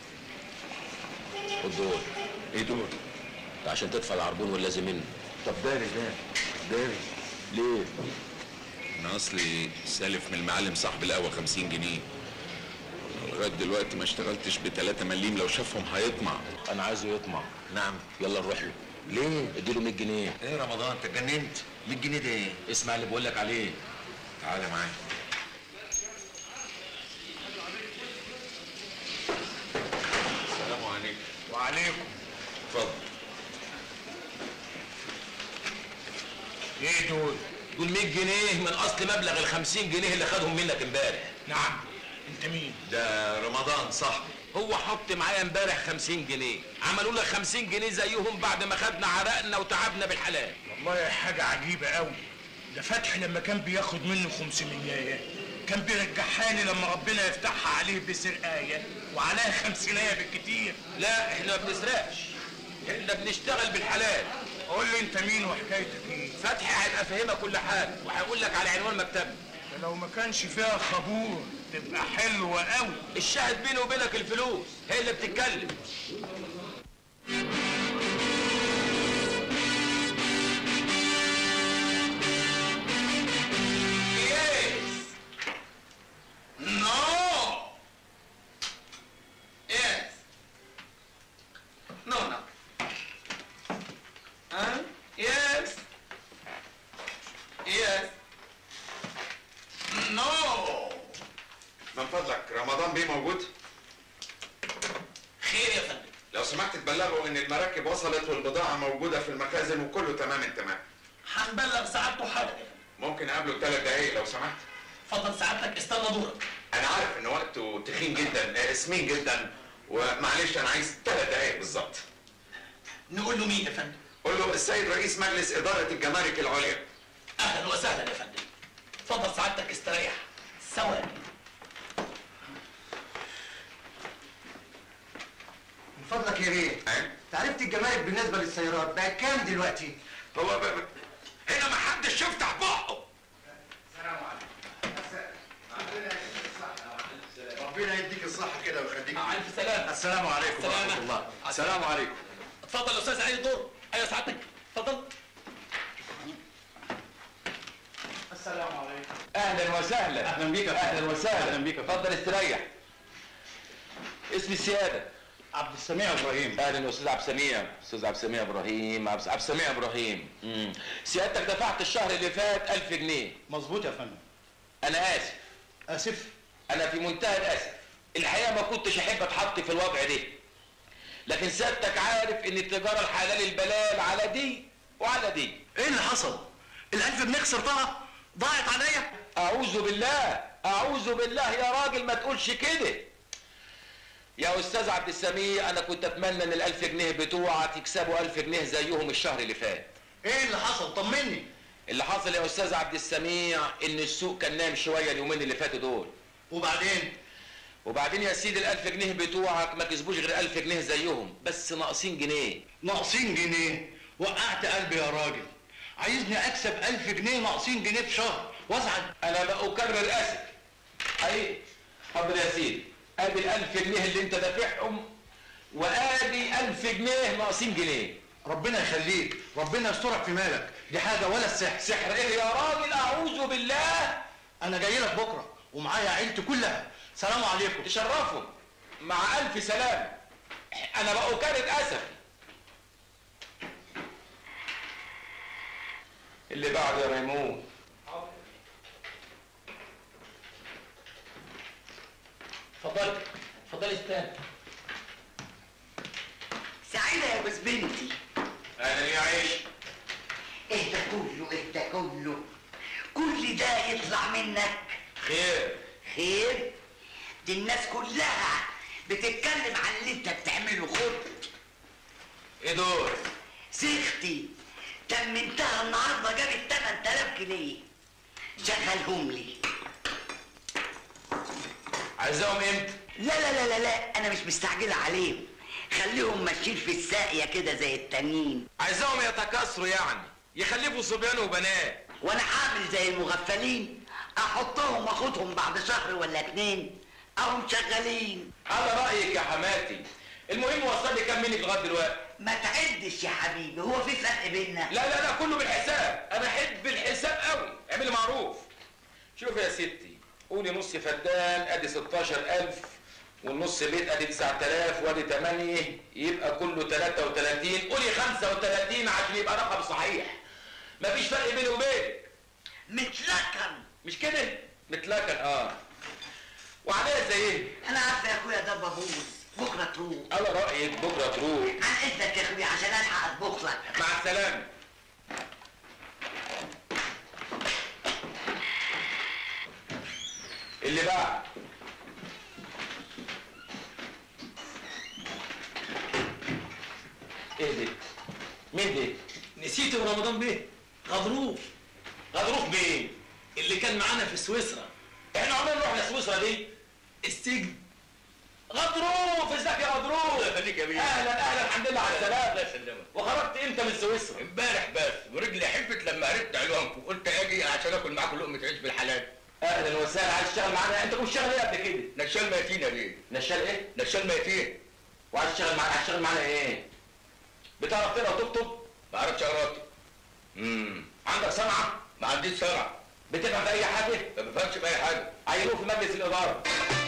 خد دول ايه دول ده عشان تدفع العربون واللازم منه طب داري ده داري ليه انا اصلي سالف من المعلم صاحب القهوه 50 جنيه لغايه دلوقتي ما اشتغلتش ب 3 مليم لو شافهم هيطمع انا عايزه يطمع نعم يلا نروح له ليه اديله 100 جنيه ايه رمضان انت اتجننت 100 جنيه ده ايه اسمع اللي بقول لك عليه تعالى معايا السلام عليكم وعليكم اتفضل ايه دول؟ دول 100 جنيه من اصل مبلغ ال 50 جنيه اللي خدهم منك امبارح نعم انت مين؟ ده رمضان صاحبي هو حط معايا امبارح 50 جنيه عملوا لك 50 جنيه زيهم بعد ما خدنا عرقنا وتعبنا بالحلال والله حاجة عجيبة قوي ده فتحي لما كان بياخد منه 500 كان بيرجعها لي لما ربنا يفتحها عليه بسرقاية وعليها خمسينية بالكتير لا احنا ما بنسرقش احنا بنشتغل بالحلال قول لي انت مين وحكايتك ايه؟ فتحي هيبقى فاهمك كل حاجه وهيقول لك على عنوان مكتبنا ده لو ما كانش فيها خبور تبقى حلوة قوي الشاهد بيني وبينك الفلوس هي اللي بتتكلم Yes. No. Yes. No, no. Huh? Yes. Yes. No. من فضلك رمضان بيه موجود؟ خير يا فندم. لو سمحت تبلغوا ان المراكب وصلت والبضاعة موجودة في المخازن وكله تمام التمام. هنبلغ سعادته حاضر يا فندم. ممكن اقابله ثلاث دقايق لو سمحت؟ اتفضل سعادتك استنى دورك. انا عارف ان وقته تخين جدا آه، سمين جدا ومعلش انا عايز ثلاث دقايق بالظبط. نقول له مين يا فندم؟ قول له السيد رئيس مجلس إدارة الجمارك العليا. اهلا وسهلا يا فندم. اتفضل سعادتك استريح. ثواني. من فضلك يا بيه تعرفت الجمارك بالنسبه للسيارات بقت كام دلوقتي؟ هو ب... هنا ما حدش يفتح بقه ربنا يديك الصحة كده ويخليك ألف سلامة السلام عليكم سلامة. ورحمة الله السلام عليكم اتفضل يا استاذ علي الدور. ايوه سعادتك. اتفضل. السلام عليكم اهلا وسهلا أهلا بيك يا فندم. اهلا وسهلا أهلا بيك يا فندم. اتفضل استريح اسم السياده عبد السميع ابراهيم اهلا يا استاذ عبد السميع استاذ عبد السميع ابراهيم عبد عبد السميع ابراهيم مم. سيادتك دفعت الشهر اللي فات 1000 جنيه مظبوط يا فندم انا اسف اسف انا في منتهى الاسف الحقيقه ما كنتش احب اتحط في الوضع ده لكن سيادتك عارف ان التجاره الحلال البلال على دي وعلى دي ايه اللي حصل؟ الألف جنيه خسرتها؟ ضاعت عليا؟ اعوذ بالله اعوذ بالله يا راجل ما تقولش كده يا استاذ عبد السميع انا كنت اتمنى ان الالف جنيه بتوعك يكسبوا الف جنيه زيهم الشهر اللي فات ايه اللي حصل؟ طمني اللي حصل يا استاذ عبد السميع ان السوق كان نايم شويه اليومين اللي فاتوا دول وبعدين؟ وبعدين يا سيدي الألف جنيه بتوعك ما كسبوش غير ألف جنيه زيهم بس ناقصين جنيه ناقصين جنيه وقعت قلبي يا راجل عايزني اكسب ألف جنيه ناقصين جنيه في شهر وازعل أنا بأكرر أسف أي حاضر يا سيدي أدي الألف جنيه اللي أنت دافعهم وأدي ألف جنيه ناقصين جنيه ربنا يخليك ربنا يسترك في مالك دي حاجه ولا السحر سحر إيه يا راجل أعوذ بالله انا جاي لك بكره ومعايا عيلتي كلها سلام عليكم تشرفهم مع ألف سلامة أنا بأكرر أسفي اللي بعده يا ميمون اتفضلي اتفضلي استنى سعيدة يا بس بنتي أهلا يا عيش ايه ده كله ايه ده كله كل ده يطلع منك خير خير دي الناس كلها بتتكلم عن اللي انت بتعمله خد ايه دول سيختي تمنتها النهارده جابت 8000 جنيه شغلهم لي عايزاهم امتى؟ لا لا لا لا لا انا مش مستعجله عليهم خليهم ماشيين في الساقيه كده زي التانيين عايزاهم يتكاثروا يعني يخلفوا صبيان وبنات وانا هعمل زي المغفلين احطهم واخدهم بعد شهر ولا اتنين اهم شغالين على رايك يا حماتي المهم وصل لي كام منك لغايه دلوقتي ما تعدش يا حبيبي هو في فرق بيننا لا لا لا كله بالحساب انا احب الحساب قوي اعملي معروف شوف يا ستي قولي نص فدان ادي 16000 والنص بيت ادي 9000 وادي 8 يبقى كله 33 قولي 35 عشان يبقى رقم صحيح مفيش فرق بيني وبينك متلكن مش كده متلكن اه وعليا زي ايه انا عارفه يا اخويا ده بابوس بكره تروح على رايك بكره تروح عن اذنك يا اخويا عشان الحق اطبخ لك مع السلامه اللي بعد ايه دي مين دي نسيت يا رمضان بيه غضروف غضروف بيه اللي كان معانا في سويسرا احنا عمرنا رحنا سويسرا دي السجن غضروف ازيك يا غضروف خليك يا بيه اهلا اهلا الحمد لله على السلامه الله يسلمك وخرجت امتى من سويسرا امبارح بس ورجلي حفت لما عرفت عنوانكم قلت اجي عشان اكل معاكم لقمه عيش بالحلال اهلا وسهلا عايز تشتغل معانا انت كنت شغال ايه قبل كده نشال ميتين يا بيه نشال ايه نشال ميتين وعايز تشتغل معانا عايز تشتغل معانا ايه بتعرف تقرا وتكتب ما اعرفش اقرا امم عندك صنعه ما عنديش صنعه بتفهم في اي حاجه ما بفهمش في اي حاجه عينوه في مجلس الاداره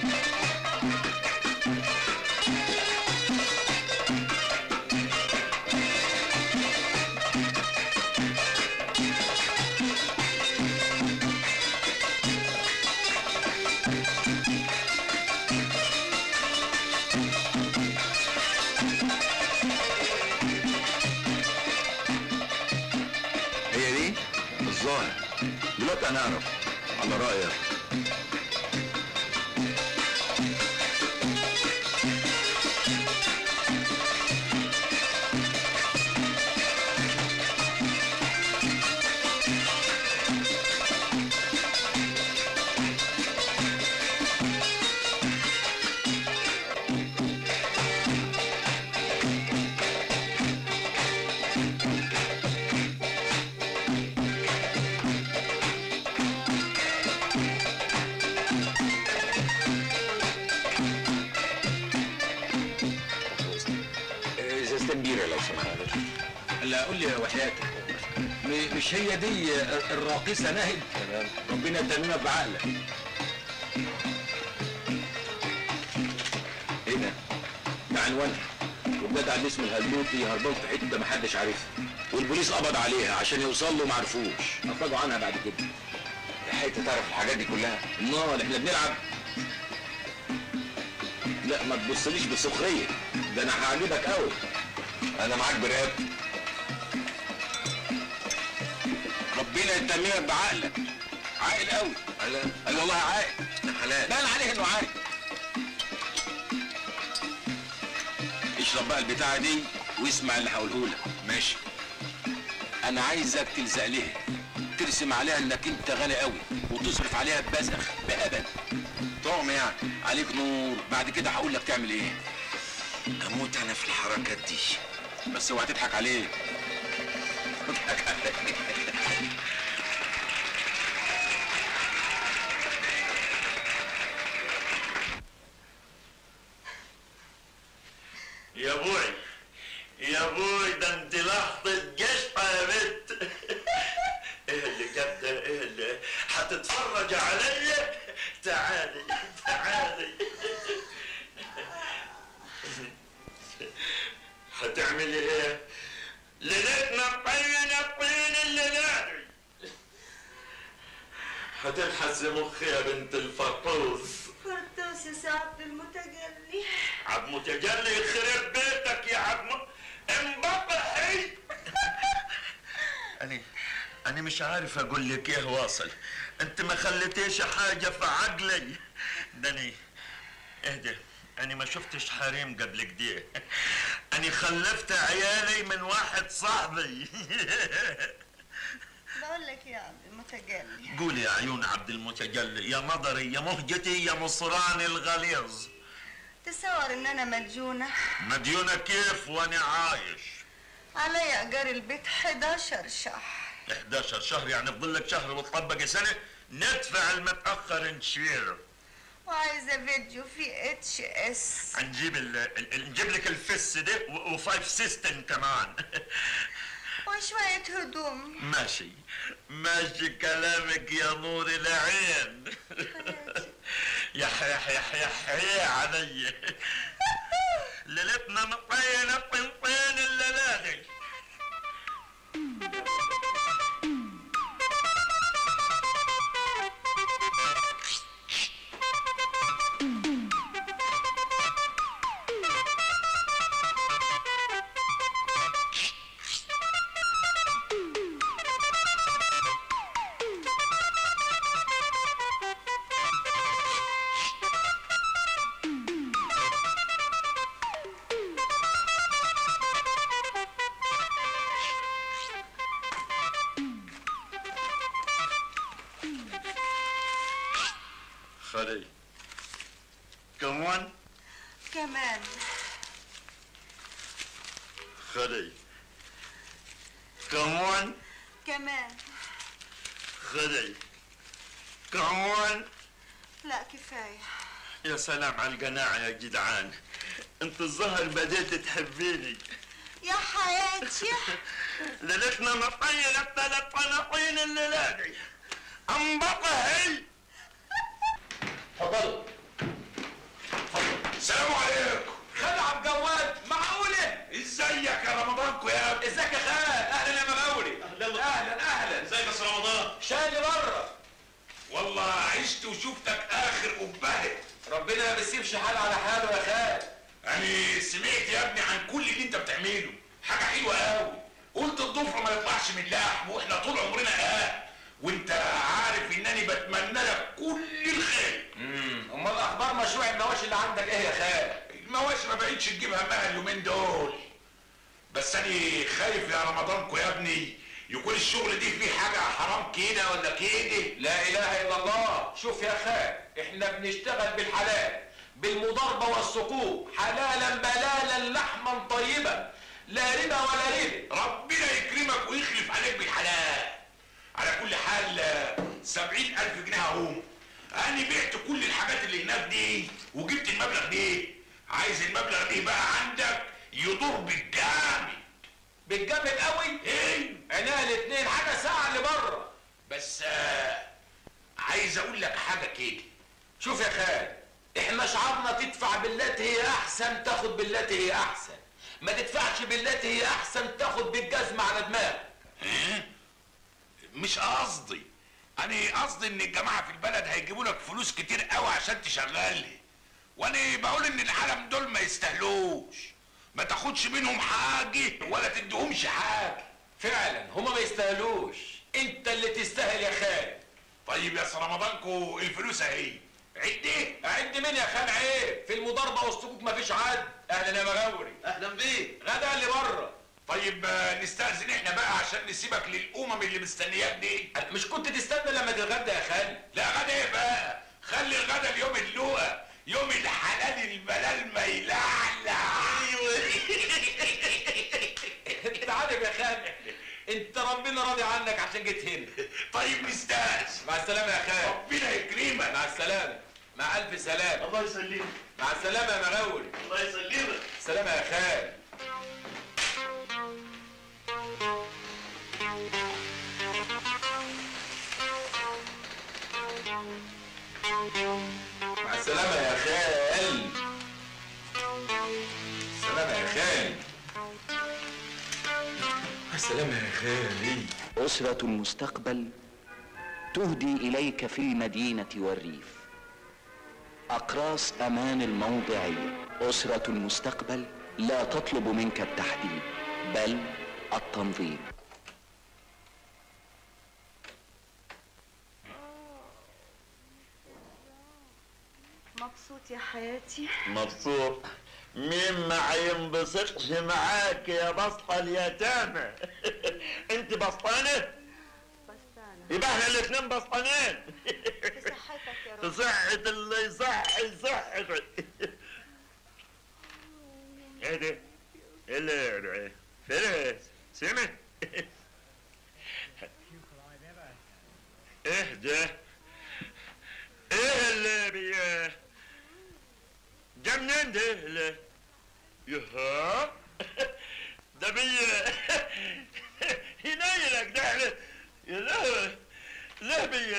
هي دي الظاهر دلوقتي هنعرف على رأيك ازازتين بيره لو سمحت لا قول لي وحياتك م- مش هي دي الراقصه ناهد تمام ربنا يتممها بعقلك ايه ده؟ ده عنوانها والجدع اللي اسمه الهلوتي هربان في حته محدش عارفها والبوليس قبض عليها عشان يوصل له معرفوش افرجوا عنها بعد كده حته تعرف الحاجات دي كلها امال احنا بنلعب لا ما تبصليش بسخريه ده انا هعجبك قوي انا معاك برقبتي ربنا يتممها بعقلك عاقل قوي قال والله عاقل حلال بان عليه انه عاقل اشرب بقى البتاعه دي واسمع اللي هقوله لك ماشي انا عايزك تلزق لها ترزق ترسم عليها انك انت غني قوي وتصرف عليها ببذخ بهبل طعم يعني عليك نور بعد كده هقول لك تعمل ايه اموت انا في الحركات دي بس اوعى تضحك عليه اضحك عليك يا بوي يا بوي ده انت لحظة جشطة يا بنت ايه اللي جد ايه اللي هتتفرج عليا تعالي تعالي هتعملي ايه ليلتنا طين الطين الليلة هتلحس مخي يا بنت الفطوس فرطوس يا سعد المتجلي عبد متجلي يخرب بيتك يا عبد انبطحي أنا أنا مش عارف أقول لك إيه واصل أنت ما خليتيش حاجة في عقلي ده أنا اهدى أنا ما شفتش حريم قبل كده أنا خلفت عيالي من واحد صاحبي بقول لك يا عبد المتجلي قولي يا عيون عبد المتجلي يا مضري يا مهجتي يا مصراني الغليظ تصور ان انا مديونة مديونة كيف وأنا عايش عليا ايجار البيت 11 شهر 11 شهر يعني فضل لك شهر وتطبق سنة ندفع المتأخر نشير وعايزة فيديو فيه اتش اس نجيب ال... ال... نجيب لك الفس ده و... وفايف سيستم كمان وشوية هدوم ماشي ماشي كلامك يا نور العين يا يا يا يا يا علي ليلتنا مطينة طنطين الليلة خلي كمان كمان خلي كمان كمان خلي كمان لا كفاية يا سلام على القناعة يا جدعان انت الظهر بديت تحبيني يا حياتي ليلتنا مطينة ثلاث طناطين الليلة دي انبطحي تفضل السلام عليكم خلع الجواد معقولة ازيك يا رمضانكو يا ابني ازيك يا خال اهلا يا مغاوري اهلا اهلا ازيك يا أستاذ رمضان شايل بره والله عشت وشفتك اخر قبهه ربنا ما بيسيبش حال على حاله يا خال يعني سمعت يا ابني عن كل اللي انت بتعمله حاجه حلوه قوي قلت الضفر ما يطلعش من لحم واحنا طول عمرنا اه وانت عارف انني بتمنى لك كل الخير امم امال اخبار مشروع المواشي اللي عندك ايه يا خال المواشي ما بقتش تجيب همها اليومين دول بس انا خايف يا رمضانكو يا ابني يكون الشغل دي فيه حاجه حرام كده ولا كده لا اله الا الله شوف يا خال احنا بنشتغل بالحلال بالمضاربه والسقوط حلالا بلالا لحما طيبا لا ربا ولا ربا ربنا يكرمك ويخلف عليك بالحلال على كل حال سبعين ألف جنيه اهو أنا بعت كل الحاجات اللي هناك دي وجبت المبلغ دي عايز المبلغ دي بقى عندك يدور بالجامد بالجامد قوي ايه عينيها الاتنين حاجه ساعه اللي بره بس آه عايز اقول لك حاجه كده شوف يا خال احنا شعارنا تدفع بالتي هي احسن تاخد بالتي هي احسن ما تدفعش بالتي هي احسن تاخد بالجزمة على دماغك ها؟ مش قصدي انا قصدي ان الجماعه في البلد هيجيبوا لك فلوس كتير قوي عشان تشغلني وانا بقول ان العالم دول ما يستاهلوش ما تاخدش منهم حاجه ولا تديهمش حاجه فعلا هما ما يستاهلوش انت اللي تستاهل يا خال طيب يا رمضانكو الفلوس اهي عد ايه اعد مين يا خال عيب في المضاربه والسقوط مفيش عد اهلا يا مغاوري اهلا بيك غدا اللي بره طيب آه، نستأذن احنا بقى عشان نسيبك للأمم اللي مستنياك دي مش كنت تستنى لما تتغدى يا خالي لا غدا ايه بقى خلي الغدا اليوم اللقا يوم الحلال البلال ما يلعلع انت عارف يا خالي انت ربنا راضي عنك عشان جيت هنا طيب نستاذ مع السلامة يا خالي ربنا يكرمك مع السلامة مع ألف سلامة الله يسلمك مع السلامة يا مغاوري الله يسلمك سلامة يا خالي مع السلامة يا خال سلامة يا خال مع السلامة يا خالي أسرة المستقبل تهدي إليك في المدينة والريف أقراص أمان الموضعية أسرة المستقبل لا تطلب منك التحديد بل التنظيم مبسوط يا حياتي مبسوط مين ما ينبسطش معاك يا بسطة اليتامى انت بسطانة يبقى احنا الاتنين بسطانين بصحتك يا في صحة اللي يصحي صحتك ايه ده؟ ايه اللي فارس سمع ايه ده؟ ايه اللي بي ده منين ده اللي يها ده بي ينيلك ده احنا يا لا لا بي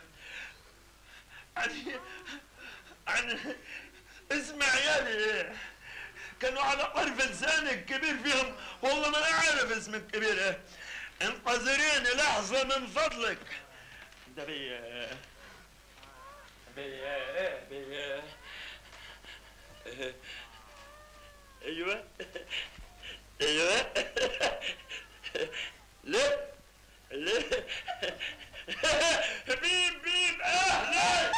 عن عن اسمع يالي كانوا على طرف لسانك الكبير فيهم والله ما انا عارف اسم الكبير ايه انتظريني لحظة من فضلك ده بي بي بي ايوه ايوه لا لا بيب بيب اهلا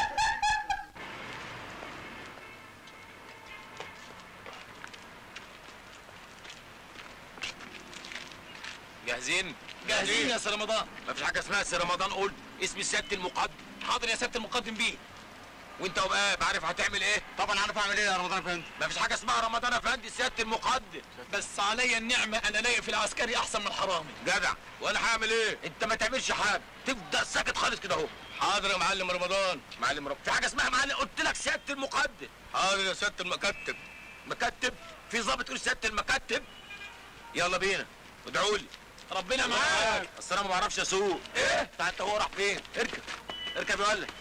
جاهزين؟ جاهزين يا سي رمضان مفيش حاجة اسمها سي رمضان قول اسمي سيادة المقدم حاضر يا سياده المقدم بيه وانت وبقى عارف هتعمل ايه؟ طبعا عارف اعمل ايه يا رمضان افندي مفيش حاجة اسمها رمضان افندي سيادة المقدم بس عليا النعمه انا لاقي في العسكري احسن من الحرامي جدع وانا هعمل ايه؟ انت ما تعملش حاجة تفضل ساكت خالص كده اهو حاضر يا معلم رمضان معلم رب في حاجة اسمها معلم قلت لك سيادة المقدم حاضر يا سياده المكتب مكتب في ضابط يقول سيادة المكتب يلا بينا ادعوا لي ربنا معاك اصل انا ما بعرفش اسوق ايه؟ انت هو راح فين؟ اركب اركب يا ولد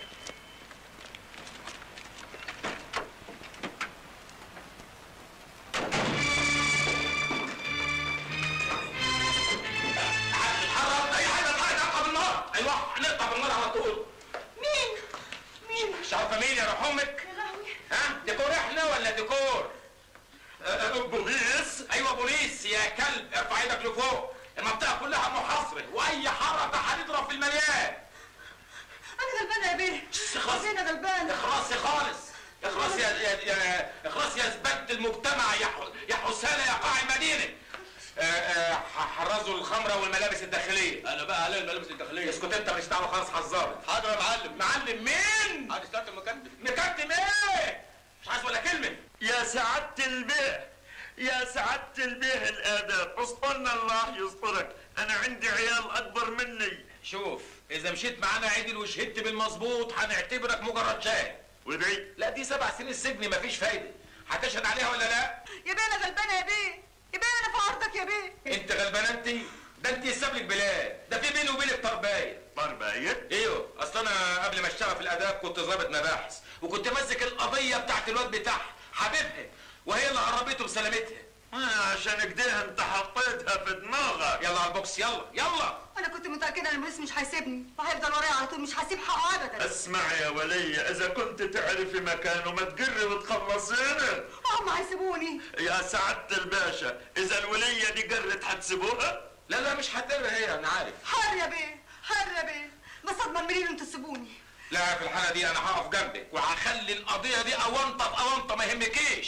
حرام اي حاجه حاجه نقطع بالنار ايوه نقطع بالنار على طول مين مين مش عارفه مين يا روح امك ها ديكور احنا ولا ديكور أه، أه، بوليس ايوه بوليس يا كلب ارفع ايدك لفوق المنطقه كلها محاصره واي حركه هنضرب في المليان انا غلبانه يا بيه اخلصي انا غلبانه اخلصي خالص اخلصي يا يا يا اخلصي يا زبالة المجتمع يا ح- يا حسالة يا قاع المدينة آه، آه، ح- حرزوا الخمرة والملابس الداخلية انا بقى علي الملابس الداخلية اسكت انت مش دعوة خالص حظابط حاضر يا معلم معلم مين؟ عادي سيادة المكتب مكتم ايه؟ مش عايز ولا كلمة يا سعادة البيه يا سعادة البيه الآداب اسطرنا الله يسترك أنا عندي عيال أكبر مني شوف اذا مشيت معانا عدل وشهدت بالمظبوط هنعتبرك مجرد شاهد ودي لا دي سبع سنين سجن مفيش فايدة هتشهد عليها ولا لا؟ يا بيه انا غلبانه يا بيه يا بيه انا في عرضك يا بيه انت غلبانه انت ده انت يساب لك بلاد ده في بيني وبينك تربايه تربايه ايوه اصل انا قبل ما اشتغل في الاداب كنت ضابط مباحث وكنت ماسك القضيه بتاعت الواد بتاعها حبيبها وهي اللي قربته بسلامتها آه عشان كده انت حطيتها في دماغك يلا على البوكس يلا يلا انا كنت متاكده ان البوليس مش هيسيبني وهيفضل ورايا على طول مش هسيب حقه ابدا اسمع يا ولية اذا كنت تعرفي مكانه ما تقري وتخلصينه هم هيسيبوني يا سعادة الباشا اذا الولية دي قرت حتسيبوها لا لا مش هتقر هي انا عارف حر يا بيه حر يا بيه بس اضمن منين انتوا تسيبوني لا في الحاله دي انا هقف جنبك وهخلي القضيه دي اونطه في اونطه ما يهمكيش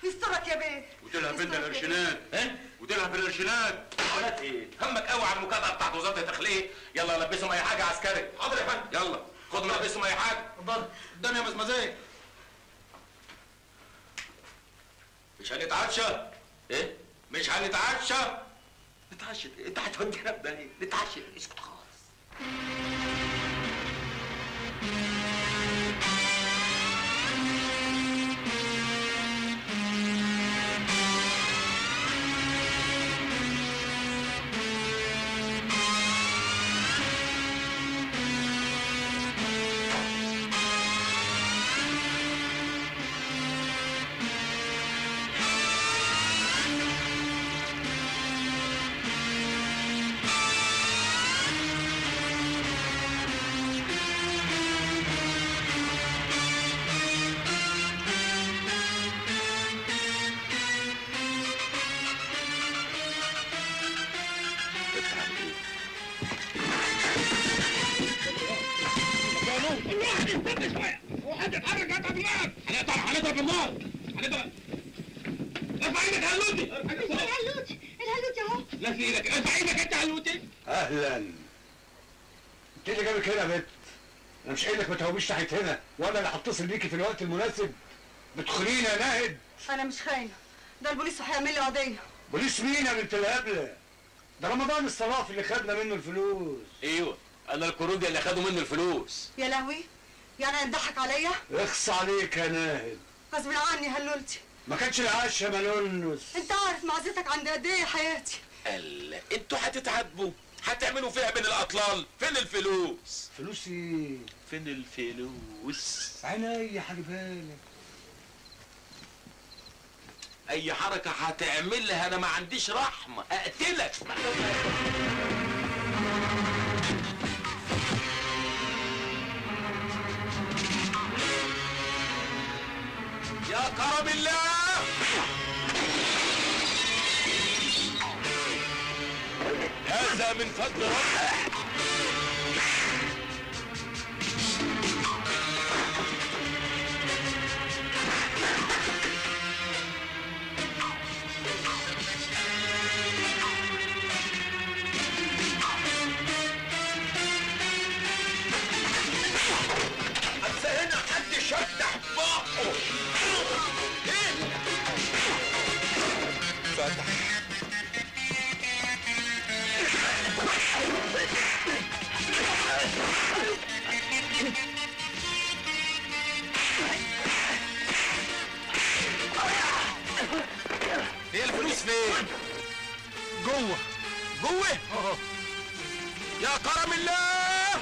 يسترك يا بيه وتلعب انت القرشينات ها وتلعب القرشينات حالات ايه؟ همك قوي على المكافأة بتاعت وزارة الداخلية يلا لبسهم أي حاجة عسكري حاضر يا فندم يلا خد لبسهم أي حاجة اتفضل قدامي يا مزمزيه مش هنتعشى ايه؟ مش هنتعشى نتعشى إيه؟ انت هتودينا في داهية نتعشى اسكت خالص هنتحرك هضرب النار هنقطع هنضرب النار هنضرب ارفع ايدك يا هلوتي الهلوتي الهلوتي اهو لا في ايدك ارفع ايدك انت يا هلوتي اهلا انت اللي جابك هنا يا بنت انا مش قايل لك ما تهوبيش ناحيه هنا وانا اللي هتصل بيكي في الوقت المناسب بتخونيني يا ناهد انا مش خاينه ده البوليس هيعمل لي قضيه بوليس مين يا بنت الهبله ده رمضان الصراف اللي خدنا منه الفلوس ايوه انا الكروجي اللي خدوا منه الفلوس يا لهوي يعني هيضحك عليا اخص عليك يا ناهد غصب عني هلولتي ما كانش العاش يا ملونس انت عارف معزتك عند قد ايه يا حياتي قال انتوا هتتعاتبوا هتعملوا فيها بين الاطلال فين الفلوس فلوس ايه فين الفلوس عينيا هجيبها لك اي حركه هتعملها انا ما عنديش رحمه اقتلك يا كرم الله هذا من فضل ربك بس هنا حد شدح بقه ايه فتح هي الفلوس فين؟ جوه جوه؟ اه يا كرم الله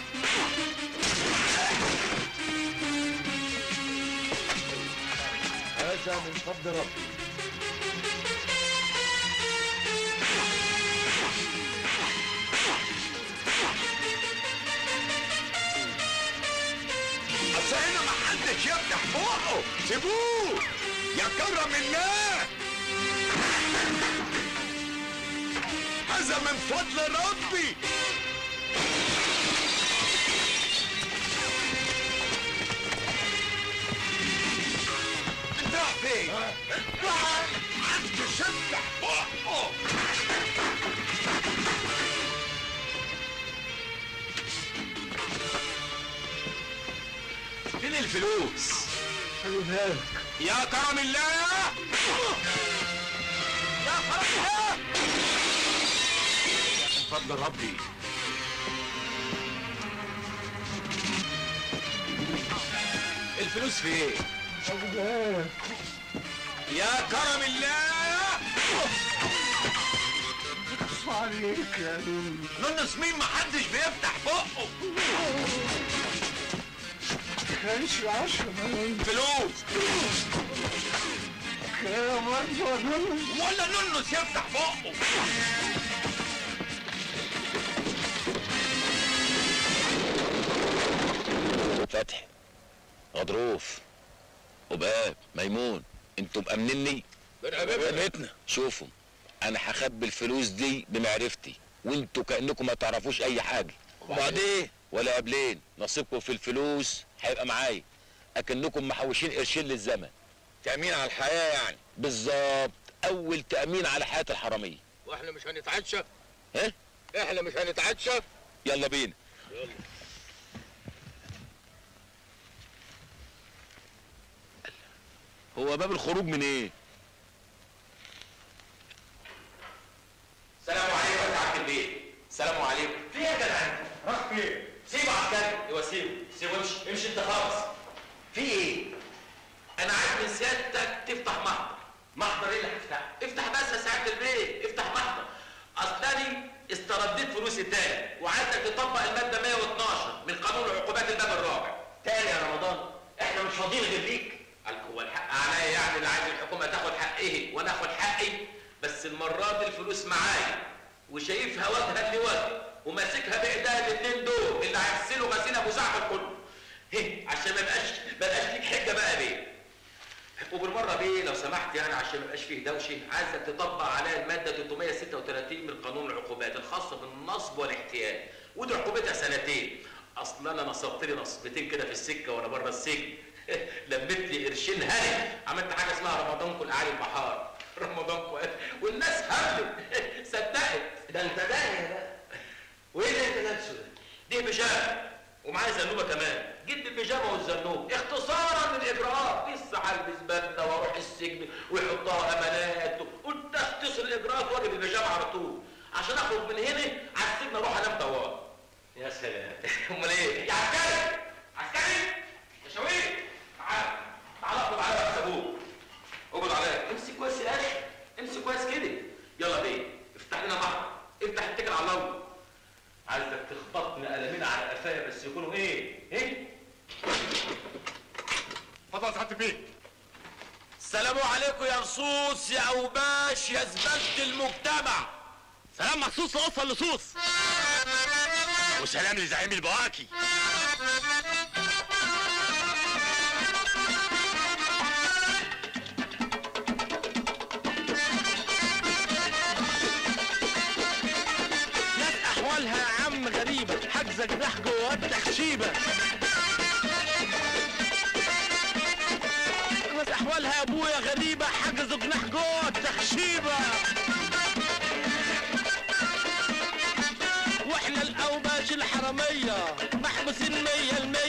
هذا من فضل ربي اصل هنا ما حدش يفتح بقه سيبوه يا كرم الله هذا من فضل ربي انت رايح فين؟ رايح محدش يفتح بقه فين الفلوس؟ خليها لك يا كرم الله يا كرم الله من فضل ربي الفلوس فين؟ يا كرم الله عليك يا نون نونس مين محدش بيفتح بقه كانش عشرة مليون فلوس يا مرة نونس ولا نونس يفتح بقه فتحي غضروف وباب ميمون انتوا مأمنني بيتنا شوفوا انا هخبي الفلوس دي بمعرفتي وانتوا كانكم ما تعرفوش اي حاجه وبعدين ولا قبلين نصيبكم في الفلوس هيبقى معايا اكنكم محوشين قرشين للزمن تأمين على الحياة يعني بالظبط اول تامين على حياه الحراميه واحنا مش هنتعشى ها احنا مش هنتعشى يلا بينا يلا هو باب الخروج من ايه السلام عليكم يا سعاده البيت السلام عليكم في ايه يا جدع راح فين سيبه عسكري ايوه سيبه سيبه امشي امشي انت خالص في ايه انا عايز من سيادتك تفتح محضر محضر ايه اللي هفتحه افتح بس يا سعاده البيت افتح محضر اصلاني استرديت فلوس التاني وعايزك تطبق الماده 112 من قانون عقوبات الباب الرابع تاني يا رمضان احنا مش فاضيين غير ليك قال هو الحق عليا يعني اللي عايز الحكومه تاخد حقه وانا اخد حقي بس المره دي الفلوس معايا وشايفها وجها لوجه وماسكها بايديا الاثنين دول اللي هيغسلوا غسيل ابو زعفر كله هي عشان ما يبقاش ما يبقاش ليك حجه بقى بيه وبالمره بيه لو سمحت يعني عشان ما يبقاش فيه دوشه عايزك تطبق عليها الماده 336 من قانون العقوبات الخاصه بالنصب والاحتيال ودي عقوبتها سنتين اصل انا نصبت لي نصبتين كده في السكه وانا بره السجن لميت لي قرشين هاني عملت حاجه اسمها رمضانكم الاعلى البحار رمضانكم والناس هبلت صدقت ده انت داهيه بقى وايه اللي انت لابسه ده؟ دي بيجامه ومعايا زنوبه كمان جيت بالبيجامه والزنوب اختصارا للاجراءات لسه هلبس بدله واروح السجن ويحطها امانات قلت اختصر الاجراءات واجي بالبيجامه على طول عشان اخرج من هنا على السجن اروح انام طوال يا سلام امال ايه؟ يا عسكري عسكري يا شويق تعال تعال اقبض عليا يا ابوك اقبض عليا امسك كويس يا اخي امسك كويس كده يلا بيه افتح لنا بعض افتح اتكل على الله عايزك تخبطني قلمين على قفايا بس يكونوا ايه؟ ايه؟ اتفضل يا سعاده البيت السلام عليكم يا رصوص يا اوباش يا زبالة المجتمع سلام مخصوص لقصة اللصوص وسلام لزعيم البواكي ناس احوالها يا عم غريبه حاجزه جناح جوه التخشيبه ناس احوالها يا ابويا غريبه حجزوا جناح جوه التخشيبه واحنا الاوباش الحراميه محبوسين مية المية